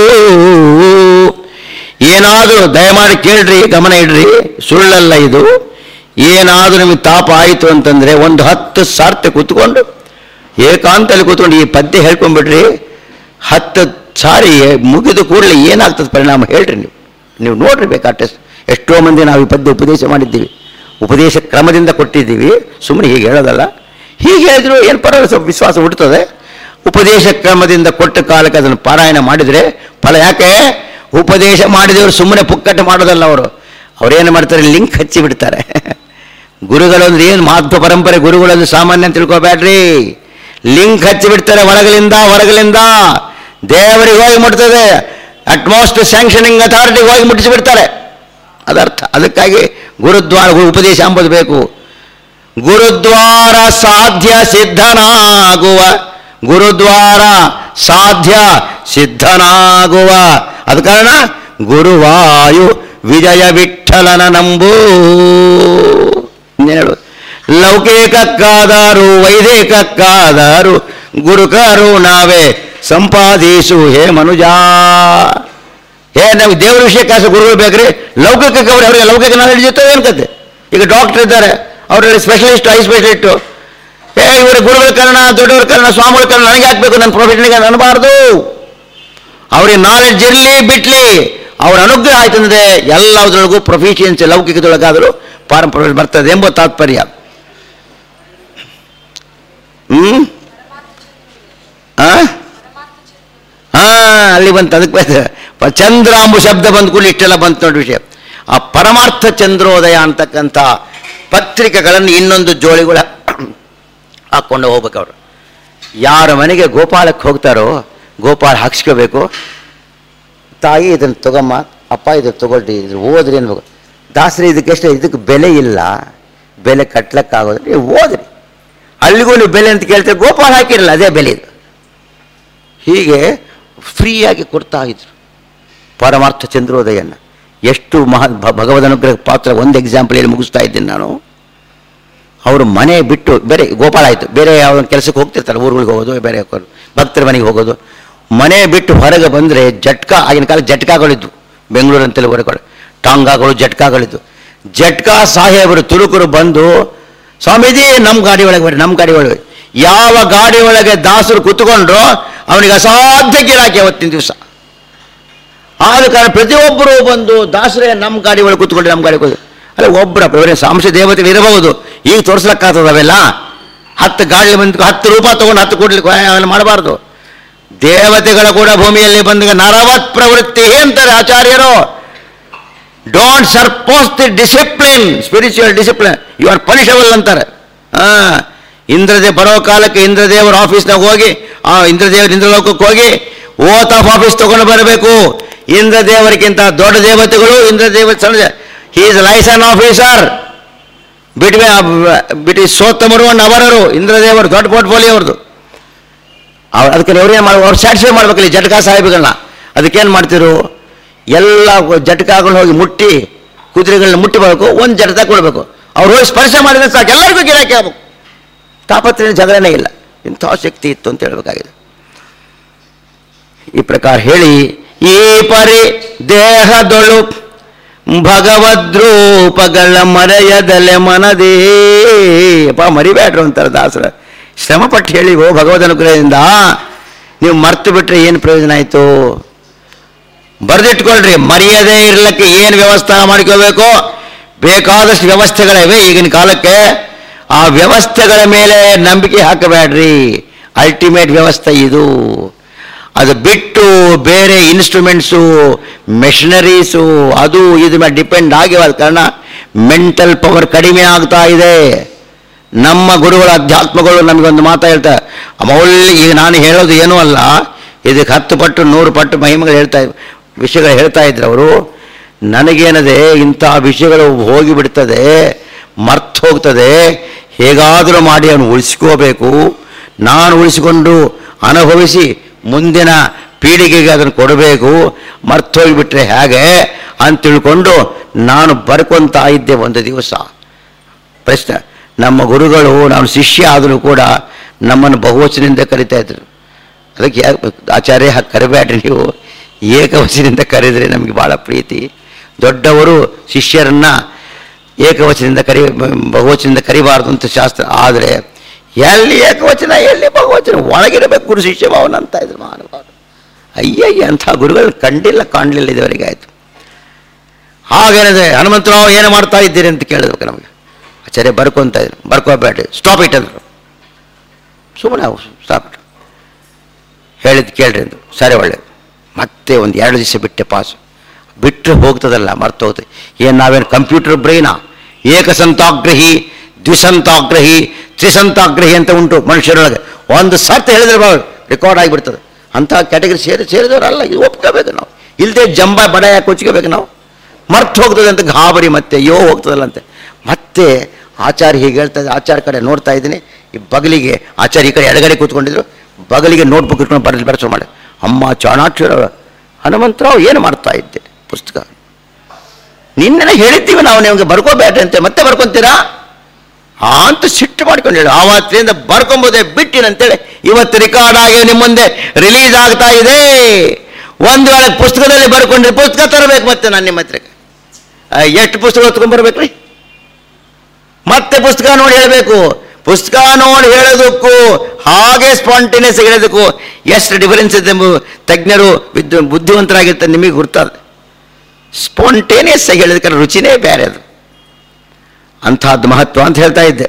ಏನಾದರೂ ದಯಮಾಡಿ ಕೇಳ್ರಿ ಗಮನ ಇಡ್ರಿ ಸುಳ್ಳಲ್ಲ ಇದು ಏನಾದರೂ ನಿಮಗೆ ತಾಪ ಆಯಿತು ಅಂತಂದ್ರೆ ಒಂದು ಹತ್ತು ಸಾರ್ತಿ ಕೂತ್ಕೊಂಡು ಏಕಾಂತಲ್ಲಿ ಕೂತ್ಕೊಂಡು ಈ ಪದ್ಯ ಹೇಳ್ಕೊಂಡ್ಬಿಡ್ರಿ ಹತ್ತು ಸಾರಿ ಮುಗಿದು ಕೂಡಲೇ ಏನಾಗ್ತದೆ ಪರಿಣಾಮ ಹೇಳ್ರಿ ನೀವು ನೀವು ನೋಡ್ರಿ ಬೇಕಾಟ ಎಷ್ಟೋ ಮಂದಿ ನಾವು ಈ ಪದ್ಯ ಉಪದೇಶ ಮಾಡಿದ್ದೀವಿ ಉಪದೇಶ ಕ್ರಮದಿಂದ ಕೊಟ್ಟಿದ್ದೀವಿ ಸುಮ್ಮನೆ ಹೀಗೆ ಹೇಳೋದಲ್ಲ ಹೀಗೆ ಹೇಳಿದ್ರು ಏನು ಪರವಾಗಿಲ್ಲ ಸ್ವಲ್ಪ ವಿಶ್ವಾಸ ಹುಟ್ಟುತ್ತದೆ ಉಪದೇಶ ಕ್ರಮದಿಂದ ಕೊಟ್ಟ ಕಾಲಕ್ಕೆ ಅದನ್ನು ಪಾರಾಯಣ ಮಾಡಿದರೆ ಫಲ ಯಾಕೆ ಉಪದೇಶ ಮಾಡಿದವರು ಸುಮ್ಮನೆ ಪುಕ್ಕಟ್ಟೆ ಮಾಡೋದಲ್ಲ ಅವರು ಅವರೇನು ಮಾಡ್ತಾರೆ ಲಿಂಕ್ ಹಚ್ಚಿ ಬಿಡ್ತಾರೆ ಗುರುಗಳು ಅಂದ್ರೆ ಏನು ಮಾಧ್ವ ಪರಂಪರೆ ಗುರುಗಳು ಸಾಮಾನ್ಯ ಅಂತ ತಿಳ್ಕೊಬೇಡ್ರಿ ಲಿಂಕ್ ಹಚ್ಚಿ ಬಿಡ್ತಾರೆ ಒಳಗಲಿಂದ ಹೊರಗಲಿಂದ ದೇವರಿಗೆ ಹೋಗಿ ಮುಟ್ತದೆ ಅಟ್ಮೋಸ್ಟ್ ಸ್ಯಾಂಕ್ಷನಿಂಗ್ ಅಥಾರಿಟಿಗೆ ಹೋಗಿ ಮುಟ್ಟಿಸಿಬಿಡ್ತಾರೆ ಅದರ್ಥ ಅದಕ್ಕಾಗಿ ಗುರುದ್ವಾರ ಗುರು ಉಪದೇಶ ಅಂಬುದು ಬೇಕು ಗುರುದ್ವಾರ ಸಾಧ್ಯ ಸಿದ್ಧನಾಗುವ ಗುರುದ್ವಾರ ಸಾಧ್ಯ ಸಿದ್ಧನಾಗುವ ಅದ ಕಾರಣ ಗುರುವಾಯು ವಿಜಯ ವಿಠಲನ ನಂಬೂ ಇನ್ನೇನ್ ಹೇಳೋದು ಲೌಕಿಕಕ್ಕಾದರೂ ವೈದಿಕಕ್ಕಾದರೂ ಗುರುಕರು ನಾವೇ ಸಂಪಾದಿಸು ಹೇ ಮನುಜ ಏ ನಾವು ದೇವರ ವಿಷಯಕ್ಕಾಸ ಗುರುಗಳು ಬೇಕ್ರಿ ಲೌಕಿಕಕ್ಕೆ ಅವ್ರು ಅವರಿಗೆ ಲೌಕಿಕ ನಾಲೆಡ್ಜ್ ಇರ್ತದೆ ಏನು ಕತೆ ಈಗ ಡಾಕ್ಟರ್ ಇದ್ದಾರೆ ಅವರಲ್ಲಿ ಸ್ಪೆಷಲಿಸ್ಟ್ ಐ ಸ್ಪೆಷಲಿಸ್ಟು ಏ ಇವರು ಗುರುಗಳ ಕಾರಣ ದೊಡ್ಡವರ ಕಾರಣ ಸ್ವಾಮಿಗಳ ಕಾರಣ ನನಗೆ ಹಾಕ್ಬೇಕು ನನ್ನ ಪ್ರೊಫೆಷನ್ಗೆ ಅನ್ನಬಾರ್ದು ಅವ್ರಿಗೆ ನಾಲೆಡ್ಜ್ ಇರಲಿ ಬಿಟ್ಲಿ ಅವ್ರ ಅನುಗ್ರಹ ಆಯ್ತು ಅಂದರೆ ಎಲ್ಲದರೊಳಗೂ ಪ್ರೊಫಿಷಿಯನ್ಸಿ ಲೌಕಿಕದೊಳಗಾದರೂ ಪಾರಂಪರ್ಯ ಬರ್ತದೆ ಎಂಬ ತಾತ್ಪರ್ಯ ಹ್ಮ್ ಆ ಹಾ ಅಲ್ಲಿ ಬಂತು ಅದಕ್ಕೆ ಬಂತು. ಪ- ಚಂದ್ರ ಎಂಬ ಶಬ್ದ ಬಂದ ಕೂಡ ಇಷ್ಟೆಲ್ಲ ಬಂತು ನೋಡಿ ವಿಷಯ ಆ ಪರಮಾರ್ಥ ಚಂದ್ರೋದಯ ಅಂತಕ್ಕಂಥ ಪತ್ರಿಕೆಗಳನ್ನು ಇನ್ನೊಂದು ಜೋಳಿಗಳ ಹಾಕ್ಕೊಂಡು ಹೋಗ್ಬೇಕು ಅವರು ಯಾರ ಮನೆಗೆ ಗೋಪಾಲಕ್ಕೆ ಹೋಗ್ತಾರೋ ಗೋಪಾಲ ಹಾಕ್ಸ್ಕೋಬೇಕು ತಾಯಿ ಇದನ್ನು ತಗೊಮ್ಮ ಅಪ್ಪ ಇದನ್ನು ತಗೊಳ್ರಿ ಇದ್ರ ಓದ್ರಿ ಅನ್ಬೇಕು ದಾಸರಿ ಇದಕ್ಕೆ ಎಷ್ಟು ಇದಕ್ಕೆ ಬೆಲೆ ಇಲ್ಲ ಬೆಲೆ ಕಟ್ಲಕ್ಕಾಗೋದ್ರೆ ನೀವು ಓದ್ರಿ ಅಲ್ಲಿಗೂ ನೀವು ಬೆಲೆ ಅಂತ ಕೇಳ್ತಾರೆ ಗೋಪಾಲ ಹಾಕಿರಲ್ಲ ಅದೇ ಬೆಲೆ ಇದು ಹೀಗೆ ಫ್ರೀಯಾಗಿ ಕೊಡ್ತಾ ಇದ್ರು ಪರಮಾರ್ಥ ಚಂದ್ರೋದಯನ ಎಷ್ಟು ಮಹಾ ಭ- ಭಗವದ್ ಅನುಗ್ರಹ ಪಾತ್ರ ಒಂದು ಎಕ್ಸಾಂಪಲ್ ಹೇಳಿ ಮುಗಿಸ್ತಾ ಇದ್ದೀನಿ ನಾನು ಅವರು ಮನೆ ಬಿಟ್ಟು ಬೇರೆ ಗೋಪಾಲ ಆಯಿತು ಬೇರೆ ಯಾವ ಕೆಲಸಕ್ಕೆ ಹೋಗ್ತಿರ್ತಾರೆ ಊರುಗಳಿಗೆ ಹೋಗೋದು ಬೇರೆ ಹೋಗೋದು ಭಕ್ತರ ಮನೆಗೆ ಹೋಗೋದು ಮನೆ ಬಿಟ್ಟು ಹೊರಗೆ ಬಂದರೆ ಜಟ್ಕಾ ಆಗಿನ ಕಾಲ ಜಟ್ಕಾಗಳಿದ್ವು ಬೆಂಗಳೂರು ಅಂತೇಳಿ ಹೊರಗಡೆ ಟಾಂಗಾಗಳು ಜಟ್ಕಾಗಳಿದ್ವು ಜಟ್ಕಾ ಸಾಹೇಬರು ತುರುಕರು ಬಂದು ಸ್ವಾಮೀಜಿ ನಮ್ಮ ಗಾಡಿ ಒಳಗೆ ಬರ್ರಿ ನಮ್ಮ ಗಾಡಿ ಒಳಗೆ ಯಾವ ಗಾಡಿ ಒಳಗೆ ದಾಸರು ಕೂತ್ಕೊಂಡ್ರು ಅವನಿಗೆ ಅಸಾಧ್ಯ ಗಿರಾಕಿ ಅವತ್ತಿನ ದಿವಸ ಆದ ಕಾರಣ ಪ್ರತಿಯೊಬ್ಬರು ಬಂದು ದಾಸರೇ ನಮ್ಮ ಗಾಡಿ ಒಳಗೆ ಕೂತ್ಕೊಂಡು ನಮ್ಮ ಗಾಡಿ ಕೂತು ಅಲ್ಲ ಒಬ್ಬರಪ್ಪ ಇವರೇ ಸಾಂಶ ದೇವತೆಗಳು ಇರಬಹುದು ಈಗ ತೋರಿಸ್ಲಕ್ಕಾಗ್ತದ ಅವೆಲ್ಲ ಹತ್ತು ಗಾಡಿ ಬಂದು ಹತ್ತು ರೂಪಾಯಿ ತಗೊಂಡು ಹತ್ತು ಕೊಡ್ಲಿಕ್ಕೆ ಅವೆಲ್ಲ ಮಾಡಬಾರ್ದು ದೇವತೆಗಳ ಕೂಡ ಭೂಮಿಯಲ್ಲಿ ಬಂದಾಗ ನರವತ್ ಪ್ರವೃತ್ತಿ ಅಂತಾರೆ ಆಚಾರ್ಯರು don't surpass the discipline spiritual discipline you are punishable ಅಂತಾರೆ ಹಾ ಇಂದ್ರದೇವ್ ಬರೋ ಕಾಲಕ್ಕೆ ಇಂದ್ರದೇವರ ಆಫೀಸ್ನಾಗ ಹೋಗಿ ಆ ಇಂದ್ರದೇವರ ಇಂದ್ರಲೋಕಕ್ಕೆ ಹೋಗಿ ಓತ್ ಆಫ್ ಆಫೀಸ್ ತಗೊಂಡು ಬರಬೇಕು ಇಂದ್ರದೇವರಿಗಿಂತ ದೊಡ್ಡ ದೇವತೆಗಳು ಇಂದ್ರದೇವ ಸಣ್ಣ he is liaison officer between bit ಈ ಸೋತ್ತಮರು ಅಂಡ್ ಅವರರು ಇಂದ್ರದೇವರು ದೊಡ್ಡ ಪೋರ್ಟ್ಫೋಲಿಯೋ ಅವ್ರದ್ದು ಅವ್ರು ಅದಕ್ಕೆ ಅವ್ರೇನು ಮಾಡಿ ಅವ್ರು ಸ್ಯಾಟಿಸ್ಫೈ ಮಾಡ್ಬೇಕಲ್ಲ ಈ ಜಟಕಾ ಸಾಹೇಬಗಳನ್ನ ಅದಕ್ಕೇನು ಮಾಡ್ತಿರು ಎಲ್ಲ ಜಟಕಾಗಳನ್ನ ಹೋಗಿ ಮುಟ್ಟಿ ಕುದುರೆಗಳನ್ನ ಮುಟ್ಟಿ ಬರಬೇಕು ಒಂದು ಜಟಕ ಕೊಡಬೇಕು ಅವ್ರು ಹೋಗಿ ಸ್ಪರ್ಶ ಮಾಡಿದ್ರೆ ಸಾಕು ಎಲ್ಲರಿಗೂ ಗಿರಾಕಿ ಆಗ್ಬೇಕು ತಾಪತ್ರೆಯ ಜಗಳನೇ ಇಲ್ಲ ಇಂಥ ಶಕ್ತಿ ಇತ್ತು ಅಂತ ಹೇಳ್ಬೇಕಾಗಿದೆ ಈ ಪ್ರಕಾರ ಹೇಳಿ ಈ ಪರಿ ದೇಹದೊಳು ಭಗವದ್ರೂಪಗಳ ಮರೆಯದಲೆ ಮನದೇ ಅಪ್ಪ ಮರಿಬೇಡ್ರು ಅಂತಾರೆ ದಾಸರ ಶ್ರಮಪಟ್ಟು ಹೇಳಿ ಓ ಭಗವದ್ ಅನುಗ್ರಹದಿಂದ ನೀವು ಮರ್ತು ಬಿಟ್ರೆ ಏನು ಪ್ರಯೋಜನ ಆಯಿತು ಬರೆದಿಟ್ಕೊಳ್ರಿ ಮರೆಯದೇ ಇರ್ಲಿಕ್ಕೆ ಏನು ವ್ಯವಸ್ಥೆ ಮಾಡ್ಕೋಬೇಕು ಬೇಕಾದಷ್ಟು ವ್ಯವಸ್ಥೆಗಳಿವೆ ಈಗಿನ ಕಾಲಕ್ಕೆ ಆ ವ್ಯವಸ್ಥೆಗಳ ಮೇಲೆ ನಂಬಿಕೆ ಹಾಕಬೇಡ್ರಿ ಅಲ್ಟಿಮೇಟ್ ವ್ಯವಸ್ಥೆ ಇದು ಅದು ಬಿಟ್ಟು ಬೇರೆ ಇನ್ಸ್ಟ್ರೂಮೆಂಟ್ಸು ಮೆಷಿನರೀಸು ಅದು ಇದು ಮೇಲೆ ಡಿಪೆಂಡ್ ಆಗಿರೋದ ಕಾರಣ ಮೆಂಟಲ್ ಪವರ್ ಕಡಿಮೆ ಆಗ್ತಾ ಇದೆ ನಮ್ಮ ಗುರುಗಳ ಅಧ್ಯಾತ್ಮಗಳು ನಮಗೊಂದು ಮಾತಾ ಹೇಳ್ತಾರೆ ಮೌಲ್ಯ ಈಗ ನಾನು ಹೇಳೋದು ಏನೂ ಅಲ್ಲ ಇದಕ್ಕೆ ಹತ್ತು ಪಟ್ಟು ನೂರು ಪಟ್ಟು ಮಹಿಮೆಗಳು ಹೇಳ್ತಾ ವಿಷಯಗಳು ಹೇಳ್ತಾ ಇದ್ರು ಅವರು ನನಗೇನದೆ ಇಂಥ ವಿಷಯಗಳು ಹೋಗಿಬಿಡ್ತದೆ ಮರ್ತು ಹೋಗ್ತದೆ ಹೇಗಾದರೂ ಮಾಡಿ ಅವನು ಉಳಿಸ್ಕೋಬೇಕು ನಾನು ಉಳಿಸಿಕೊಂಡು ಅನುಭವಿಸಿ ಮುಂದಿನ ಪೀಳಿಗೆಗೆ ಅದನ್ನು ಕೊಡಬೇಕು ಮರ್ತು ಹೋಗಿಬಿಟ್ರೆ ಹೇಗೆ ಅಂತ ತಿಳ್ಕೊಂಡು ನಾನು ಬರ್ಕೊತಾ ಇದ್ದೆ ಒಂದು ದಿವಸ ಪ್ರಶ್ನೆ ನಮ್ಮ ಗುರುಗಳು ನಾನು ಶಿಷ್ಯ ಆದರೂ ಕೂಡ ನಮ್ಮನ್ನು ಬಹುವಚನದಿಂದ ಕರಿತಾ ಇದ್ರು ಅದಕ್ಕೆ ಯಾಕೆ ಆಚಾರ್ಯ ಹಾಗೆ ಕರಿಬೇಡ್ರಿ ನೀವು ಏಕವಚನದಿಂದ ಕರೆದರೆ ನಮಗೆ ಭಾಳ ಪ್ರೀತಿ ದೊಡ್ಡವರು ಶಿಷ್ಯರನ್ನ ಏಕವಚನದಿಂದ ಕರಿ ಬಹುವಚನದಿಂದ ಕರಿಬಾರ್ದು ಅಂತ ಶಾಸ್ತ್ರ ಆದರೆ ಎಲ್ಲಿ ಏಕವಚನ ಎಲ್ಲಿ ಬಹುವಚನ ಒಳಗಿರಬೇಕು ಗುರು ಶಿಷ್ಯ ಭಾವನ ಅಂತ ಇದ್ರು ಮಹಾನುಭಾವರು ಅಯ್ಯಯ್ಯ ಅಂಥ ಗುರುಗಳು ಕಂಡಿಲ್ಲ ಕಾಣಲಿಲ್ಲ ಇದುವರೆಗೆ ಆಯಿತು ಹಾಗೇನಿದೆ ಹನುಮಂತರಾವ್ ಏನು ಮಾಡ್ತಾ ಇದ್ದೀರಿ ಅಂತ ಕೇಳಿದ್ಬೇಕು ನಮಗೆ ಆಚಾರ್ಯ ಬರ್ಕೊಂತ ಇದ್ರು ಬರ್ಕೋಬೇಡ್ರಿ ಸ್ಟಾಪ್ ಇಟ್ ಅಂದರು ಸುಮ್ಮನೆ ಸ್ಟಾಪ್ ಇಟ್ ಹೇಳಿದ್ದು ಕೇಳ್ರಿ ಅಂದರು ಸರಿ ಒಳ್ಳೇದು ಮತ್ತೆ ಒಂದು ಎರಡು ದಿವಸ ಬಿಟ್ಟೆ ಪಾಸು ಬಿಟ್ಟರೆ ಹೋಗ್ತದಲ್ಲ ಮರ್ತು ಹೋಗ್ತದೆ ಏನು ನಾವೇನು ಕಂಪ್ಯೂಟರ್ ಬ್ರೈನಾ ಏಕಸಂತಾಗ್ರಹಿ ದ್ವಿಸಂತಾಗ್ರಹಿ ತ್ರಿಸಂತಾಗ್ರಹಿ ಅಂತ ಉಂಟು ಮನುಷ್ಯರೊಳಗೆ ಒಂದು ಸರ್ತಿ ಹೇಳಿದ್ರೆ ರೆಕಾರ್ಡ್ ಆಗಿಬಿಡ್ತದೆ ಅಂಥ ಕ್ಯಾಟಗರಿ ಸೇರಿ ಸೇರಿದವರಲ್ಲ ಇದು ಒಪ್ಕೋಬೇಕು ನಾವು ಇಲ್ಲದೆ ಜಂಬ ಬಡಾಯ ಕೊಚ್ಕೋಬೇಕು ನಾವು ಮರ್ತು ಹೋಗ್ತದೆ ಅಂತ ಗಾಬರಿ ಮತ್ತೆ ಅಯ್ಯೋ ಹೋಗ್ತದಲ್ಲ ಅಂತೆ ಮತ್ತೆ ಆಚಾರ್ಯ ಹೀಗೆ ಹೇಳ್ತಾ ಇದ್ದ ಆಚಾರ್ಯ ಕಡೆ ನೋಡ್ತಾ ಇದ್ದೀನಿ ಈ ಬಗಲಿಗೆ ಆಚಾರ್ಯ ಈ ಕಡೆ ಎಡಗಡೆ ಕೂತ್ಕೊಂಡಿದ್ರು ಬಗಲಿಗೆ ನೋಟ್ಬುಕ್ ಇಟ್ಕೊಂಡು ಬರಲಿ ಬರೆಸೋ ಮಾಡಿ ಅಮ್ಮ ಚಾಣಾಕ್ಷರ ಹನುಮಂತರಾವ್ ಏನು ಮಾಡ್ತಾ ಇದ್ದೆ ಪುಸ್ತಕ ನಿನ್ನೆ ಹೇಳಿದ್ದೀವಿ ನಾವು ನಿಮಗೆ ಬರ್ಕೋಬೇಡ್ರಿ ಅಂತೆ ಮತ್ತೆ ಬರ್ಕೊಂತೀರಾ ಆ ಅಂತ ಸಿಟ್ಟು ಮಾಡ್ಕೊಂಡು ಹೇಳಿ ಆವತ್ತಿನಿಂದ ಬರ್ಕೊಂಬೋದೇ ಬಿಟ್ಟಿನಂತೇಳಿ ಇವತ್ತು ರೆಕಾರ್ಡ್ ಆಗಿ ನಿಮ್ಮ ಮುಂದೆ ರಿಲೀಸ್ ಆಗ್ತಾ ಇದೆ ಒಂದು ವೇಳೆ ಪುಸ್ತಕದಲ್ಲಿ ಬರ್ಕೊಂಡ್ರೆ ಪುಸ್ತಕ ತರಬೇಕು ಮತ್ತೆ ನಾನು ನಿಮ್ಮ ಹತ್ರಕ್ಕೆ ಆ, ಎಷ್ಟು ಪುಸ್ತಕ ಹೊತ್ಕೊಂಡ್ ಬರ್ಬೇಕ್ರಿ ಮತ್ತೆ ಪುಸ್ತಕ ನೋಡಿ ಹೇಳಬೇಕು ಪುಸ್ತಕ ನೋಡಿ ಹೇಳೋದಕ್ಕೂ ಹಾಗೆ ಸ್ಪಾಂಟೇನಿಯಸ್ ಹೇಳೋದಕ್ಕೂ ಎಷ್ಟು ಡಿಫರೆನ್ಸ್ ಇದೆ ಎಂಬ ತಜ್ಞರು ವಿದ್ವ ಬುದ್ಧಿವಂತರಾಗಿರ್ತಾರೆ ನಿಮಗೆ ಗುರ್ತದೆ ಸ್ಪಾಂಟೇನಿಯಸ್ ಆಗಿ ಹೇಳೋದಕ್ಕೆ ರುಚಿನೇ ಬೇರೆ ಅದು ಅಂಥದ್ದು ಮಹತ್ವ ಅಂತ ಹೇಳ್ತಾ ಇದ್ದೆ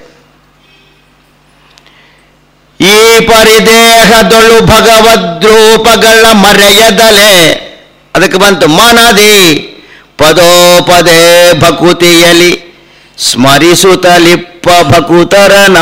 ಈ ಪರಿದೇಹದೊಳು ಭಗವದ್ರೂಪಗಳ ಮರೆಯದಲೆ ಅದಕ್ಕೆ ಬಂತು ಮನದಿ ಪದೋಪದೇ ಭಕುತಿಯಲಿ ಸ್ಮರಿಸುತ್ತಲಿಪ್ಪ ಭಕುತರನ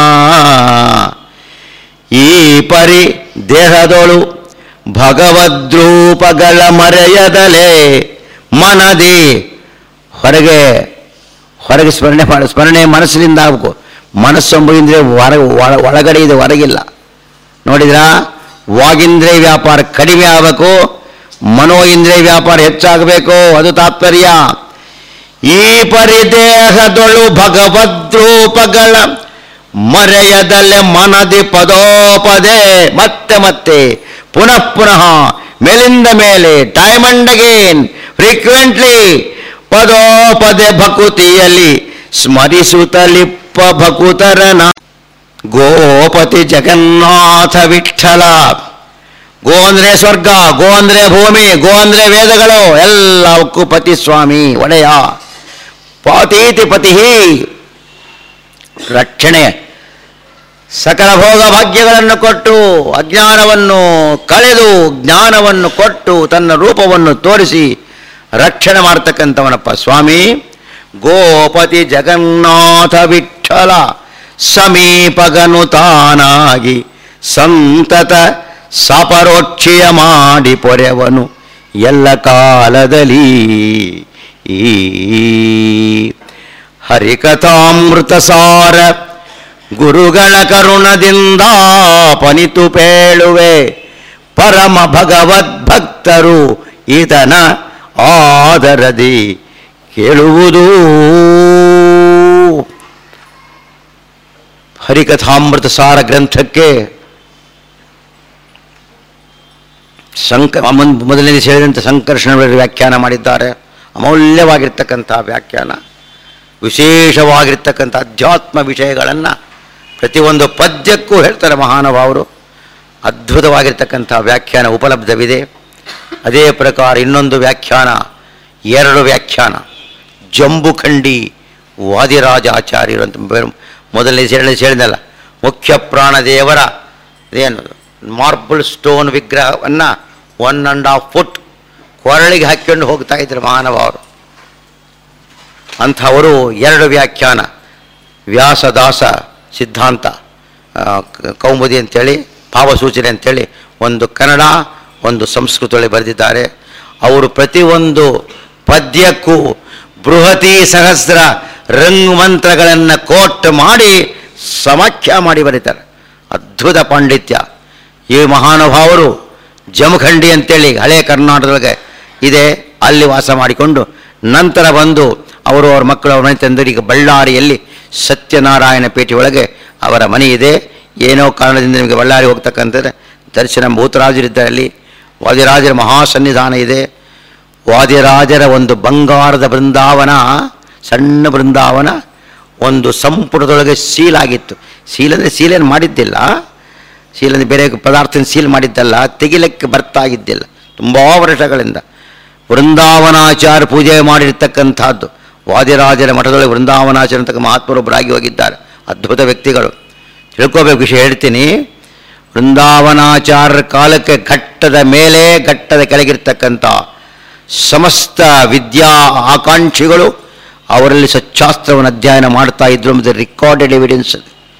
ಈ ಪರಿ ದೇಹದೊಳು ಭಗವದ್ರೂಪಗಳ ಮರೆಯದಲೆ ಮನದಿ ಹೊರಗೆ ಹೊರಗೆ ಸ್ಮರಣೆ ಮಾಡಿ ಸ್ಮರಣೆ ಮನಸ್ಸಿನಿಂದ ಆಗಬೇಕು ಮನಸ್ಸು ಎಂಬುದಿಂದ್ರೆ ಹೊರ ಒಳ- ಒಳಗಡೆ ಇದೆ ಹೊರಗಿಲ್ಲ ನೋಡಿದ್ರಾ ವಾಗೀಂದ್ರಿಯ ವ್ಯಾಪಾರ ಕಡಿಮೆ ಆಗಬೇಕು ಮನೋ ಇಂದ್ರಿಯ ವ್ಯಾಪಾರ ಹೆಚ್ಚಾಗಬೇಕು ಅದು ತಾತ್ಪರ್ಯ ಈ ಪರಿದೇಹದೊಳು ಭಗವದ್ರೂಪಗಳ ಮರೆಯದಲ್ಲೇ ಮನದಿ ಪದೋಪದೇ ಮತ್ತೆ ಮತ್ತೆ ಪುನಃ ಪುನಃ ಮೇಲಿಂದ ಮೇಲೆ ಟೈಮ್ ಅಂಡ್ ಅಗೇನ್ ಫ್ರೀಕ್ವೆಂಟ್ಲಿ ಪದೋಪದೆ ಭಕುತಿಯಲ್ಲಿ ಸ್ಮರಿಸುತ್ತಲಿಪ್ಪ ಭಕುತರನ ಗೋಪತಿ ಜಗನ್ನಾಥ ವಿಠಲ ಗೋ ಅಂದ್ರೆ ಸ್ವರ್ಗ ಗೋ ಅಂದ್ರೆ ಭೂಮಿ ಗೋ ಅಂದ್ರೆ ವೇದಗಳು ಎಲ್ಲವಕ್ಕೂ ಪತಿ ಸ್ವಾಮಿ ಒಡೆಯ ಪಾತೀತಿ ಪತಿ ರಕ್ಷಣೆ ಸಕಲ ಭೋಗ ಭಾಗ್ಯಗಳನ್ನು ಕೊಟ್ಟು ಅಜ್ಞಾನವನ್ನು ಕಳೆದು ಜ್ಞಾನವನ್ನು ಕೊಟ್ಟು ತನ್ನ ರೂಪವನ್ನು ತೋರಿಸಿ ರಕ್ಷಣೆ ಮಾಡ್ತಕ್ಕಂಥವನಪ್ಪ ಸ್ವಾಮಿ ಗೋಪತಿ ಜಗನ್ನಾಥ ವಿಠಲ ಸಮೀಪಗನು ತಾನಾಗಿ ಸಂತತ ಸಪರೋಕ್ಷಿಯ ಮಾಡಿ ಪೊರೆವನು ಎಲ್ಲ ಕಾಲದಲ್ಲಿ ಈ ಹರಿಕಥಾಮೃತ ಸಾರ ಗುರುಗಳ ಕರುಣದಿಂದ ಪನಿತು ಪೇಳುವೆ ಪರಮ ಭಗವದ್ಭಕ್ತರು ಈತನ ಆದರದಿ ಕೇಳುವುದು ಹರಿಕಥಾಮೃತ ಸಾರ ಗ್ರಂಥಕ್ಕೆ ಸಂಕ ಮೊನ್- ಮೊದಲನೇ ಹೇಳಿದಂತೆ ಸಂಕರ್ಷಣವರು ವ್ಯಾಖ್ಯಾನ ಮಾಡಿದ್ದಾರೆ ಅಮೂಲ್ಯವಾಗಿರ್ತಕ್ಕಂಥ ವ್ಯಾಖ್ಯಾನ ವಿಶೇಷವಾಗಿರ್ತಕ್ಕಂಥ ಅಧ್ಯಾತ್ಮ ವಿಷಯಗಳನ್ನು ಪ್ರತಿಯೊಂದು ಪದ್ಯಕ್ಕೂ ಹೇಳ್ತಾರೆ ಮಹಾನುಭಾವರು ಅದ್ಭುತವಾಗಿರ್ತಕ್ಕಂಥ ವ್ಯಾಖ್ಯಾನ ಉಪಲಬ್ಧವಿದೆ ಅದೇ ಪ್ರಕಾರ ಇನ್ನೊಂದು ವ್ಯಾಖ್ಯಾನ ಎರಡು ವ್ಯಾಖ್ಯಾನ ಜಂಬುಖಂಡಿ ವಾದಿರಾಜ ಆಚಾರ್ಯರು ಅಂತ ಬೇರೆ- ಮೊದಲನೇ ಹೇಳಿ ಹೇಳಿದಲ್ಲ ಮುಖ್ಯ ಪ್ರಾಣದೇವರ ಏನು ಮಾರ್ಬಲ್ ಸ್ಟೋನ್ ವಿಗ್ರಹವನ್ನು ಒನ್ ಆ್ಯಂಡ್ ಹಾಫ್ ಫುಟ್ ಕೊರಳಿಗೆ ಹಾಕ್ಕೊಂಡು ಹೋಗ್ತಾ ಇದ್ರು ಮಹಾನುಭಾವರು ಅಂಥವರು ಎರಡು ವ್ಯಾಖ್ಯಾನ ವ್ಯಾಸದಾಸ ಸಿದ್ಧಾಂತ ಆ, ಕ- ಕೌಮುದಿ ಅಂತೇಳಿ ಭಾವಸೂಚನೆ ಅಂತೇಳಿ ಒಂದು ಕನ್ನಡ ಒಂದು ಸಂಸ್ಕೃತದಲ್ಲಿ ಬರೆದಿದ್ದಾರೆ ಅವರು ಪ್ರತಿಯೊಂದು ಪದ್ಯಕ್ಕೂ ಬೃಹತಿ ಸಹಸ್ರ ರಂಗ್ ಮಂತ್ರಗಳನ್ನು ಕೋಟ್ ಮಾಡಿ ಸಮಾಖ್ಯ ಮಾಡಿ ಬರೀತಾರೆ ಅದ್ಭುತ ಪಾಂಡಿತ್ಯ ಈ ಮಹಾನುಭಾವರು ಜಮಖಂಡಿ ಅಂತೇಳಿ ಹಳೆ ಕರ್ನಾಟಕದೊಳಗೆ ಇದೆ ಅಲ್ಲಿ ವಾಸ ಮಾಡಿಕೊಂಡು ನಂತರ ಬಂದು ಅವರು ಅವ್ರ ಮಕ್ಕಳು ಅವ್ರ ಮನೆ ತಂದರು ಈಗ ಬಳ್ಳಾರಿಯಲ್ಲಿ ಸತ್ಯನಾರಾಯಣ ಪೇಟೆ ಒಳಗೆ ಅವರ ಮನೆ ಇದೆ ಏನೋ ಕಾರಣದಿಂದ ನಿಮಗೆ ಬಳ್ಳಾರಿ ಹೋಗ್ತಕ್ಕಂಥದ್ದು ದರ್ಶನ ಭೂತರಾಜರಿದ್ದಾರೆ ಅಲ್ಲಿ ವಾದಿರಾಜರ ಮಹಾಸನ್ನಿಧಾನ ಇದೆ ವಾದಿರಾಜರ ಒಂದು ಬಂಗಾರದ ಬೃಂದಾವನ ಸಣ್ಣ ಬೃಂದಾವನ ಒಂದು ಸಂಪುಟದೊಳಗೆ ಸೀಲ್ ಆಗಿತ್ತು ಸೀಲ್ ಅಂದರೆ ಸೀಲೇನು ಮಾಡಿದ್ದಿಲ್ಲ ಸೀಲ್ ಅಂದರೆ ಬೇರೆ ಪದಾರ್ಥ ಸೀಲ್ ಮಾಡಿದ್ದಲ್ಲ ತೆಗಿಲಿಕ್ಕೆ ಬರ್ತಾ ಇದ್ದಿಲ್ಲ ತುಂಬ ವರ್ಷಗಳಿಂದ ವೃಂದಾವನಾಚಾರ ಪೂಜೆ ಮಾಡಿರ್ತಕ್ಕಂಥದ್ದು ವಾದಿರಾಜರ ಮಠದೊಳಗೆ ವೃಂದಾವನಾಚಾರ ಅಂತಕ್ಕ ಮಹಾತ್ಮರೊಬ್ಬರಾಗಿ ಹೋಗಿದ್ದಾರೆ ಅದ್ಭುತ ವ್ಯಕ್ತಿಗಳು ತಿಳ್ಕೋಬೇಕು ವಿಷಯ ಹೇಳ್ತೀನಿ ವೃಂದಾವನಾಚಾರ್ಯರ ಕಾಲಕ್ಕೆ ಘಟ್ಟದ ಮೇಲೆ ಘಟ್ಟದ ಕೆಳಗಿರ್ತಕ್ಕಂಥ ಸಮಸ್ತ ವಿದ್ಯಾ ಆಕಾಂಕ್ಷಿಗಳು ಅವರಲ್ಲಿ ಸಚ್ಚಾಸ್ತ್ರವನ್ನು ಅಧ್ಯಯನ ಮಾಡ್ತಾ ಇದ್ರು ಮತ್ತು ರಿಕಾರ್ಡೆಡ್ ಎವಿಡೆನ್ಸ್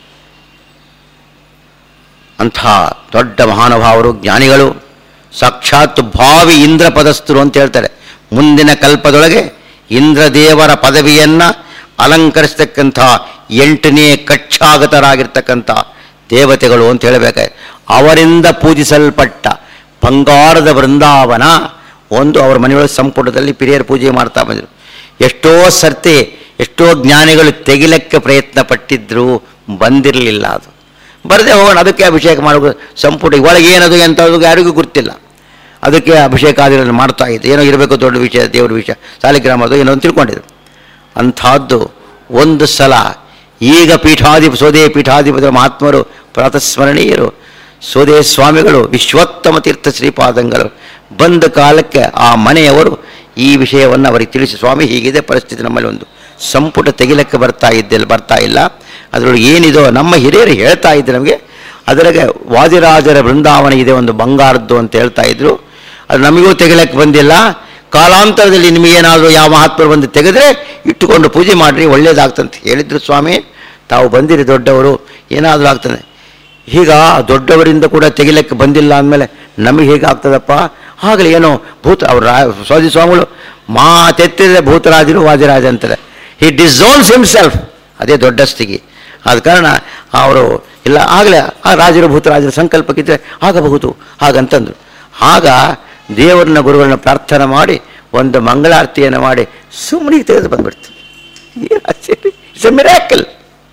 ಅಂಥ ದೊಡ್ಡ ಮಹಾನುಭಾವರು ಜ್ಞಾನಿಗಳು ಸಾಕ್ಷಾತ್ ಭಾವಿ ಇಂದ್ರ ಪದಸ್ಥರು ಅಂತ ಹೇಳ್ತಾರೆ ಮುಂದಿನ ಕಲ್ಪದೊಳಗೆ ಇಂದ್ರದೇವರ ಪದವಿಯನ್ನು ಅಲಂಕರಿಸ್ತಕ್ಕಂಥ ಎಂಟನೇ ಕಕ್ಷಾಗತರಾಗಿರ್ತಕ್ಕಂಥ ದೇವತೆಗಳು ಅಂತ ಹೇಳಬೇಕು ಅವರಿಂದ ಪೂಜಿಸಲ್ಪಟ್ಟ ಬಂಗಾರದ ವೃಂದಾವನ ಒಂದು ಅವರ ಮನೆಯೊಳಗೆ ಸಂಪುಟದಲ್ಲಿ ಪಿರಿಯರ ಪೂಜೆ ಮಾಡ್ತಾ ಬಂದರು ಎಷ್ಟೋ ಸರ್ತಿ ಎಷ್ಟೋ ಜ್ಞಾನಿಗಳು ತೆಗಿಲಕ್ಕೆ ಪ್ರಯತ್ನ ಪಟ್ಟಿದ್ರು ಬಂದಿರಲಿಲ್ಲ ಅದು ಬರದೆ ಹೋಗೋಣ ಅದಕ್ಕೆ ಅಭಿಷೇಕ ಮಾಡಬೇಕು ಸಂಪುಟ ಒಳಗೆ ಏನದು ಎಂಥದ್ದು ಯಾರಿಗೂ ಗೊತ್ತಿಲ್ಲ ಅದಕ್ಕೆ ಅಭಿಷೇಕ ಆದಿಗಳನ್ನು ಮಾಡ್ತಾ ಇದ್ದೆ ಏನೋ ಇರಬೇಕು ದೊಡ್ಡ ವಿಷಯ ದೇವರ ವಿಷಯ ಸಾಲಿಗ್ರಾಮದು ಏನೋ ಅಂತ ತಿಳ್ಕೊಂಡಿದ್ರು ಅಂಥದ್ದು ಒಂದು ಸಲ ಈಗ ಪೀಠಾಧಿಪ ಸೋದೆ ಪೀಠಾಧಿಪತಿಗಳ ಮಹಾತ್ಮರು ಪ್ರಾತಸ್ಮರಣೀಯರು ಸೋದೆ ಸ್ವಾಮಿಗಳು ವಿಶ್ವೋತ್ತಮ ತೀರ್ಥ ಶ್ರೀಪಾದಂಗಳು ಬಂದ ಕಾಲಕ್ಕೆ ಆ ಮನೆಯವರು ಈ ವಿಷಯವನ್ನು ಅವರಿಗೆ ತಿಳಿಸಿ ಸ್ವಾಮಿ ಹೀಗಿದೆ ಪರಿಸ್ಥಿತಿ ನಮ್ಮಲ್ಲಿ ಒಂದು ಸಂಪುಟ ತೆಗಿಲಕ್ಕೆ ಬರ್ತಾ ಇದ್ದಿಲ್ಲ ಬರ್ತಾ ಇಲ್ಲ ಅದರೊಳಗೆ ಏನಿದೋ ನಮ್ಮ ಹಿರಿಯರು ಹೇಳ್ತಾ ಇದ್ರು ನಮಗೆ ಅದರಾಗೆ ವಾದಿರಾಜರ ಬೃಂದಾವನ ಇದೆ ಒಂದು ಬಂಗಾರದ್ದು ಅಂತ ಹೇಳ್ತಾ ಇದ್ರು ಅದು ನಮಗೂ ತೆಗಿಲಕ್ಕೆ ಬಂದಿಲ್ಲ ಕಾಲಾಂತರದಲ್ಲಿ ನಿಮಗೇನಾದರೂ ಯಾವ ಮಹಾತ್ಮರು ಬಂದು ತೆಗೆದ್ರೆ ಇಟ್ಟುಕೊಂಡು ಪೂಜೆ ಮಾಡಿರಿ ಒಳ್ಳೇದಾಗ್ತಂತ ಹೇಳಿದ್ರು ಸ್ವಾಮಿ ತಾವು ಬಂದಿರಿ ದೊಡ್ಡವರು ಏನಾದರೂ ಆಗ್ತದೆ ಈಗ ದೊಡ್ಡವರಿಂದ ಕೂಡ ತೆಗಿಲಿಕ್ಕೆ ಬಂದಿಲ್ಲ ಅಂದಮೇಲೆ ನಮಗೆ ಹೇಗಾಗ್ತದಪ್ಪ ಆಗಲೇ ಏನೋ ಭೂತ ಅವ್ರ ರಾ ಸ್ವಾಮಿ ಸ್ವಾಮಿಗಳು ಮಾತೆತ್ತಿದ್ರೆ ಭೂತರಾಜರು ವಾದಿರಾಜ ಅಂತಾರೆ ಹಿ ಡಿಸೋನ್ಸ್ ಹಿಮ್ಸೆಲ್ಫ್ ಅದೇ ದೊಡ್ಡ ಸ್ಥಿತಿ ಆದ ಕಾರಣ ಅವರು ಇಲ್ಲ ಆಗಲೇ ಆ ರಾಜರು ಭೂತರಾಜರ ಸಂಕಲ್ಪಕ್ಕಿದ್ರೆ ಆಗಬಹುದು ಹಾಗಂತಂದ್ರು ಆಗ ದೇವರನ್ನ ಗುರುಗಳನ್ನ ಪ್ರಾರ್ಥನೆ ಮಾಡಿ ಒಂದು ಮಂಗಳಾರತಿಯನ್ನು ಮಾಡಿ ಸುಮ್ಮನೆ ತೆಗೆದು ಬಂದ್ಬಿಡ್ತು ಏನು ಆಶ್ಚರ್ಯ ಇಟ್ಸ್ ಎ ಮಿರಾಕಲ್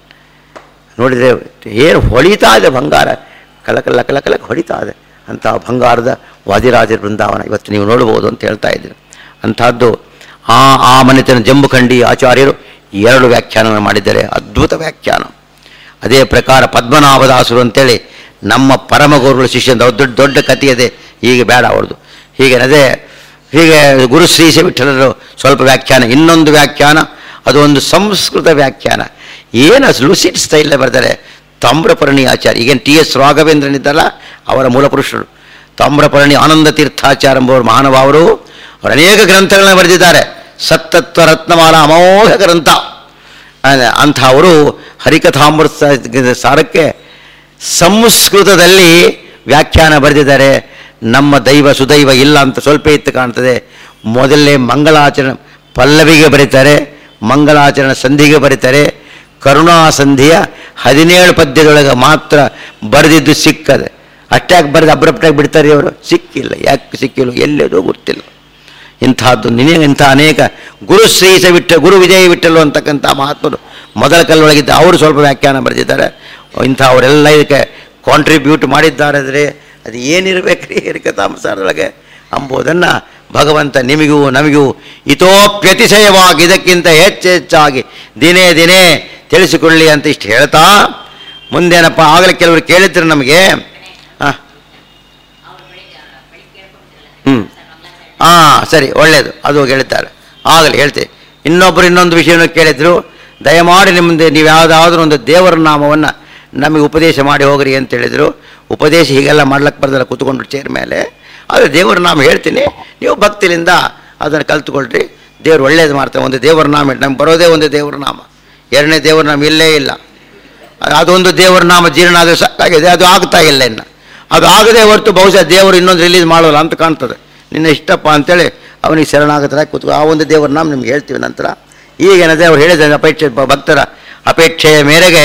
ನೋಡಿದರೆ ಏನು ಹೊಳಿತಾ ಇದೆ ಬಂಗಾರ ಕಲಕಲ ಕಲ ಕಲಕ ಹೊಡಿತಾ ಇದೆ ಅಂಥ ಬಂಗಾರದ ವಾದಿರಾಜರ ಬೃಂದಾವನ ಇವತ್ತು ನೀವು ನೋಡ್ಬೋದು ಅಂತ ಹೇಳ್ತಾ ಇದ್ದೀರಿ ಅಂಥದ್ದು ಆ ಆ ಮನೆತನ ಜಂಬುಖಂಡಿ ಆಚಾರ್ಯರು ಎರಡು ವ್ಯಾಖ್ಯಾನ ಮಾಡಿದ್ದಾರೆ ಅದ್ಭುತ ವ್ಯಾಖ್ಯಾನ ಅದೇ ಪ್ರಕಾರ ಪದ್ಮನಾಭದಾಸರು ಅಂತೇಳಿ ನಮ್ಮ ಪರಮ ಗುರುಗಳ ಶಿಷ್ಯ ಅಂತ ಅವ್ರು ದೊಡ್ಡ ದೊಡ್ಡ ಕಥೆ ಇದೆ ಈಗ ಬೇಡ ಅವ್ರದ್ದು ಹೀಗೆ ಅದೇ ಹೀಗೆ ಗುರುಶ್ರೀ ವಿಠಲರು ಸ್ವಲ್ಪ ವ್ಯಾಖ್ಯಾನ ಇನ್ನೊಂದು ವ್ಯಾಖ್ಯಾನ ಅದು ಒಂದು ಸಂಸ್ಕೃತ ವ್ಯಾಖ್ಯಾನ ಏನು ಲುಸಿಡ್ ಸ್ಟೈಲ್ ಬರ್ತಾರೆ ತಾಮ್ರಪರ್ಣಿ ಆಚಾರ್ಯ ಈಗೇನು ಟಿ ಎಸ್ ರಾಘವೇಂದ್ರನಿದ್ದಲ್ಲ ಅವರ ಮೂಲಪುರುಷರು ತಾಮ್ರಪರ್ಣಿ ಆನಂದ ತೀರ್ಥಾಚಾರ್ಯ ಎಂಬುವರು ಮಹಾನುಭಾವರು ಅವರು ಅನೇಕ ಗ್ರಂಥಗಳನ್ನ ಬರೆದಿದ್ದಾರೆ ಸತ್ತತ್ವ ರತ್ನಮಾಲ ಅಮೋಘ ಗ್ರಂಥ ಅಹ್, ಅಂಥ ಅವರು ಹರಿಕಥಾಮೃತ ಸಾರಕ್ಕೆ ಸಂಸ್ಕೃತದಲ್ಲಿ ವ್ಯಾಖ್ಯಾನ ಬರೆದಿದ್ದಾರೆ ನಮ್ಮ ದೈವ ಸುದೈವ ಇಲ್ಲ ಅಂತ ಸ್ವಲ್ಪ ಇತ್ತು ಕಾಣ್ತದೆ ಮೊದಲನೇ ಮಂಗಳಾಚರಣೆ ಪಲ್ಲವಿಗೆ ಬರೀತಾರೆ ಮಂಗಳಾಚರಣೆ ಸಂಧಿಗೆ ಬರೀತಾರೆ ಕರುಣಾ ಸಂಧಿಯ ಹದಿನೇಳು ಪದ್ಯದೊಳಗೆ ಮಾತ್ರ ಬರೆದಿದ್ದು ಸಿಕ್ಕದೆ ಅಷ್ಟಾಗಿ ಬರೆದು ಅಬ್ರಪ್ಟಾಗಿ ಬಿಡ್ತಾರೆ ಅವರು ಸಿಕ್ಕಿಲ್ಲ ಯಾಕೆ ಸಿಕ್ಕಿಲ್ಲ ಎಲ್ಲೇದೋ ಗೊತ್ತಿಲ್ಲ ಇಂಥದ್ದು ನಿನೇ ಇಂಥ ಅನೇಕ ಗುರು ಶ್ರೀಸ ವಿಟ್ಟ ಗುರು ವಿಜಯ ವಿಠಲು ಅಂತಕ್ಕಂಥ ಮಹಾತ್ಮರು ಮೊದಲ ಕಲ್ಲೊಳಗಿದ್ದ ಅವರು ಸ್ವಲ್ಪ ವ್ಯಾಖ್ಯಾನ ಬರೆದಿದ್ದಾರೆ ಇಂಥ ಅವರೆಲ್ಲ ಇದಕ್ಕೆ ಕಾಂಟ್ರಿಬ್ಯೂಟ್ ಮಾಡಿದ್ದಾರೆ ಅಂದರೆ ಅದು ಏನಿರಬೇಕ್ರಿ ಹಿರಿಕಥಾಂಸಾರದೊಳಗೆ ಅಂಬುದನ್ನು ಭಗವಂತ ನಿಮಗೂ ನಮಗೂ ಇತೋಪ್ಯತಿಶಯವಾಗಿ ಇದಕ್ಕಿಂತ ಹೆಚ್ಚು ಹೆಚ್ಚಾಗಿ ದಿನೇ ದಿನೇ ತಿಳಿಸಿಕೊಳ್ಳಿ ಅಂತ ಇಷ್ಟು ಹೇಳ್ತಾ ಮುಂದೇನಪ್ಪ ಆಗಲೇ ಕೆಲವರು ಕೇಳಿದ್ರು ನಮಗೆ ಹಾಂ ಹ್ಞೂ ಹಾಂ ಸರಿ ಒಳ್ಳೆಯದು ಅದು ಹೇಳಿದ್ದಾರೆ ಆಗಲಿ ಹೇಳ್ತೇವೆ ಇನ್ನೊಬ್ಬರು ಇನ್ನೊಂದು ವಿಷಯವನ್ನು ಕೇಳಿದ್ರು ದಯಮಾಡಿ ನಿಮ್ಮದು ನೀವು ಯಾವುದಾದ್ರೂ ಒಂದು ದೇವರ ನಾಮವನ್ನು ನಮಗೆ ಉಪದೇಶ ಮಾಡಿ ಹೋಗ್ರಿ ಅಂತ ಹೇಳಿದರು ಉಪದೇಶ ಹೀಗೆಲ್ಲ ಮಾಡ್ಲಕ್ಕೆ ಬರ್ದಲ್ಲ ಕೂತ್ಕೊಂಡು ಚೇರ್ ಮೇಲೆ ಆದರೆ ದೇವರ ನಾಮ ಹೇಳ್ತೀನಿ ನೀವು ಭಕ್ತಿಲಿಂದ ಅದನ್ನು ಕಲ್ತ್ಕೊಳ್ರಿ ದೇವ್ರು ಒಳ್ಳೇದು ಮಾಡ್ತಾರೆ ಒಂದು ದೇವರ ನಾಮ ಇಟ್ಟು ನಮ್ಗೆ ಬರೋದೇ ಒಂದು ದೇವರ ನಾಮ ಎರಡನೇ ದೇವರ ನಾಮ ಇಲ್ಲೇ ಇಲ್ಲ ಅದೊಂದು ದೇವರ ನಾಮ ಜೀರ್ಣ ಆದರೆ ಸಾಕಾಗಿದೆ ಅದು ಆಗ್ತಾ ಇಲ್ಲ ಇನ್ನು ಅದು ಆಗದೆ ಹೊರತು ಬಹುಶಃ ದೇವರು ಇನ್ನೊಂದು ರಿಲೀಸ್ ಮಾಡೋಲ್ಲ ಅಂತ ಕಾಣ್ತದೆ ನಿನ್ನ ಇಷ್ಟಪ್ಪ ಅಂತೇಳಿ ಅವನಿಗೆ ಶರಣಾಗತರ ಕೂತ್ಕೊ ಆ ಒಂದು ದೇವರ ನಾಮ ನಿಮ್ಗೆ ಹೇಳ್ತೀವಿ ನಂತರ ಈಗೇನದೆ ಅವ್ರು ಹೇಳಿದ ಅಪೇಕ್ಷೆ ಭ- ಭಕ್ತರ ಅಪೇಕ್ಷೆಯ ಮೇರೆಗೆ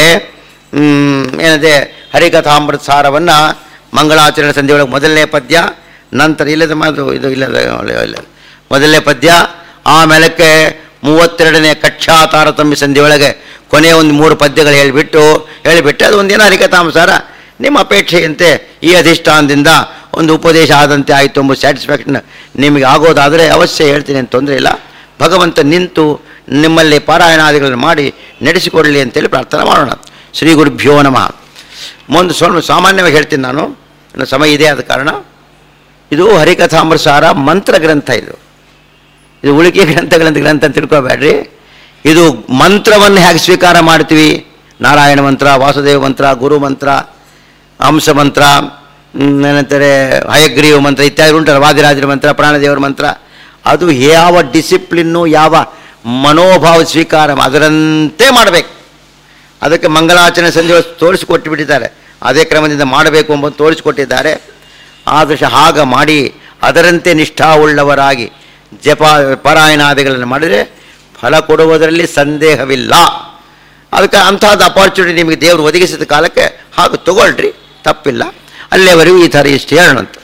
ಮ್, ಏನದೆ ಹರಿಕಥಾಮೃತ ಸಾರವನ್ನು ಮಂಗಳಾಚರಣೆ ಸಂಧಿ ಒಳಗೆ ಮೊದಲನೇ ಪದ್ಯ ನಂತರ ಇಲ್ಲದ ಮಾತು ಇದು ಇಲ್ಲದ ಇಲ್ಲ ಮೊದಲನೇ ಪದ್ಯ ಆಮೇಲಕ್ಕೆ ಮೂವತ್ತೆರಡನೇ ಕಕ್ಷಾ ತಾರತಮ್ಯ ಸಂಧಿ ಒಳಗೆ ಕೊನೆಯ ಒಂದು ಮೂರು ಪದ್ಯಗಳು ಹೇಳಿಬಿಟ್ಟು ಹೇಳಿಬಿಟ್ಟು ಅದು ಒಂದೇನೋ ಹರಿಕಥಾಂಸಾರ ನಿಮ್ಮ ಅಪೇಕ್ಷೆಯಂತೆ ಈ ಅಧಿಷ್ಠಾನದಿಂದ ಒಂದು ಉಪದೇಶ ಆದಂತೆ ಆಯಿತು ಎಂಬ ಸ್ಯಾಟಿಸ್ಫ್ಯಾಕ್ಷನ್ ನಿಮಗೆ ಆಗೋದಾದರೆ ಅವಶ್ಯ ಹೇಳ್ತೀನಿ ಅಂತ ತೊಂದರೆ ಇಲ್ಲ ಭಗವಂತ ನಿಂತು ನಿಮ್ಮಲ್ಲಿ ಪಾರಾಯಣಾದಿಗಳನ್ನು ಮಾಡಿ ನಡೆಸಿಕೊಡಲಿ ಅಂತೇಳಿ ಪ್ರಾರ್ಥನೆ ಮಾಡೋಣ ಶ್ರೀ ಗುರುಭ್ಯೋ ನಮಃ ಒಂದು ಸ್ವಲ್ಪ ಸಾಮಾನ್ಯವಾಗಿ ಹೇಳ್ತೀನಿ ನಾನು ಇನ್ನು ಸಮಯ ಇದೆ ಆದ ಕಾರಣ ಇದು ಹರಿಕಥಾಮೃತಸಾರ ಮಂತ್ರ ಗ್ರಂಥ ಇದು ಇದು ಉಳಿಕೆ ಗ್ರಂಥಗಳಂತ ಗ್ರಂಥ ಅಂತ ತಿಳ್ಕೊಬೇಡ್ರಿ ಇದು ಮಂತ್ರವನ್ನು ಹೇಗೆ ಸ್ವೀಕಾರ ಮಾಡ್ತೀವಿ ನಾರಾಯಣ ಮಂತ್ರ ವಾಸುದೇವ ಮಂತ್ರ ಗುರು ಮಂತ್ರ ಹಂಸ ಮಂತ್ರ ಹ್ಮ್, ಏನಂತಾರೆ ಹಯಗ್ರೀವ ಮಂತ್ರ ಇತ್ಯಾದಿ ಉಂಟಲ್ಲ ವಾದಿರಾಜರ ಮಂತ್ರ ಪ್ರಾಣದೇವರ ಮಂತ್ರ ಅದು ಯಾವ ಡಿಸಿಪ್ಲಿನ್ನು ಯಾವ ಮನೋಭಾವ ಸ್ವೀಕಾರ ಅದರಂತೆ ಮಾಡಬೇಕು ಅದಕ್ಕೆ ಮಂಗಳಾಚರಣೆ ಸಂಜೆ ತೋರಿಸಿಕೊಟ್ಟು ಬಿಟ್ಟಿದ್ದಾರೆ ಅದೇ ಕ್ರಮದಿಂದ ಮಾಡಬೇಕು ಎಂಬುದು ತೋರಿಸಿಕೊಟ್ಟಿದ್ದಾರೆ ಆದರ್ಶ ಹಾಗ ಮಾಡಿ ಅದರಂತೆ ನಿಷ್ಠಾವುಳ್ಳವರಾಗಿ ಜಪ ಪಾರಾಯಣಾದಿಗಳನ್ನು ಮಾಡಿದರೆ ಫಲ ಕೊಡುವುದರಲ್ಲಿ ಸಂದೇಹವಿಲ್ಲ ಅದಕ್ಕೆ ಅಂಥದ್ದು ಅಪಾರ್ಚುನಿಟಿ ನಿಮಗೆ ದೇವರು ಒದಗಿಸಿದ ಕಾಲಕ್ಕೆ ಹಾಗೆ ತಗೊಳ್ರಿ ತಪ್ಪಿಲ್ಲ ಅಲ್ಲೇವರೆಗೂ ಈ ಥರ ಇಷ್ಟು ಹೇಳೋಣಂತ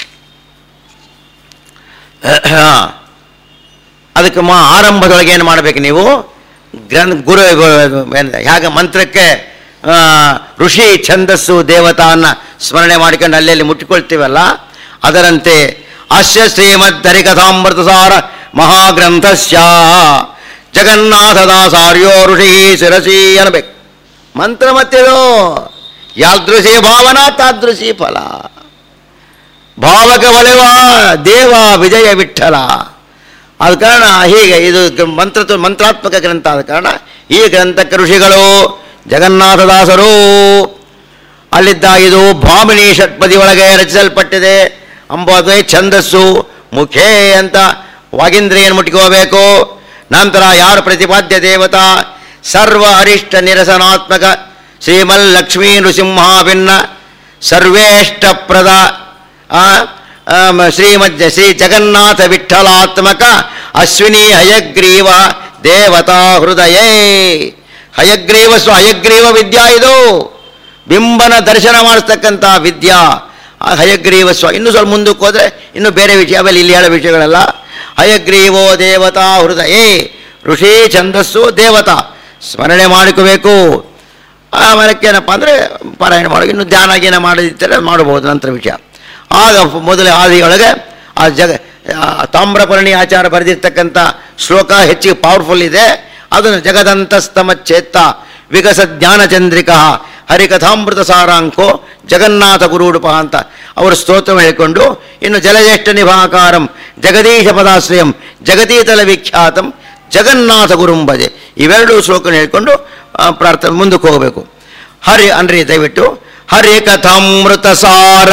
ಅದಕ್ಕೆ ಮಾ ಆರಂಭದೊಳಗೆ ಏನು ಮಾಡಬೇಕು ನೀವು ಗ್ರಂಥ ಗುರು ಏನು ಹೇಗೆ ಮಂತ್ರಕ್ಕೆ ಆ, ಋಷಿ ಛಂದಸ್ಸು ದೇವತಾನ್ನ ಸ್ಮರಣೆ ಮಾಡಿಕೊಂಡು ಅಲ್ಲೆಲ್ಲಿ ಮುಟ್ಟಿಕೊಳ್ತೀವಲ್ಲ ಅದರಂತೆ ಅಶ್ಯ ಶ್ರೀಮದ್ದರಿಕಥಾಮೃತಸಾರ ಮಹಾಗ್ರಂಥಸ್ಯ ಜಗನ್ನಾಥದಾಸಾರ್ಯೋ ಋಷಿ ಶಿರಸಿ ಅನ್ನಬೇಕು ಮಂತ್ರ ಮತ್ತಿದು ಯಾದೃಶಿ ಭಾವನಾ ತಾದೃಶಿ ಫಲ ಭಾವಕ ಒಲೆವ ದೇವ ವಿಜಯ ವಿಠಲ ಆದ ಕಾರಣ ಹೀಗೆ ಇದು ಗ- ಮಂತ್ರ ಮಂತ್ರಾತ್ಮಕ ಗ್ರಂಥ ಆದ ಕಾರಣ ಈ ಗ್ರಂಥಕ್ಕೆ ಋಷಿಗಳು ಜಗನ್ನಾಥದಾಸರು ಅಲ್ಲಿದ್ದ ಇದು ಭಾಮಿನಿ ಷಟ್ಪದಿ ಒಳಗೆ ರಚಿಸಲ್ಪಟ್ಟಿದೆ ಅಂಬೋದೇ ಛಂದಸ್ಸು ಮುಖೇ ಅಂತ ವಾಗೀಂದ್ರಿಯನ್ನು ಮುಟ್ಕೋಬೇಕು ನಂತರ ಯಾರು ಪ್ರತಿಪಾದ್ಯ ದೇವತಾ ಸರ್ವ ಅರಿಷ್ಟ ನಿರಸನಾತ್ಮಕ ಶ್ರೀಮಲ್ಲಕ್ಷ್ಮೀ ನೃಸಿಂಹಾಭಿನ್ನ ಸರ್ವೇಷ್ಟಪ್ರದ ಆ, ಆಮ್, ಶ್ರೀಮದ್ ಶ್ರೀ ಜಗನ್ನಾಥ ವಿಠಲಾತ್ಮಕ ಅಶ್ವಿನಿ ಹಯಗ್ರೀವ ದೇವತಾ ಹೃದಯೇ ಹಯಗ್ರೀವ ಸ್ವ ಹಯಗ್ರೀವ ವಿದ್ಯಾ ಇದು ಬಿಂಬನ ದರ್ಶನ ಮಾಡಿಸ್ತಕ್ಕಂಥ ವಿದ್ಯಾ ಆ ಹಯಗ್ರೀವ ಸ್ವ ಇನ್ನು ಸ್ವಲ್ಪ ಮುಂದಕ್ಕೆ ಹೋದರೆ ಇನ್ನು ಬೇರೆ ವಿಷಯ ಆಮೇಲೆ ಇಲ್ಲಿ ಹೇಳೋ ವಿಷಯಗಳೆಲ್ಲ ಹಯಗ್ರೀವೋ ದೇವತಾ ಹೃದಯೇ ಋಷಿ ಛಂದಸ್ಸು ದೇವತಾ ಸ್ಮರಣೆ ಮಾಡಿಕೋಬೇಕು ಆಮೇಲೆ ಏನಪ್ಪ ಅಂದರೆ ಪಾರಾಯಣ ಮಾಡೋ ಇನ್ನು ಧ್ಯಾನ ಗೀನ ಮಾಡಿದ್ದರೆ ಮಾಡ್ಬೋದು ನಂತರ ವಿಷಯ ಆಗ ಮೊದಲೇ ಆದಿಯೊಳಗೆ ಆ ಜಗ ಆ ತಾಮ್ರಪರ್ಣಿ ಆಚಾರ ಬರೆದಿರ್ತಕ್ಕಂಥ ಶ್ಲೋಕ ಹೆಚ್ಚಿಗೆ ಪವರ್ಫುಲ್ ಇದೆ ಅದನ್ನು ಜಗದಂತಸ್ತಮಚ್ಚೇತ್ತ ವಿಕಸ ಜ್ಞಾನಚಂದ್ರಿಕ ಹರಿಕಥಾಮೃತ ಸಾರಾಂಕೋ ಜಗನ್ನಾಥ ಗುರುಡುಪ ಅಂತ ಅವರು ಸ್ತೋತ್ರ ಹೇಳಿಕೊಂಡು ಇನ್ನು ಜಲಜ್ಯೇಷ್ಠ ನಿಭಾಕಾರಂ ಜಗದೀಶ ಪದಾಶ್ರಯಂ ಜಗದೀತಲ ವಿಖ್ಯಾತಂ ಜಗನ್ನಾಥ ಗುರುಂಬಜೆ ಇವೆರಡು ಶ್ಲೋಕನ ಹೇಳ್ಕೊಂಡು ಆ, ಪ್ರಾರ್ಥನೆ ಮುಂದಕ್ಕೆ ಹೋಗಬೇಕು ಹರಿ ಅನ್ರಿ ದಯವಿಟ್ಟು ಹರಿ ಕಥಾಮೃತ ಸಾರ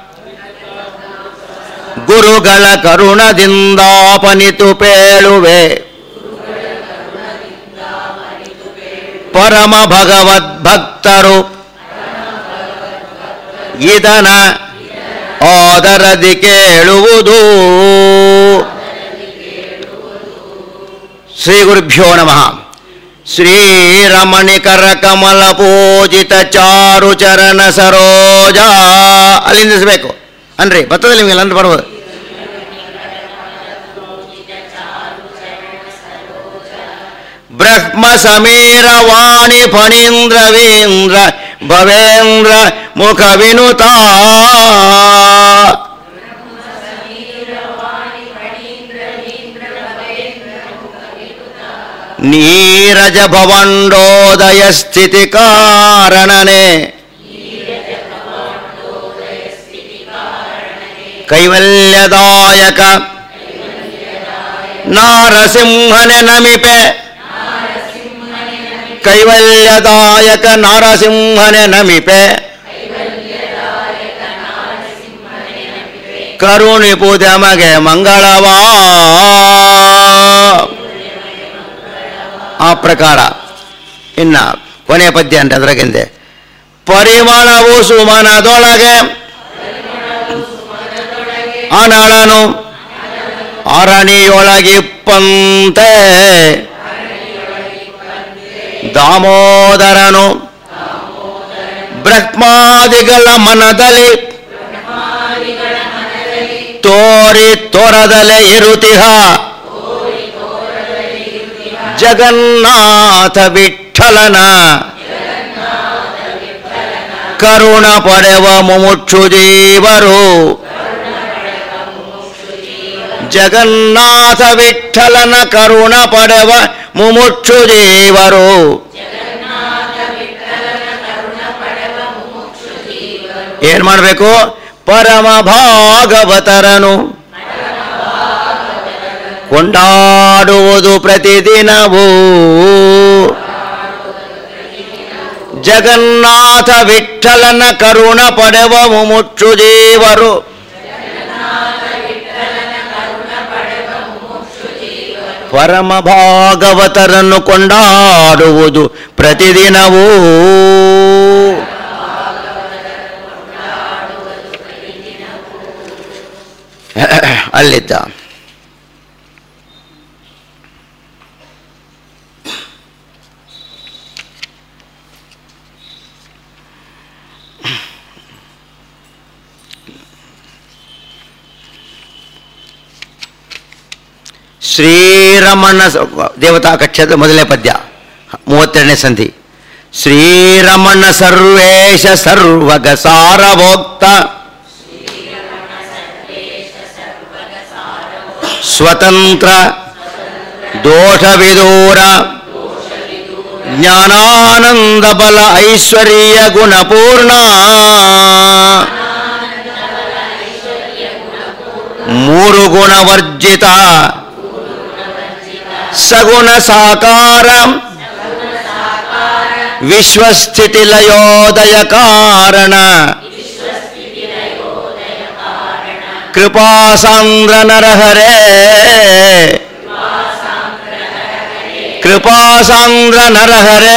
ಗುರುಗಳ ಕರುಣದಿಂದಾಪನಿತು ಪೇಳುವೆ ಪರಮ ಭಗವದ್ಭಕ್ತರು ಇದನ ಆದರದಿ ಕೇಳುವುದು ಶ್ರೀ ಗುರುಭ್ಯೋ ನಮಃ ಶ್ರೀರಮಣಿಕರ ಕಮಲ ಪೂಜಿತ ಚಾರು ಚರಣ ಸರೋಜ ಅಲ್ಲಿ ನಿಲ್ಲಿಸ್ಬೇಕು ಅನ್ರಿ ಬರ್ತದೆ ನಿಮಗೆ ಅಂತ ಬರ್ಬೋದು ಬ್ರಹ್ಮ ಸಮೀರ ವಾಣಿ ಫಣೀಂದ್ರ ವೀಂದ್ರ ಭವೇಂದ್ರ ಮುಖ ವಿನುತ ನೀರಜ ಭವಂಡೋದಯ ಸ್ಥಿತಿ ಕಾರಣನೆ ಕೈವಲ್ಯದಾಯಕ ನಾರಸಿಂಹನೆ ನಮಿಪೆ ಕೈವಲ್ಯದಾಯಕ ನಾರಸಿಂಹನೆ ನಮಿಪೆ ಕರುಣಿಪುದ ಮಗೆ ಮಂಗಳವಾ ಆ ಪ್ರಕಾರ ಇನ್ನ ಕೊನೆಯ ಪದ್ಯ ಅಂತ ಅದ್ರಾಗಿಂದೆ ಪರಿಮಳವು ಸುಮನದೊಳಗೆ ಅನಳನು ಅರಣಿಯೊಳಗಿಪ್ಪಂತೆ ದಾಮೋದರನು ಬ್ರಹ್ಮಾದಿಗಳ ಮನದಲ್ಲಿ ತೋರಿ ತೋರದಲೆ ಇರುತಿಹ ಜಗನ್ನಾಥ ವಿಠಲನ ಕರುಣ ಪಡೆವ ಮುಮುಕ್ಷು ಜೀವರು ಜಗನ್ನಾಥ ವಿಠಲನ ಕರುಣ ಪಡೆವ ಮುಮುಕ್ಷು ಜೀವರು ಏನ್ ಮಾಡಬೇಕು ಪರಮ ಭಾಗವತರನು ಕೊಂಡಾಡುವುದು ಪ್ರತಿದಿನವೂ ಜಗನ್ನಾಥ ವಿಠಲನ ಕರುಣ ಪಡೆವ ಮುಮುಕ್ಷು ಜೀವರು ಪರಮ ಭಾಗವತರನ್ನು ಕೊಂಡಾಡುವುದು ಪ್ರತಿದಿನವೂ ಅಲ್ಲಿದ್ದ ಶ್ರೀರಮಣ ಸ- ದೇವತಾ ಕಕ್ಷದ ಮೊದಲನೇ ಪದ್ಯ ಮೂವತ್ತೆರಡನೇ ಸಂಧಿ ಶ್ರೀರಮಣ ಸರ್ವೇಶ ಸರ್ವಗ ಸಾರಭೋಕ್ತ ಸ್ವತಂತ್ರ ದೋಷ ವಿದೂರ ಜ್ಞಾನಾನಂದ ಬಲ ಐಶ್ವರ್ಯ ಗುಣಪೂರ್ಣ ಮೂರು ಗುಣವರ್ಜಿತ ಸಗುಣ ಸಾಕಾರ ವಿಶ್ವಸ್ಥಿತಿ ಲಯೋದಯ ಕಾರಣ ಕೃಪಾಸಾಂದ್ರ ನರಹರೇ ಕೃಪಾಸಾಂದ್ರ ನರಹರೇ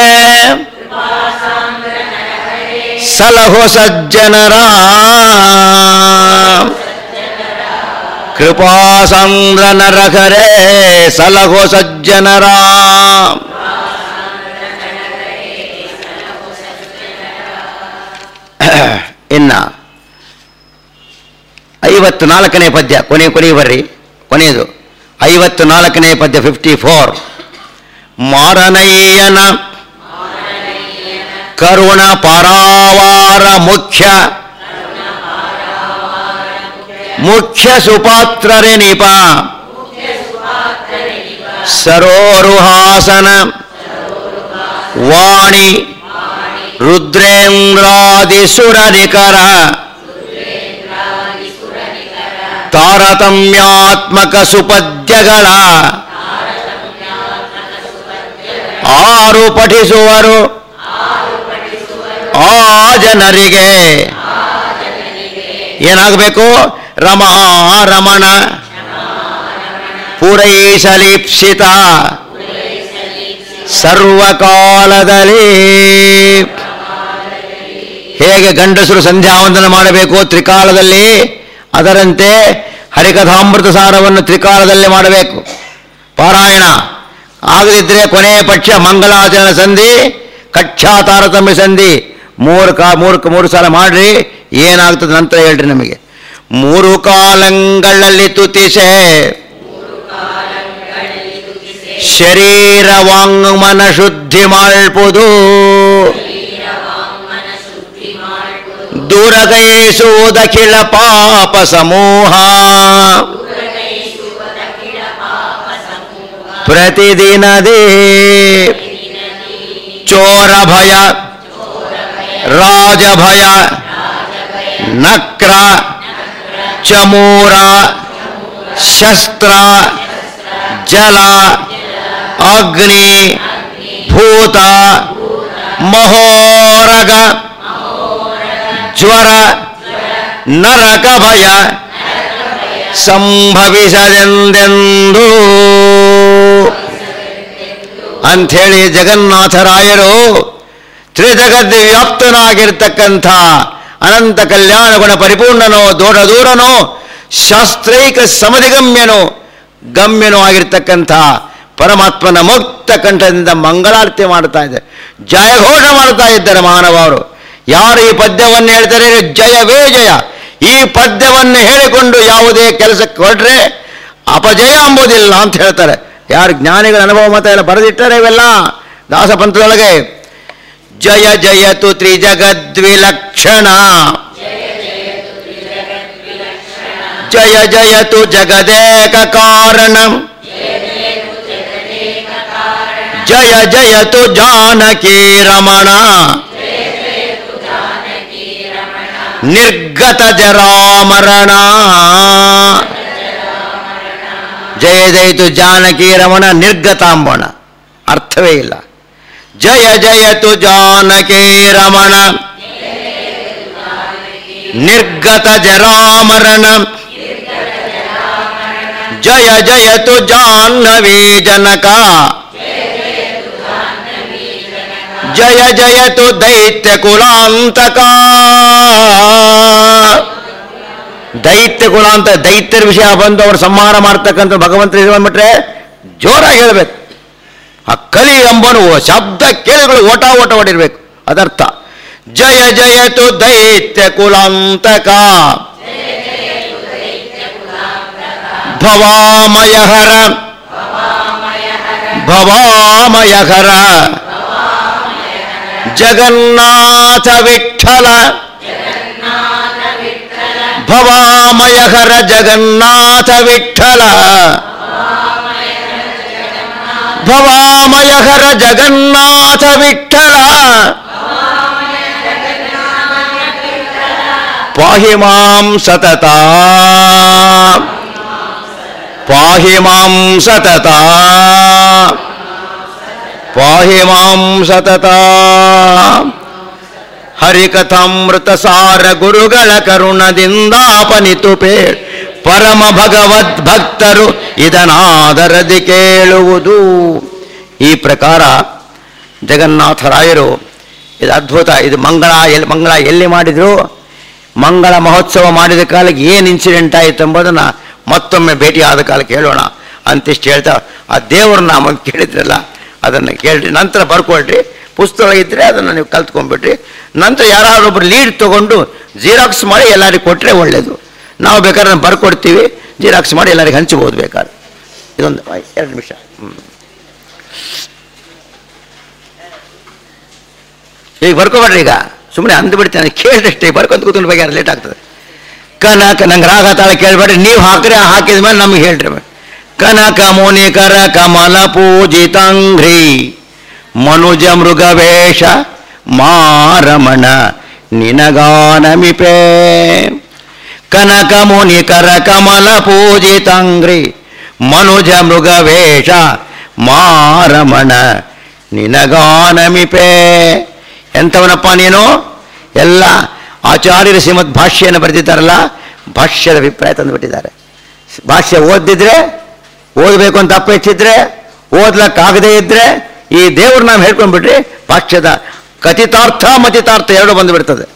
ಸಲಹೋ ಸಜ್ಜನರ ಕೃಪಾಸಾಂದ್ರ ನರಹರೇ ಸಲಹೋ ಸಜ್ಜನರ ಇನ್ನ ಐವತ್ತು ನಾಲ್ಕನೇ ಪದ್ಯ ಕೊನೆ ಕೊನೆಗೆ ಬರ್ರಿ ಕೊನೆಯದು ಐವತ್ತು ನಾಲ್ಕನೇ ಪದ್ಯ ಫಿಫ್ಟಿ ಫೋರ್ ಮಾರನಯ್ಯನ ಕರುಣ ಪರಾವಾರ ಮುಖ್ಯ ಮುಖ್ಯ ಸುಪಾತ್ರರೆನಿಪ ಸರೋರುಹಾಸನ ವಾಣಿ ರುದ್ರೇಂದ್ರಾದಿಸುರನಿಕರ ತಾರತಮ್ಯಾತ್ಮಕ ಸುಪದ್ಯಗಳ ಆರು ಪಠಿಸುವರು ಆ ಜನರಿಗೆ ಏನಾಗಬೇಕು ರಮಾ ರಮಣ ಪೂರೈಸಲೀಪ್ಸಿತ ಸರ್ವಕಾಲದಲ್ಲಿ ಹೇಗೆ ಗಂಡಸರು ಸಂಧ್ಯಾವಂದನ ಮಾಡಬೇಕು ತ್ರಿಕಾಲದಲ್ಲಿ ಅದರಂತೆ ಹರಿಕಥಾಮೃತ ಸಾರವನ್ನು ತ್ರಿಕಾಲದಲ್ಲಿ ಮಾಡಬೇಕು ಪಾರಾಯಣ ಆಗದಿದ್ದರೆ ಕೊನೆಯ ಪಕ್ಷ ಮಂಗಲಾಚರಣ ಸಂಧಿ ಕಕ್ಷಾ ತಾರತಮ್ಯ ಸಂಧಿ ಮೂರು ಕಾ ಮೂರು ಮೂರು ಸಲ ಮಾಡ್ರಿ ಏನಾಗ್ತದೆ ನಂತರ ಹೇಳ್ರಿ ನಮಗೆ ಮೂರು ಕಾಲಗಳಲ್ಲಿ ತುತಿಸೆ ಶರೀರ ವಾಂಗ್ಮನ ಶುದ್ಧಿ ಮಾಡ್ಬೋದು ದೂರಗೈಸುವುದಖಿಲ ಪಾಪ ಸಮೂಹ ಪ್ರತಿದಿನದೇ ಚೋರ ಭಯ ರಾಜ ಭಯ ನಕ್ರ ಚಮೂರ ಶಸ್ತ್ರ ಜಲ ಅಗ್ನಿ ಭೂತ ಮಹೋರಗ ಜ್ವರ ನರಕ ಭಯ ಸಂಭವಿಸದೆಂದೆಂದು ಅಂಥೇಳಿ ಜಗನ್ನಾಥರಾಯರು ತ್ರಿಜಗದ್ ವ್ಯಾಪ್ತನಾಗಿರ್ತಕ್ಕಂಥ ಅನಂತ ಕಲ್ಯಾಣ ಗುಣ ಪರಿಪೂರ್ಣನೋ ದೂರ ದೂರನೋ ಶಾಸ್ತ್ರೈಕ ಸಮಧಿಗಮ್ಯನೋ ಗಮ್ಯನೋ ಆಗಿರ್ತಕ್ಕಂಥ ಪರಮಾತ್ಮನ ಮುಕ್ತ ಕಂಠದಿಂದ ಮಂಗಳಾರತಿ ಮಾಡ್ತಾ ಇದ್ದಾರೆ ಜಯಘೋಷ ಮಾಡ್ತಾ ಇದ್ದಾರೆ ಮಾನವರು ಯಾರು ಈ ಪದ್ಯವನ್ನು ಹೇಳ್ತಾರೆ ಜಯವೇ ಜಯ ಈ ಪದ್ಯವನ್ನು ಹೇಳಿಕೊಂಡು ಯಾವುದೇ ಕೆಲಸಕ್ಕೆ ಹೊರಟ್ರೆ ಅಪಜಯ ಎಂಬುದಿಲ್ಲ ಅಂತ ಹೇಳ್ತಾರೆ ಯಾರು ಜ್ಞಾನಿಗಳ ಅನುಭವ ಮತ ಎಲ್ಲ ಬರೆದಿಟ್ಟರೆ ಇವೆಲ್ಲ ದಾಸಪಂಥದೊಳಗೆ ಜಯ ಜಯತು ತ್ರಿಜಗದ್ವಿಲಕ್ಷಣ ಜಯ ಜಯತು ಜಗದೇಕ ಕಾರಣ ಜಯ ಜಯತು ಜಾನಕಿ ರಮಣ ನಿರ್ಗತ ಜರಾಮರಣ ಜಯ ಜಯಿತು ಜಾನಕಿ ರಮಣ ನಿರ್ಗತಾಂಬಣ ಅರ್ಥವೇ ಇಲ್ಲ ಜಯ ಜಯತು ಜಾನಕಿ ರಮಣ ನಿರ್ಗತ ಜರಾಮರಣ ಜಯ ಜಯತು ಜಾಹ್ನವಿ ಜನಕ ಜಯ ಜಯತು ದೈತ್ಯ ಕುಲಾಂತಕ ದೈತ್ಯ ಕುಲ ಅಂತ ದೈತ್ಯರ ವಿಷಯ ಬಂದು ಅವರು ಸಂಹಾರ ಮಾಡ್ತಕ್ಕಂಥ ಭಗವಂತ ಇದು ಬಂದ್ಬಿಟ್ರೆ ಜೋರಾಗಿ ಹೇಳ್ಬೇಕು ಆ ಕಲಿ ಎಂಬನು ಶಬ್ದ ಕೇಳಿಗಳು ಓಟ ಓಟ ಹೊಡಿರ್ಬೇಕು ಅದರ್ಥ ಜಯ ಜಯತು ದೈತ್ಯ ಕುಲಾಂತಕ ಭವಾಮಯಹರ ಭವಾಮಯಹರ ಜಗನ್ನಾಥ ವಿಠಲ ಭವಾಮಯಹರ ಜಗನ್ನಾಥ ವಿಠಲ ಭವಾಮಯ ಹರ ಜಗನ್ನಾಥ ವಿಠಲ ಪಾಹಿ ಮಾಂ ಸತತ ಪಾಹಿ ಮಾಂ ಸತತ ಪಾಹಿ ಮಾಂ ಸತತ ಹರಿಕಥಾಮೃತ ಸಾರ ಗುರುಗಳ ಕರುಣದಿಂದಾಪನಿತು ಪೇ ಪರಮ ಭಗವದ್ ಭಕ್ತರು ಇದನಾದರದಿ ಕೇಳುವುದು ಈ ಪ್ರಕಾರ ಜಗನ್ನಾಥರಾಯರು ಇದು ಅದ್ಭುತ ಇದು ಮಂಗಳ ಎಲ್ಲಿ ಮಂಗಳ ಎಲ್ಲಿ ಮಾಡಿದ್ರು ಮಂಗಳ ಮಹೋತ್ಸವ ಮಾಡಿದ ಕಾಲಕ್ಕೆ ಏನು ಇನ್ಸಿಡೆಂಟ್ ಆಯಿತು ಎಂಬುದನ್ನು ಮತ್ತೊಮ್ಮೆ ಭೇಟಿ ಆದ ಕಾಲಕ್ಕೆ ಹೇಳೋಣ ಅಂತಿಷ್ಟು ಹೇಳ್ತಾ ಆ ದೇವ್ರ ನಾಮ ಕೇಳಿದ್ರಲ್ಲ ಅದನ್ನು ಕೇಳ್ರಿ ನಂತರ ಬರ್ಕೊಳ್ರಿ ಪುಸ್ತಕ ಇದ್ದರೆ ಅದನ್ನು ನೀವು ಕಲ್ತ್ಕೊಂಡ್ಬಿಟ್ರಿ ನಂತರ ಯಾರಾದ್ರೂ ಒಬ್ರು ಲೀಡ್ ತೊಗೊಂಡು ಜೀರಾಕ್ಸ್ ಮಾಡಿ ಎಲ್ಲರಿಗೂ ಕೊಟ್ಟರೆ ಒಳ್ಳೆಯದು ನಾವು ಬೇಕಾದ್ರೆ ಅದನ್ನ ಬರ್ಕೊಡ್ತೀವಿ ಜೀರಾಕ್ಸ್ ಮಾಡಿ ಎಲ್ಲರಿಗೆ ಹಂಚ್ಬೋದು ಬೇಕಾದ್ರೆ ಇದೊಂದು ಎರಡು ನಿಮಿಷ ಹ್ಞೂ ಈಗ ಬರ್ಕೋಬೇಡ್ರಿ ಈಗ ಸುಮ್ಮನೆ ಅಂದು ಬಿಡ್ತೇನೆ ಕೇಳಿದಷ್ಟೇ ಬರ್ಕೊಂತ ಕೂತ್ಕೊಂಡು ಬಗ್ಗೆ ಲೇಟ್ ಆಗ್ತದೆ ಕನಕ ನಂಗೆ ರಾಗ ತಾಳ ಕೇಳಬೇಡ್ರಿ ನೀವು ಹಾಕ್ರಿ ಹಾಕಿದ ಮೇಲೆ ನಮಗೆ ಹೇಳ್ರಿ ಕನಕ ಮುನಿಕರ ಕಮಲ ಪೂಜಿತಾಂಘ್ರಿ ಮನುಜ ಮೃಗವೇಷ ಮಾರಮಣ ನಿನಗಾನಮಿಪೆ ಕನಕ ಮುನಿಕರ ಕಮಲ ಪೂಜಿತಾಂಗ್ರಿ ಮನುಜ ಮೃಗವೇಷ ಮಾರಮಣ ನಿನಗಾನಮಿಪೆ ಎಂಥವನಪ್ಪ ನೀನು ಎಲ್ಲ ಆಚಾರ್ಯರು ಶ್ರೀಮದ್ ಭಾಷ್ಯನ ಬರೆದಿದ್ದಾರಲ್ಲ ಭಾಷ್ಯದ ಅಭಿಪ್ರಾಯ ತಂದುಬಿಟ್ಟಿದ್ದಾರೆ ಭಾಷ್ಯ ಓದಿದ್ರೆ ಓದಬೇಕು ಅಂತ ಅಪೇಕ್ಷಿದ್ರೆ ಓದ್ಲಕ್ಕಾಗದೇ ಇದ್ರೆ ಈ ದೇವ್ರ ನಾವು ಹೇಳ್ಕೊಂಡ್ಬಿಟ್ರಿ ಭಾಷ್ಯದ ಕಥಿತಾರ್ಥ ಮತಿತಾರ್ಥ ಎರಡು ಬಂದುಬಿಡ್ತದೆ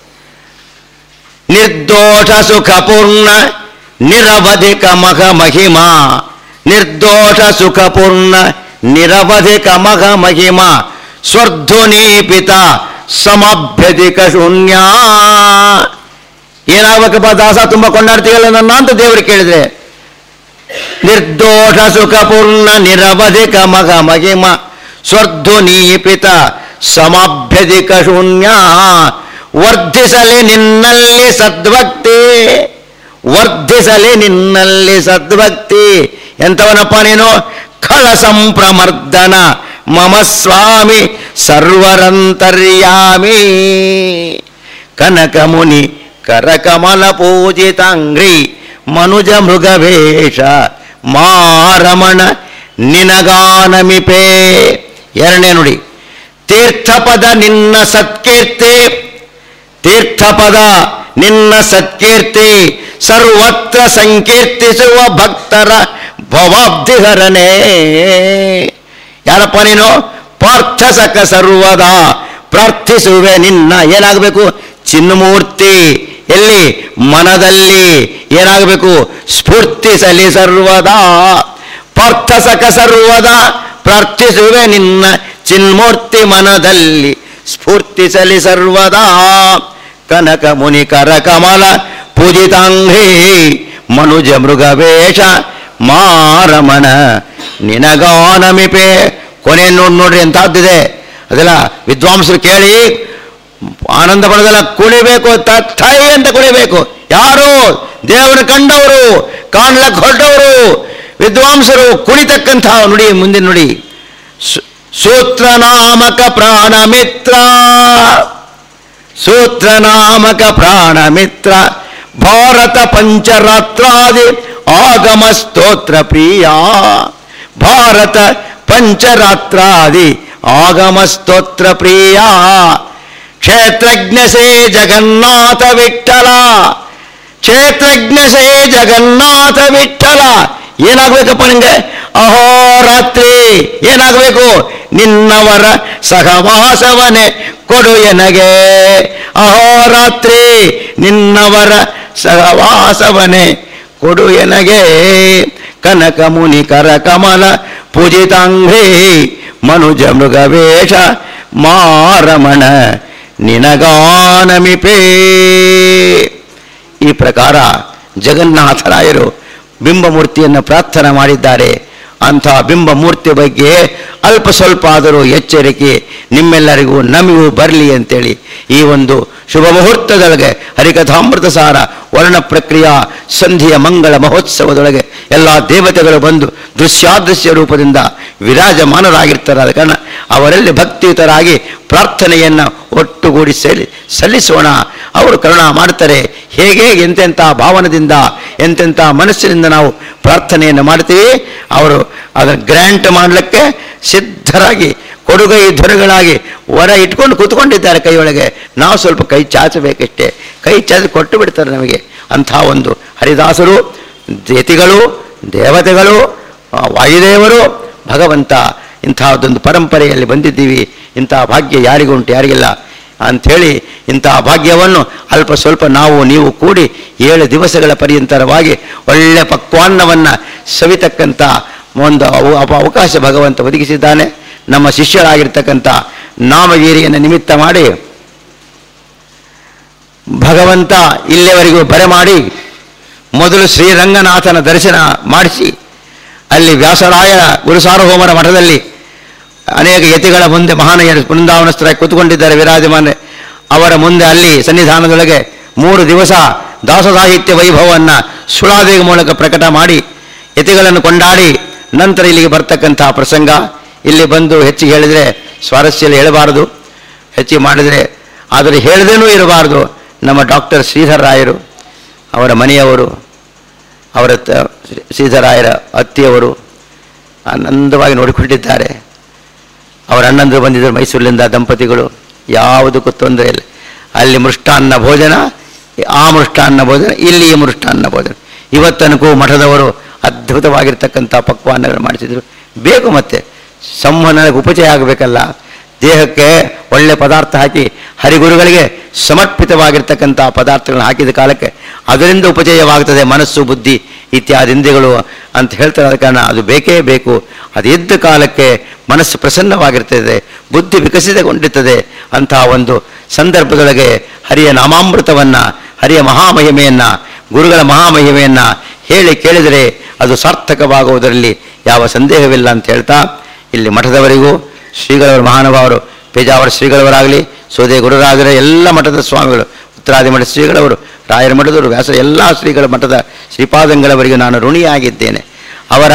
ನಿರ್ದೋಷ ಸುಖ ಪೂರ್ಣ ನಿರವಧಿಕ ಮಗ ಮಹಿಮಾ ನಿರ್ದೋಷ ಸುಖ ಪೂರ್ಣ ನಿರವಧಿಕ ಮಗ ಮಹಿಮಾ ಸ್ವರ್ಧುನೀಪಿತ ಸಮಾಭ್ಯಧಿಕ ಶೂನ್ಯ ಏನಾಗಬೇಕಪ್ಪ ದಾಸ ತುಂಬ ಕೊಂಡಾಡ್ತೀಯಲ್ಲ ನನ್ನ ಅಂತ ದೇವರು ಕೇಳಿದ್ರೆ ನಿರ್ದೋಷ ಸುಖ ಪೂರ್ಣ ನಿರವಧಿಕ ಮಗ ಮಹಿಮ ಸ್ವರ್ಧುನೀಪಿತ ಸಮಾಭ್ಯಧಿಕ ಶೂನ್ಯ ವರ್ಧಿಸಲಿ ನಿನ್ನಲ್ಲಿ ಸದ್ಭಕ್ತಿ ವರ್ಧಿಸಲಿ ನಿನ್ನಲ್ಲಿ ಸದ್ಭಕ್ತಿ ಎಂಥವನಪ್ಪ ನೀನು ಖಳ ಸಂಪ್ರಮರ್ದನ ಮಮ ಸ್ವಾಮಿ ಸರ್ವರಂತರ್ಯಾಮಿ ಕನಕ ಮುನಿ ಕರಕಮಲ ಪೂಜಿತಾಂಗ್ರಿ ಮನುಜ ಮೃಗವೇಷ ಮಾರಮಣ ನಿನಗಾನಮಿಪೇ ಎರಡನೇ ನುಡಿ ತೀರ್ಥಪದ ನಿನ್ನ ಸತ್ಕೀರ್ತಿ ತೀರ್ಥಪದ ನಿನ್ನ ಸತ್ಕೀರ್ತಿ ಸರ್ವತ್ರ ಸಂಕೀರ್ತಿಸುವ ಭಕ್ತರ ಭವಾಬ್ಧಿಹರನೇ ಯಾರಪ್ಪ ನೀನು ಪಾರ್ಥಸಕ ಸರ್ವದ ಪ್ರಾರ್ಥಿಸುವೆ ನಿನ್ನ ಏನಾಗಬೇಕು ಚಿನ್ಮೂರ್ತಿ ಎಲ್ಲಿ ಮನದಲ್ಲಿ ಏನಾಗಬೇಕು ಸ್ಫೂರ್ತಿಸಲಿ ಸರ್ವದ ಪಾರ್ಥಸಕ ಸರ್ವದ ಪ್ರಾರ್ಥಿಸುವೆ ನಿನ್ನ ಚಿನ್ಮೂರ್ತಿ ಮನದಲ್ಲಿ ಸ್ಫೂರ್ತಿಸಲಿ ಸರ್ವದಾ ಕನಕ ಮುನಿ ಕರ ಕಮಲ ಪೂಜಿತಾಂಘ್ರಿ ಮನುಜ ಮೃಗವೇಷ ಮಾರಮಣ ನಿನಗಾನಮಿಪೆ ಕೊನೆ ನೋಡಿ ನೋಡ್ರಿ ಎಂಥದ್ದಿದೆ ಅದೆಲ್ಲ ವಿದ್ವಾಂಸರು ಕೇಳಿ ಆನಂದ ಪಡದಲ್ಲ ಕುಣಿಬೇಕು ತೈ ಅಂತ ಕುಣಿಬೇಕು ಯಾರು ದೇವರ ಕಂಡವರು ಕಾಣ್ಲಕ್ಕೆ ಹೊರಟವರು ವಿದ್ವಾಂಸರು ಕುಣಿತಕ್ಕಂಥ ನುಡಿ ಮುಂದಿನ ನುಡಿ ಸು- ಸೂತ್ರನಾಮಕ ಪ್ರಾಣಮಿತ್ರ ಸೂತ್ರನಾಮಕ ಪ್ರಾಣಮಿತ್ರ ಭಾರತ ಪಂಚರಾತ್ರಾದಿ ಆಗಮ ಸ್ತೋತ್ರ ಪ್ರಿಯ ಭಾರತ ಪಂಚರಾತ್ರಾದಿ ಆಗಮ ಸ್ತೋತ್ರ ಪ್ರಿಯ ಕ್ಷೇತ್ರಜ್ಞ ಸೇ ಜಗನ್ನಾಥ ವಿಠಲ ಕ್ಷೇತ್ರಜ್ಞ ಸೇ ಜಗನ್ನಾಥ ವಿಠಲ ಏನಾಗಬೇಕಪ್ಪ ನಿಂಗೆ ಅಹೋರಾತ್ರಿ ಏನಾಗಬೇಕು ನಿನ್ನವರ ಸಹವಾಸವನೆ ಕೊಡು ಎನಗೆ ಅಹೋರಾತ್ರಿ ನಿನ್ನವರ ಸಹವಾಸವನೆ ಕೊಡು ಎನಗೆ ಕನಕ ಮುನಿ ಕರ ಕಮಲ ಪೂಜಿತಾಂಘ್ರಿ ಮನುಜ ಮೃಗವೇಷ ಮಾರಮಣ ನಿನಗಾನಮಿಪೇ ಈ ಪ್ರಕಾರ ಜಗನ್ನಾಥರಾಯರು ಬಿಂಬಮೂರ್ತಿಯನ್ನು ಪ್ರಾರ್ಥನೆ ಮಾಡಿದ್ದಾರೆ ಅಂಥ ಬಿಂಬ ಮೂರ್ತಿ ಬಗ್ಗೆ ಅಲ್ಪ ಸ್ವಲ್ಪ ಆದರೂ ಎಚ್ಚರಿಕೆ ನಿಮ್ಮೆಲ್ಲರಿಗೂ ನಮಗೂ ಬರಲಿ ಅಂತೇಳಿ ಈ ಒಂದು ಶುಭ ಮುಹೂರ್ತದೊಳಗೆ ಹರಿಕಥಾಮೃತ ಸಾರ ವರ್ಣ ಪ್ರಕ್ರಿಯಾ ಸಂಧಿಯ ಮಂಗಳ ಮಹೋತ್ಸವದೊಳಗೆ ಎಲ್ಲ ದೇವತೆಗಳು ಬಂದು ದೃಶ್ಯಾದೃಶ್ಯ ರೂಪದಿಂದ ವಿರಾಜಮಾನರಾಗಿರ್ತಾರೆ ಆದ ಕಾರಣ ಅವರಲ್ಲಿ ಭಕ್ತಿಯುತರಾಗಿ ಪ್ರಾರ್ಥನೆಯನ್ನು ಒಟ್ಟುಗೂಡಿ ಸೆಲಿ ಸಲ್ಲಿಸೋಣ ಅವರು ಕರುಣ ಮಾಡ್ತಾರೆ ಹೇಗೆ ಎಂತೆಂಥ ಭಾವನದಿಂದ ಎಂತೆಂಥ ಮನಸ್ಸಿನಿಂದ ನಾವು ಪ್ರಾರ್ಥನೆಯನ್ನು ಮಾಡ್ತೀವಿ ಅವರು ಅದರ ಗ್ರ್ಯಾಂಟ್ ಮಾಡಲಿಕ್ಕೆ ಸಿದ್ಧರಾಗಿ ಕೊಡುಗೈ ಧ್ವನಿಗಳಾಗಿ ವರ ಇಟ್ಕೊಂಡು ಕೂತ್ಕೊಂಡಿದ್ದಾರೆ ಕೈಯೊಳಗೆ ನಾವು ಸ್ವಲ್ಪ ಕೈ ಚಾಚಬೇಕಷ್ಟೇ ಕೈ ಚಾಚಿ ಕೊಟ್ಟು ಬಿಡ್ತಾರೆ ನಮಗೆ ಅಂಥ ಒಂದು ಹರಿದಾಸರು ಯತಿಗಳು ದೇವತೆಗಳು ಆ, ವಾಯುದೇವರು ಭಗವಂತ ಇಂತಹದ್ದೊಂದು ಪರಂಪರೆಯಲ್ಲಿ ಬಂದಿದ್ದೀವಿ ಇಂತಹ ಭಾಗ್ಯ ಯಾರಿಗುಂಟು ಯಾರಿಗಿಲ್ಲ ಅಂಥೇಳಿ ಇಂತಹ ಭಾಗ್ಯವನ್ನು ಅಲ್ಪ ಸ್ವಲ್ಪ ನಾವು ನೀವು ಕೂಡಿ ಏಳು ದಿವಸಗಳ ಪರ್ಯಂತರವಾಗಿ ಒಳ್ಳೆ ಪಕ್ವಾನ್ನವನ್ನು ಸವಿತಕ್ಕಂಥ ಒಂದು ಅವ- ಅವ- ಅವಕಾಶ ಭಗವಂತ ಒದಗಿಸಿದ್ದಾನೆ ನಮ್ಮ ಶಿಷ್ಯರಾಗಿರ್ತಕ್ಕಂಥ ನಾಮವೀರಿಯನ್ನು ನಿಮಿತ್ತ ಮಾಡಿ ಭಗವಂತ ಇಲ್ಲಿಯವರೆಗೂ ಬರಮಾಡಿ ಮೊದಲು ಶ್ರೀರಂಗನಾಥನ ದರ್ಶನ ಮಾಡಿಸಿ ಅಲ್ಲಿ ವ್ಯಾಸರಾಯ ಗುರುಸಾರ್ವಭೌಮರ ಮಠದಲ್ಲಿ ಅನೇಕ ಯತಿಗಳ ಮುಂದೆ ಮಹಾನಯರು ಬೃಂದಾವನಸ್ಥರಾಗಿ ಕೂತ್ಕೊಂಡಿದ್ದಾರೆ ವಿರಾಜಮಾನ ಅವರ ಮುಂದೆ ಅಲ್ಲಿ ಸನ್ನಿಧಾನದೊಳಗೆ ಮೂರು ದಿವಸ ದಾಸ ಸಾಹಿತ್ಯ ವೈಭವವನ್ನು ಸುಳಾದೇವಿ ಮೂಲಕ ಪ್ರಕಟ ಮಾಡಿ ಯತಿಗಳನ್ನು ಕೊಂಡಾಡಿ ನಂತರ ಇಲ್ಲಿಗೆ ಬರ್ತಕ್ಕಂಥ ಪ್ರಸಂಗ ಇಲ್ಲಿ ಬಂದು ಹೆಚ್ಚಿಗೆ ಹೇಳಿದರೆ ಸ್ವಾರಸ್ಯಲ್ಲಿ ಹೇಳಬಾರದು ಹೆಚ್ಚಿಗೆ ಮಾಡಿದರೆ ಆದರೆ ಹೇಳದೇನೂ ಇರಬಾರದು ನಮ್ಮ ಡಾಕ್ಟರ್ ಶ್ರೀಧರ್ ರಾಯರು ಅವರ ಮನೆಯವರು ಅವರ ತ- ಶ್ರೀ- ಶ್ರೀಧರಾಯರ ಅತ್ತಿಯವರು ಆನಂದವಾಗಿ ನೋಡಿಕೊಂಡಿದ್ದಾರೆ ಅವರ ಅಣ್ಣಂದರು ಬಂದಿದ್ದರು ಮೈಸೂರಿನಿಂದ ದಂಪತಿಗಳು ಯಾವುದಕ್ಕೂ ತೊಂದರೆ ಇಲ್ಲ ಅಲ್ಲಿ ಮೃಷ್ಟಾನ್ನ ಭೋಜನ ಆ ಮೃಷ್ಟಾನ್ನ ಭೋಜನ ಇಲ್ಲಿ ಈ ಮೃಷ್ಟಾನ್ನ ಭೋಜನ ಇವತ್ತನಕೂ ಮಠದವರು ಅದ್ಭುತವಾಗಿರ್ತಕ್ಕಂಥ ಪಕ್ವಾನ್ನಗಳು ಮಾಡಿಸಿದ್ರು ಬೇಕು ಮತ್ತೆ ಸಂವಹನಕ್ಕೆ ಉಪಚಯ ಆಗಬೇಕಲ್ಲ ದೇಹಕ್ಕೆ ಒಳ್ಳೆ ಪದಾರ್ಥ ಹಾಕಿ ಹರಿಗುರುಗಳಿಗೆ ಸಮರ್ಪಿತವಾಗಿರ್ತಕ್ಕಂಥ ಪದಾರ್ಥಗಳನ್ನ ಹಾಕಿದ ಕಾಲಕ್ಕೆ ಅದರಿಂದ ಉಪಚಯವಾಗ್ತದೆ ಮನಸ್ಸು ಬುದ್ಧಿ ಇತ್ಯಾದಿ ಇಂದ್ರಿಯಗಳು ಅಂತ ಹೇಳ್ತಾರೆ ಆದ ಕಾರಣ ಅದು ಬೇಕೇ ಬೇಕು ಅದಿದ್ದ ಕಾಲಕ್ಕೆ ಮನಸ್ಸು ಪ್ರಸನ್ನವಾಗಿರ್ತದೆ ಬುದ್ಧಿ ವಿಕಸಿತಗೊಂಡಿರ್ತದೆ ಅಂತಹ ಒಂದು ಸಂದರ್ಭದೊಳಗೆ ಹರಿಯ ನಾಮಾಮೃತವನ್ನು ಹರಿಯ ಮಹಾಮಹಿಮೆಯನ್ನು ಗುರುಗಳ ಮಹಾಮಹಿಮೆಯನ್ನು ಹೇಳಿ ಕೇಳಿದರೆ ಅದು ಸಾರ್ಥಕವಾಗುವುದರಲ್ಲಿ ಯಾವ ಸಂದೇಹವಿಲ್ಲ ಅಂತ ಹೇಳ್ತಾ ಇಲ್ಲಿ ಮಠದವರಿಗೂ ಶ್ರೀಗಳವರ ಮಹಾನುಭಾವರು ಪೇಜಾವರ ಶ್ರೀಗಳವರಾಗಲಿ ಸೋದೆ ಗುರುರಾಜರ ಎಲ್ಲ ಮಠದ ಸ್ವಾಮಿಗಳು ಉತ್ತರಾದಿ ಮಠ ಶ್ರೀಗಳವರು ರಾಯರ ಮಠದವರು ವ್ಯಾಸ ಎಲ್ಲ ಶ್ರೀಗಳ ಮಠದ ಶ್ರೀಪಾದಂಗಳವರಿಗೆ ನಾನು ಋಣಿಯಾಗಿದ್ದೇನೆ ಅವರ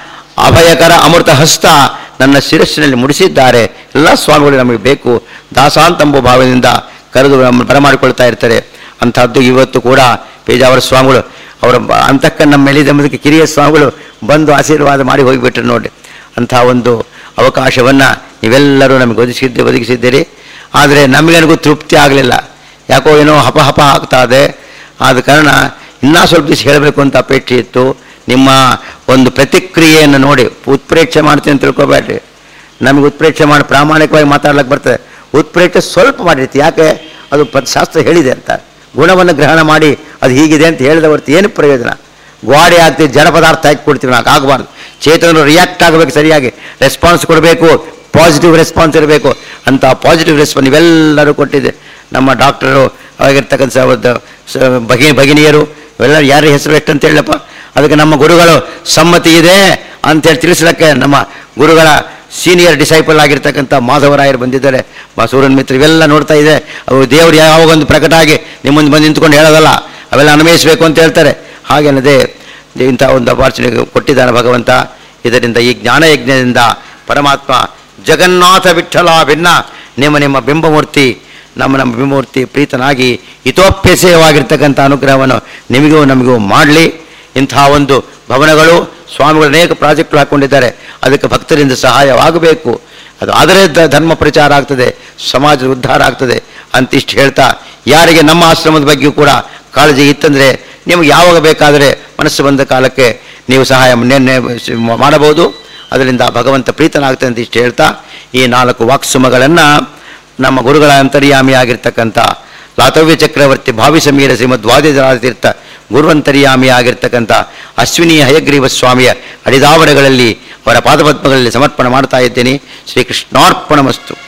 ಅಭಯಕರ ಅಮೃತ ಹಸ್ತ ನನ್ನ ಶಿರಸ್ಸಿನಲ್ಲಿ ಮುಡಿಸಿದ್ದಾರೆ ಎಲ್ಲ ಸ್ವಾಮಿಗಳು ನಮಗೆ ಬೇಕು ದಾಸಾಂತಂಬು ಭಾವದಿಂದ ಕರೆದು ನಮ್ಮ ಬರಮಾಡಿಕೊಳ್ತಾ ಇರ್ತಾರೆ ಅಂಥದ್ದು ಇವತ್ತು ಕೂಡ ಪೇಜಾವರ ಸ್ವಾಮಿಗಳು ಅವರ ಬ- ಅಂತಃಕರಣ ಮೆಲಿದೆಂಬುದಕ್ಕೆ ಕಿರಿಯ ಸ್ವಾಮಿಗಳು ಬಂದು ಆಶೀರ್ವಾದ ಮಾಡಿ ಹೋಗಿಬಿಟ್ರು ನೋಡಿ ಅಂಥ ಒಂದು ಅವಕಾಶವನ್ನು ನೀವೆಲ್ಲರೂ ನಮಗೆ ಒದಗಿಸಿದ್ದೆ ಒದಗಿಸಿದ್ದೀರಿ ಆದರೆ ನಮಗನಿಗೂ ತೃಪ್ತಿ ಆಗಲಿಲ್ಲ ಯಾಕೋ ಏನೋ ಹಪ ಹಪ ಆಗ್ತಾ ಇದೆ ಆದ ಕಾರಣ ಇನ್ನೂ ಸ್ವಲ್ಪ ದಿವಸ ಹೇಳಬೇಕು ಅಂತ ಅಪೇಕ್ಷೆ ಇತ್ತು ನಿಮ್ಮ ಒಂದು ಪ್ರತಿಕ್ರಿಯೆಯನ್ನು ನೋಡಿ ಉತ್ಪ್ರೇಕ್ಷೆ ಮಾಡ್ತೀನಿ ಅಂತ ತಿಳ್ಕೊಬೇಡ್ರಿ ನಮಗೆ ಉತ್ಪ್ರೇಕ್ಷೆ ಮಾಡಿ ಪ್ರಾಮಾಣಿಕವಾಗಿ ಮಾತಾಡ್ಲಿಕ್ಕೆ ಬರ್ತದೆ ಉತ್ಪ್ರೇಕ್ಷೆ ಸ್ವಲ್ಪ ಮಾಡಿರ್ತಿ ಯಾಕೆ ಅದು ಪ- ಶಾಸ್ತ್ರ ಹೇಳಿದೆ ಅಂತ ಗುಣವನ್ನು ಗ್ರಹಣ ಮಾಡಿ ಅದು ಹೀಗಿದೆ ಅಂತ ಹೇಳಿದ ಹೊರತು ಏನು ಪ್ರಯೋಜನ ಗೋಡೆ ಆಗ್ತೀವಿ ಜಡ ಪದಾರ್ಥ ಹಾಕಿ ಕೊಡ್ತೀವಿ ನಾವು ಆಗಬಾರ್ದು ಚೇತನರು ರಿಯಾಕ್ಟ್ ಆಗಬೇಕು ಸರಿಯಾಗಿ ರೆಸ್ಪಾನ್ಸ್ ಕೊಡಬೇಕು ಪಾಸಿಟಿವ್ ರೆಸ್ಪಾನ್ಸ್ ಇರಬೇಕು ಅಂತ ಪಾಸಿಟಿವ್ ರೆಸ್ಪಾನ್ಸ್ ಇವೆಲ್ಲರೂ ಕೊಟ್ಟಿದೆ ನಮ್ಮ ಡಾಕ್ಟರು ಆಗಿರ್ತಕ್ಕಂಥ ಒಂದು ಸ- ಭಗಿ ಭಗಿನಿಯರು ಇವೆಲ್ಲ ಯಾರ ಹೆಸರು ಎಷ್ಟು ಅಂತ ಹೇಳಪ್ಪ ಅದಕ್ಕೆ ನಮ್ಮ ಗುರುಗಳು ಸಮ್ಮತಿ ಇದೆ ಅಂತೇಳಿ ತಿಳಿಸ್ಲಿಕ್ಕೆ ನಮ್ಮ ಗುರುಗಳ ಸೀನಿಯರ್ ಡಿಸೈಪಲ್ ಆಗಿರ್ತಕ್ಕಂಥ ಮಾಧವರಾಯರು ಬಂದಿದ್ದಾರೆ ಬಸವರನ್ ಮಿತ್ರ ಇವೆಲ್ಲ ನೋಡ್ತಾ ಇದೆ ಅವು ದೇವರು ಯಾವಾಗ ಒಂದು ಪ್ರಕಟ ಆಗಿ ನಿಮ್ಮ ಮುಂದೆ ಬಂದು ನಿಂತ್ಕೊಂಡು ಹೇಳೋದಲ್ಲ ಅವೆಲ್ಲ ಅನ್ವಯಿಸಬೇಕು ಅಂತ ಹೇಳ್ತಾರೆ ಹಾಗೆನ್ನದೆ ಇಂಥ ಒಂದು ಅಪಾರ್ಚುನಿಟಿ ಕೊಟ್ಟಿದ್ದಾನೆ ಭಗವಂತ ಇದರಿಂದ ಈ ಜ್ಞಾನಯಜ್ಞದಿಂದ ಪರಮಾತ್ಮ ಜಗನ್ನಾಥ ವಿಠಲ ಭಿನ್ನ ನಿಮ್ಮ ನಿಮ್ಮ ಬಿಂಬಮೂರ್ತಿ ನಮ್ಮ ನಮ್ಮ ಬಿಂಬಮೂರ್ತಿ ಪ್ರೀತನಾಗಿ ಹಿತೋಪ್ಯಸೇಯವಾಗಿರ್ತಕ್ಕಂಥ ಅನುಗ್ರಹವನ್ನು ನಿಮಗೂ ನಮಗೂ ಮಾಡಲಿ ಇಂತಹ ಒಂದು ಭವನಗಳು ಸ್ವಾಮಿಗಳು ಅನೇಕ ಪ್ರಾಜೆಕ್ಟ್ಗಳು ಹಾಕ್ಕೊಂಡಿದ್ದಾರೆ ಅದಕ್ಕೆ ಭಕ್ತರಿಂದ ಸಹಾಯವಾಗಬೇಕು ಅದು ಆದರೆ ದ- ಧರ್ಮ ಪ್ರಚಾರ ಆಗ್ತದೆ ಸಮಾಜದ ಉದ್ಧಾರ ಆಗ್ತದೆ ಅಂತಿಷ್ಟು ಹೇಳ್ತಾ ಯಾರಿಗೆ ನಮ್ಮ ಆಶ್ರಮದ ಬಗ್ಗೆಯೂ ಕೂಡ ಕಾಳಜಿ ಇತ್ತಂದರೆ ನಿಮಗೆ ಯಾವಾಗ ಬೇಕಾದರೆ ಮನಸ್ಸು ಬಂದ ಕಾಲಕ್ಕೆ ನೀವು ಸಹಾಯ ನೆ- ನೆ- ಮಾಡಬಹುದು ಅದರಿಂದ ಭಗವಂತ ಪ್ರೀತನಾಗ್ತದೆ ಅಂತ ಇಷ್ಟು ಹೇಳ್ತಾ ಈ ನಾಲ್ಕು ವಾಕ್ಸುಮಗಳನ್ನು ನಮ್ಮ ಗುರುಗಳ ಅಂತರ್ಯಾಮಿಯಾಗಿರ್ತಕ್ಕಂಥ ಲಾತವ್ಯ ಚಕ್ರವರ್ತಿ ಭಾವಿ ಸಮೀರ ಶ್ರೀಮದ್ ವಾದಿರಾಜತೀರ್ಥ ಗುರುವಂತರ್ಯಾಮಿಯಾಗಿರ್ತಕ್ಕಂಥ ಅಶ್ವಿನಿ ಹಯಗ್ರೀವ ಸ್ವಾಮಿಯ ಅಡಿದಾವಣೆಗಳಲ್ಲಿ ಅವರ ಪಾದಪದ್ಮಗಳಲ್ಲಿ ಸಮರ್ಪಣೆ ಮಾಡ್ತಾ ಇದ್ದೇನೆ ಶ್ರೀಕೃಷ್ಣಾರ್ಪಣಮಸ್ತು